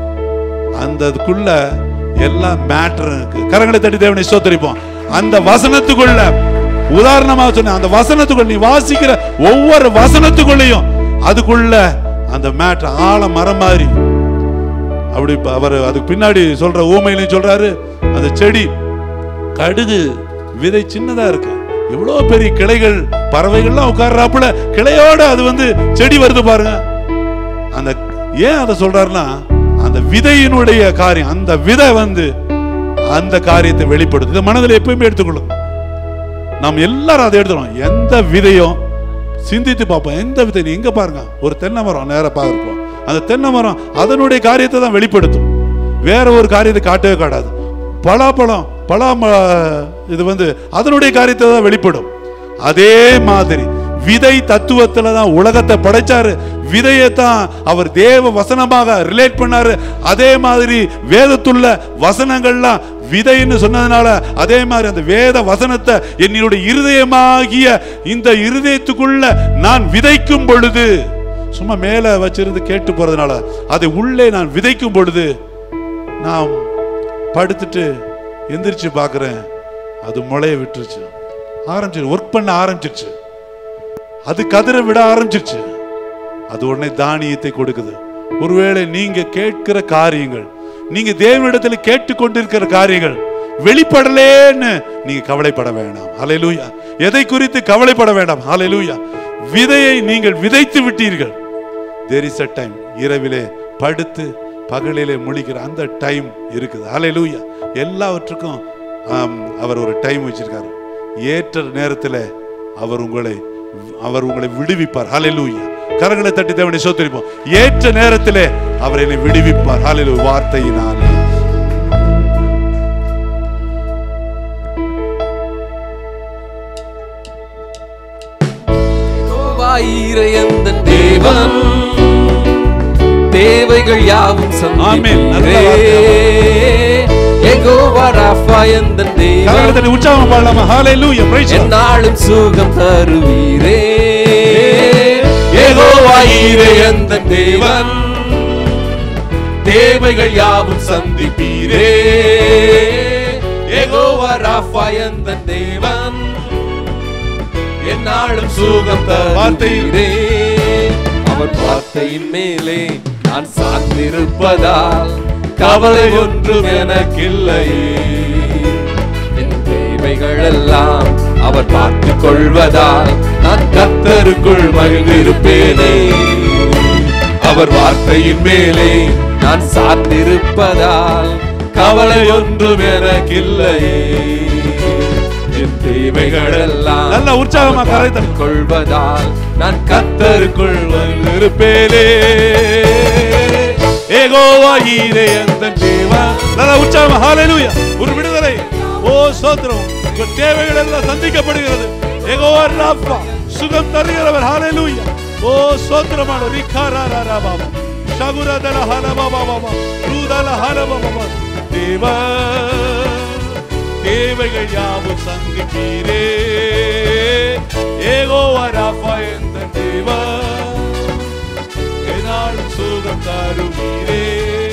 அந்த அதுக்குள்ள எல்லாம் மேட்டர் இருக்கு கரங்களை தட்டி தேவனை ஸ்தோத்தரிப்போம் அந்த வசனத்துக்குள்ள உதாரணமா சொன்ன அந்த வசனத்துக்குள்ள நீ வாசிக்கிற ஒவ்வொரு வசனத்துக்குள்ளேயும் அதுக்குள்ள அந்த மேட்டர் ஆழ மரம் மாதிரி அப்படி இப்ப அவர் அதுக்கு பின்னாடி சொல்ற ஊமையிலையும் சொல்றாரு அந்த செடி கடுகு விதை சின்னதா இருக்கு எவ்வளவு பெரிய கிளைகள் பறவைகள்லாம் உட்கார்றாப்புல கிளையோட அது வந்து செடி வருது பாருங்க அந்த ஏன் அதை சொல்றாருன்னா அந்த விதையினுடைய காரியம் அந்த விதை வந்து அந்த காரியத்தை வெளிப்படுத்து இதை மனதில் எப்பயுமே எடுத்துக்கொள்ளும் நாம் எல்லாரும் அதை எடுத்துக்கணும் எந்த விதையும் சிந்தித்து பார்ப்போம் எந்த விதை நீ எங்க பாருங்க ஒரு தென்னை மரம் நேரா பார்க்கிறோம் அந்த தென்னை மரம் அதனுடைய காரியத்தை தான் வெளிப்படுத்தும் வேற ஒரு காரியத்தை காட்டவே காட்டாது பலாப்பழம் பலா ம- இது வந்து அதனுடைய காரியத்தை தான் வெளிப்படும் அதே மாதிரி விதை தத்துவத்துல தான் உலகத்தை படைச்சாரு விதையை தான் அவர் தேவ வசனமாக ரிலேட் பண்ணாரு அதே மாதிரி வேதத்துள்ள வசனங்கள்லாம் விதைன்னு சொன்னதுனால அதே மாதிரி அந்த வேத வசனத்தை என்னுடைய இருதயமாகிய இந்த இருதயத்துக்குள்ள நான் விதைக்கும் பொழுது சும்மா மேல வச்சிருந்து கேட்டு போறதுனால அதை உள்ளே நான் விதைக்கும் பொழுது நான் படுத்துட்டு எந்திரிச்சு பார்க்குறேன் அது முளைய விட்டுருச்சு ஆரம்பிச்சிருச்சு ஒர்க் பண்ண ஆரம்பிச்சிருச்சு அது கதிர விட ஆரம்பிச்சிருச்சு அது உடனே தானியத்தை கொடுக்குது ஒருவேளை நீங்க கேட்கிற காரியங்கள் நீங்க தேவனிடத்தில் கேட்டுக்கொண்டிருக்கிற காரியங்கள் வெளிப்படலேன்னு நீங்க கவலைப்பட வேண்டாம் ஹalleluya எதை குறித்து கவலைப்பட வேண்டாம் ஹalleluya விதையை நீங்கள் விதைத்து விட்டீர்கள் தேர் இஸ் அ டைம் இரவிலே படுத்து பகலிலே முழிக்கிற அந்த டைம் இருக்குது ஹalleluya எல்லாவற்றுக்கும் ஆம், அவர் ஒரு டைம் வச்சிருக்காரு ஏற்ற நேரத்தில் அவர் உங்களை அவர் உங்களை விடுவிப்பார் ஹalleluya கரங்களை தட்டி தேவனை சோத்தரிப்போம் ஏற்ற நேரத்திலே அவர் என்னை விடுவிப்பார் ஹalleluya வார்த்தையினாலே யெகோவாயிரையந்தன் தேவன் தேவைகள் யாவும் ஆமென். நல்ல சந்திப்பீரே யெகோவா ராஃபா எந்தன் கரங்களை தேவன் தட்டி உற்சாகம் பாடலாமா ஹalleluya praise the Lord. என்னாலும் சுகம் தருவீரே யெகோவாயிரே எந்தன் தேவன் தேவைகள் யாவும் சந்திப்பீரே யெகோவா ராஃபா எந்தன் தேவன் என்னாலும் சுகம் தருவீரே அவர் வார்த்தையின் மேலே நான் சார்ந்திருப்பதால் கவலை ஒன்றும் எனக்கில்லையே என் தேவைகள் எல்லாம் அவர் பார்த்துக் கொள்வதால் நான் கத்தருக்குள் மகிழ்ந்திருப்பேனே அவர் வார்த்தையின் மேலே நான் சார்ந்திருப்பதால் கவலை ஒன்றும் எனக்கில்லையே என் தேவைகள் எல்லாம் நல்ல உற்சாகமா கரை தட்டு. பார்த்துக் கொள்வதால் நான் கத்தருக்குள் இருப்பேனே ஏகோவா ஈரே அந்த தேவா நல்ல உற்சாகம் ஹalleluya ஒரு விடுதலை ஓ சோத்ரம் உங்கள் தேவைகள் எல்லாம் சந்திக்கப்படுகிறது ஏகோவா ராப்பா சுகம் தருகிறவர் ஹalleluya ஓ சோத்ரமான ரிகாரா ரா பாபா ஷகுரதல ஹல பாபா பாபா ரூதல ஹல பாபா தேவா தேவைகள் யாவும் சந்திப்பீரே ஏகோவா ராப்பா எந்த தேவா என்னாலும் சுகம் தருவீரே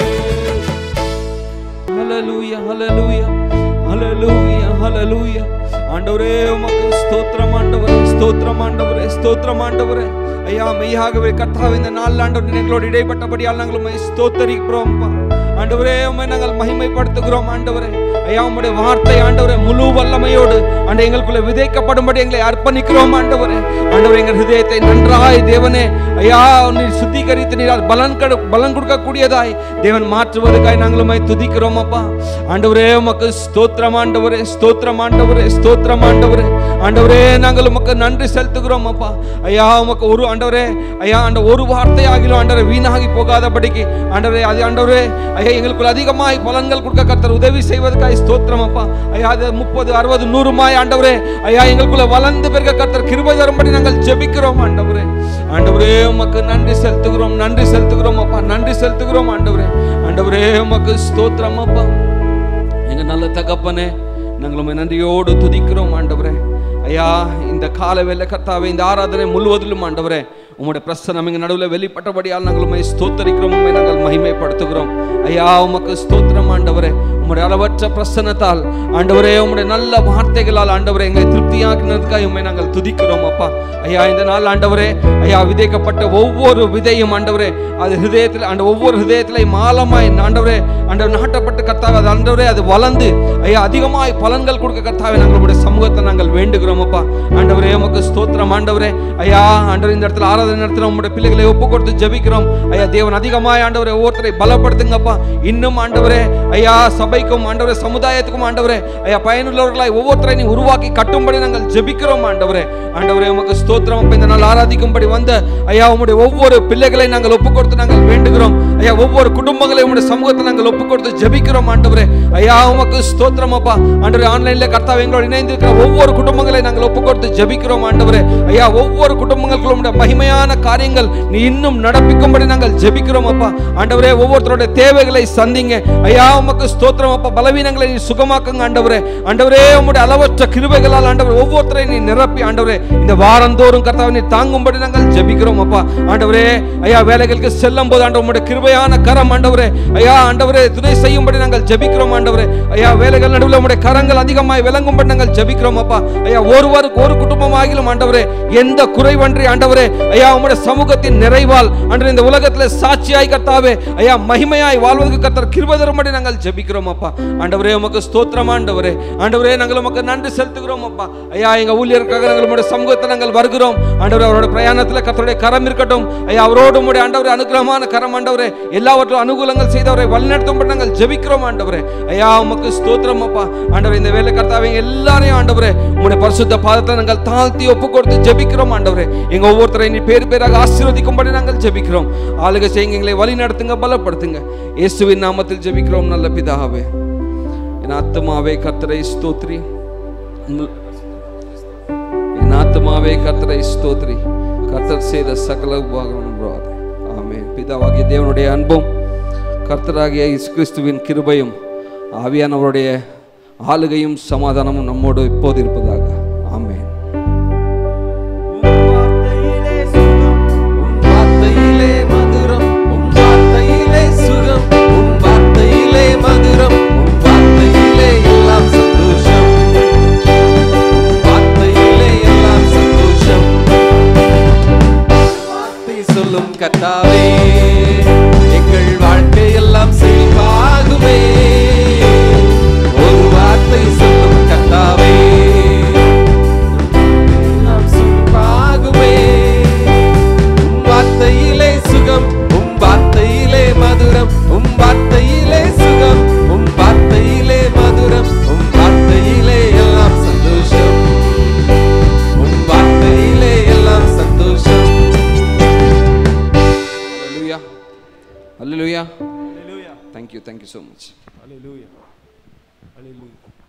ஹalleluya ஹalleluya ஹalleluya ஹalleluya ஆண்டவரே உமக்கு ஸ்தோத்திரம் ஆண்டவரே ஸ்தோத்திரம் ஆண்டவரே ஸ்தோத்திரம் ஆண்டவரே ஐயா மெய்யாகவே கர்த்தாவே இந்த நாள் ஆண்டவர் எங்களோடு இடைப்பட்டபடியால் நாங்கள் உம்மை ஸ்தோத்தரிக்கிறோம் ஆண்டவரே உம்மை நாங்கள் மகிமைப்படுத்துகிறோம் ஆண்டவரே ஐயா உம்முடைய வார்த்தை ஆண்டவரே முழு வல்லமையோடு ஆண்டு எங்களுக்குள்ள விதைக்கப்படும்படி எங்களை அர்ப்பணிக்கிறோம் ஆண்டவரே ஆண்டவரே எங்கள் ஹிருதயத்தை நன்றாய் தேவனே ஐயா நீர் சுத்திகரித்து நீர் அது பலன் கடு பலன் கொடுக்கக்கூடியதாய் தேவன் மாற்றுவதற்காய் நாங்களுமே துதிக்கிறோம் அப்பா ஆண்டவரே உமக்கு ஸ்தோத்திரம் ஆண்டவரே ஸ்தோத்திரம் ஆண்டவரே ஸ்தோத்திரம் ஆண்டவரே ஆண்டவரே நாங்கள் உமக்கு நன்றி செலுத்துகிறோம் அப்பா ஐயா உமக்கு ஒரு ஆண்டவரே ஐயா ஆண்ட ஒரு வார்த்தையாகிலும் ஆண்டவரே வீணாகி போகாதபடிக்கு ஆண்டவரே அது ஆண்டவரே ஐயா எங்களுக்குள்ள அதிகமாய் பலன்கள் கொடுக்க கர்த்தர் உதவி செய்வதற்காய் ஸ்தோத்திரம் அப்பா ஐயா அது முப்பது அறுபது நூறுமாய் ஆண்டவரே ஐயா எங்களுக்குள்ள வளர்ந்து பெருக கர்த்தர் கிருபை தரும்படி நாங்கள் ஜெபிக்கிறோம் ஆண்டவரே ஆண்டவரே உமக்கு நன்றி செலுத்துகிறோம் நன்றி செலுத்துகிறோம் அப்பா நன்றி செலுத்துகிறோம் ஆண்டவரே ஆண்டவரே உமக்கு ஸ்தோத்திரம் அப்பா எங்க நல்ல தகப்பனே நாங்கள் உம்மை நன்றியோடு துதிக்கிறோம் ஆண்டவரே ஐயா இந்த கால வேலை கர்த்தாவே இந்த ஆராதனை முழுவதிலும் ஆண்டவரே உம்முடைய பிரசனம் எங்க நடுவில் வெளிப்பட்டபடியால் நாங்கள் உண்மை ஸ்தோத்தரிக்கிறோம் உண்மை நாங்கள் மகிமைப்படுத்துகிறோம் ஐயா உமக்கு ஸ்தோத்திரம் ஆண்டவரே உம்முடைய அளவற்ற பிரசன்னத்தால் ஆண்டவரே உம்முடைய நல்ல வார்த்தைகளால் ஆண்டவரே எங்களை திருப்தியாக்கினதுக்காக உண்மை நாங்கள் துதிக்கிறோம் அப்பா ஐயா இந்த நாள் ஆண்டவரே ஐயா விதைக்கப்பட்ட ஒவ்வொரு விதையும் ஆண்டவரே அது ஹிருதயத்தில் ஆண்ட ஒவ்வொரு ஹிருதயத்திலையும் ஆழமாய் ஆண்டவரே ஆண்டவர் நாட்டப்பட்ட கர்த்தாவே அது ஆண்டவரே அது வளர்ந்து ஐயா அதிகமாய் பலன்கள் கொடுக்க கர்த்தாவே நாங்கள் உங்களுடைய சமூகத்தை நாங்கள் வேண்டுகிறோம் அப்பா ஆண்டவரே உமக்கு ஸ்தோத்திரம் ஆண்டவரே ஐயா ஆண்டவர் இந்த இடத்துல ஆராதனை நடத்துகிற உங்களுடைய பிள்ளைகளை ஒப்பு கொடுத்து ஜெபிக்கிறோம் ஐயா தேவன் அதிகமாய் ஆண்டவரை ஒவ்வொருத்தரை பலப்படுத்துங்கப்பா இன்னும் ஆண்டவரே ஐயா சபைக்கும் ஆண்டவரே சமுதாயத்துக்கும் ஆண்டவரே ஐயா பயனுள்ளவர்களாய் ஒவ்வொருத்தரை நீ உருவாக்கி கட்டும்படி நாங்கள் ஜெபிக்கிறோம் ஆண்டவரே ஆண்டவரே உமக்கு ஸ்தோத்திரம் அப்ப இந்த நாள் ஆராதிக்கும்படி வந்த ஐயா உம்முடைய ஒவ்வொரு பிள்ளைகளை நாங்கள் ஒப்பு கொடுத்து நாங்கள் வேண்டுகிறோம் ஐயா ஒவ்வொரு குடும்பங்களை உம்முடைய சமூகத்தை நாங்கள் ஒப்பு கொடுத்து ஜெபிக்கிறோம் ஆண்டவரே ஐயா உமக்கு ஸ்தோத்திரம் அப்பா ஆண்டவரே ஆன்லைன்ல கர்த்தாவே எங்களோடு இணைந்து இருக்கிற ஒவ்வொரு குடும்பங்களை நாங்கள் ஒப்பு கொடுத்து ஜெபிக்கிறோம் ஆண்டவரே ஐயா ஒவ்வொரு குடும்பங்களுக்கும் உம்முடைய மகிமையான காரியங்கள் நீ இன்னும் நடப்பிக்கும்படி நாங்கள் ஜெபிக்கிறோம் அப்பா ஆண்டவரே ஒவ்வொருத்தருடைய தேவைகளை சந்திங்க ஐயா உமக்கு ஸ்தோத்திரம் அப்பா பலவீனங்களை நீ சுகமாக்குங்க ஆண்டவரே ஆண்டவரே உம்முடைய அளவற்ற கிருபைகளால் ஆண்டவர் ஒவ்வொருத்தரை நீ நிரப்பி ஆண்டவரே இந்த வாரந்தோறும் கர்த்தாவை நீ தாங்கும்படி நாங்கள் ஜெபிக்கிறோம் அப்பா ஆண்டவரே ஐயா வேலைகளுக்கு செல்லும் போது ஆண்டவர் உம்முடைய கிருபையான கரம் ஆண்டவரே ஐயா ஆண்டவரே துணை செய்யும்படி நாங்கள் ஜெபிக்கிறோம் ஆண்டவரே ஐயா வேலைகள் நடுவில் உம்முடைய கரங்கள் அதிகமாய் விளங்கும்படி நாங்கள் ஜெபிக்கிறோம் அப்பா ஐயா ஒருவருக்கு ஒரு குடும்பமாகிலும் ஆண்டவரே எந்த குறைவன்றி ஆண்டவரே ஐயா உம்முடைய சமூகத்தின் நிறைவால் அன்று இந்த உலகத்தில் சாட்சியாய் கர்த்தாவே ஐயா மகிமையாய் வாழ்வதற்கு கர்த்தர் கிருபை தரும்படி நாங்கள் ஜெபிக்கிறோம் அப்பா ஆண்டவரே உமக்கு ஸ்தோத்திரம் ஆண்டவரே ஆண்டவரே நாங்கள் உமக்கு நன்றி செலுத்துகிறோம் அப்பா ஐயா எங்க ஊழியருக்காக நாங்கள் உம்முடைய சமூகத்தை நாங்கள் வருகிறோம் ஆண்டவரே அவரோட பிரயாணத்தில் கர்த்தருடைய கரம் இருக்கட்டும் ஐயா அவரோடு உம்முடைய ஆண்டவரே அனுகிரகமான கரம் ஆண்டவரே எல்லாவற்றும் அனுகூலங்கள் செய்தவரை வழிநடத்தும்படி நாங்கள் ஜெபிக்கிறோம் ஆண்டவரே ஐயா உமக்கு ஸ்தோத்திரம் அப்பா ஆண்டவரே இந்த வேலை கர்த்தாவே எல்லாரையும் ஆண்டவரே உம்முடைய பரிசுத்த பாதத்தை நாங்கள் தாழ்த்தி ஒப்பு கொடுத்து ஜெபிக்கிறோம் ஆண்டவரே எங்க ஒவ்வொருத்தரை நீ பேர் பேராக ஆசீர்வதிக்கும்படி நாங்கள் ஜெபிக்கிறோம் ஆளுக செய்யுங்க எங்களை வழி நடத்துங்க பலப்படுத்துங்க இயேசுவின் நாமத்தில் ஜெபிக்கிறோம் நல்ல பிதாவே என் ஆத்துமாவே கர்த்தரை ஸ்தோத்ரி உங்கள் என் ஆத்துமாவே கர்த்தரை ஸ்தோத்ரி கர்த்தர் செய்த சகல உபகாரம் ஆமென் பிதாவாகிய தேவனுடைய அன்பும் கர்த்தராகிய இயேசு கிறிஸ்துவின் கிருபையும் ஆவியானவருடைய ஆளுகையும் சமாதானமும் நம்மோடு இப்போது இருப்பதாக ஆமென் வார்த்தையிலே மதுரம் உன் வார்த்தையிலே சுகம் உன் வார்த்தையிலே மதுரம் உன் வார்த்தையிலே எல்லாம் சந்தோஷம் வார்த்தையிலே எல்லாம் சந்தோஷம் வார்த்தை சொல்லும் கத்தாவே எங்கள் வாழ்க்கை எல்லாம் செழிப்பாகுமே ஒரு வார்த்தை சொல்லும் கத்தாவே எல்லாம் செழிப்பாகுமே உம் வார்த்தையிலே சுகம் உம் வார்த்தையிலே மதுரம் உம் வார்த்தையிலே சுகம் உம் வார்த்தையிலே மதுரம் உம் வார்த்தையிலே எல்லாம் சந்தோஷம் உம் வார்த்தையிலே எல்லாம் சந்தோஷம் Hallelujah. Hallelujah. Thank you. Thank you so much. Hallelujah. Hallelujah.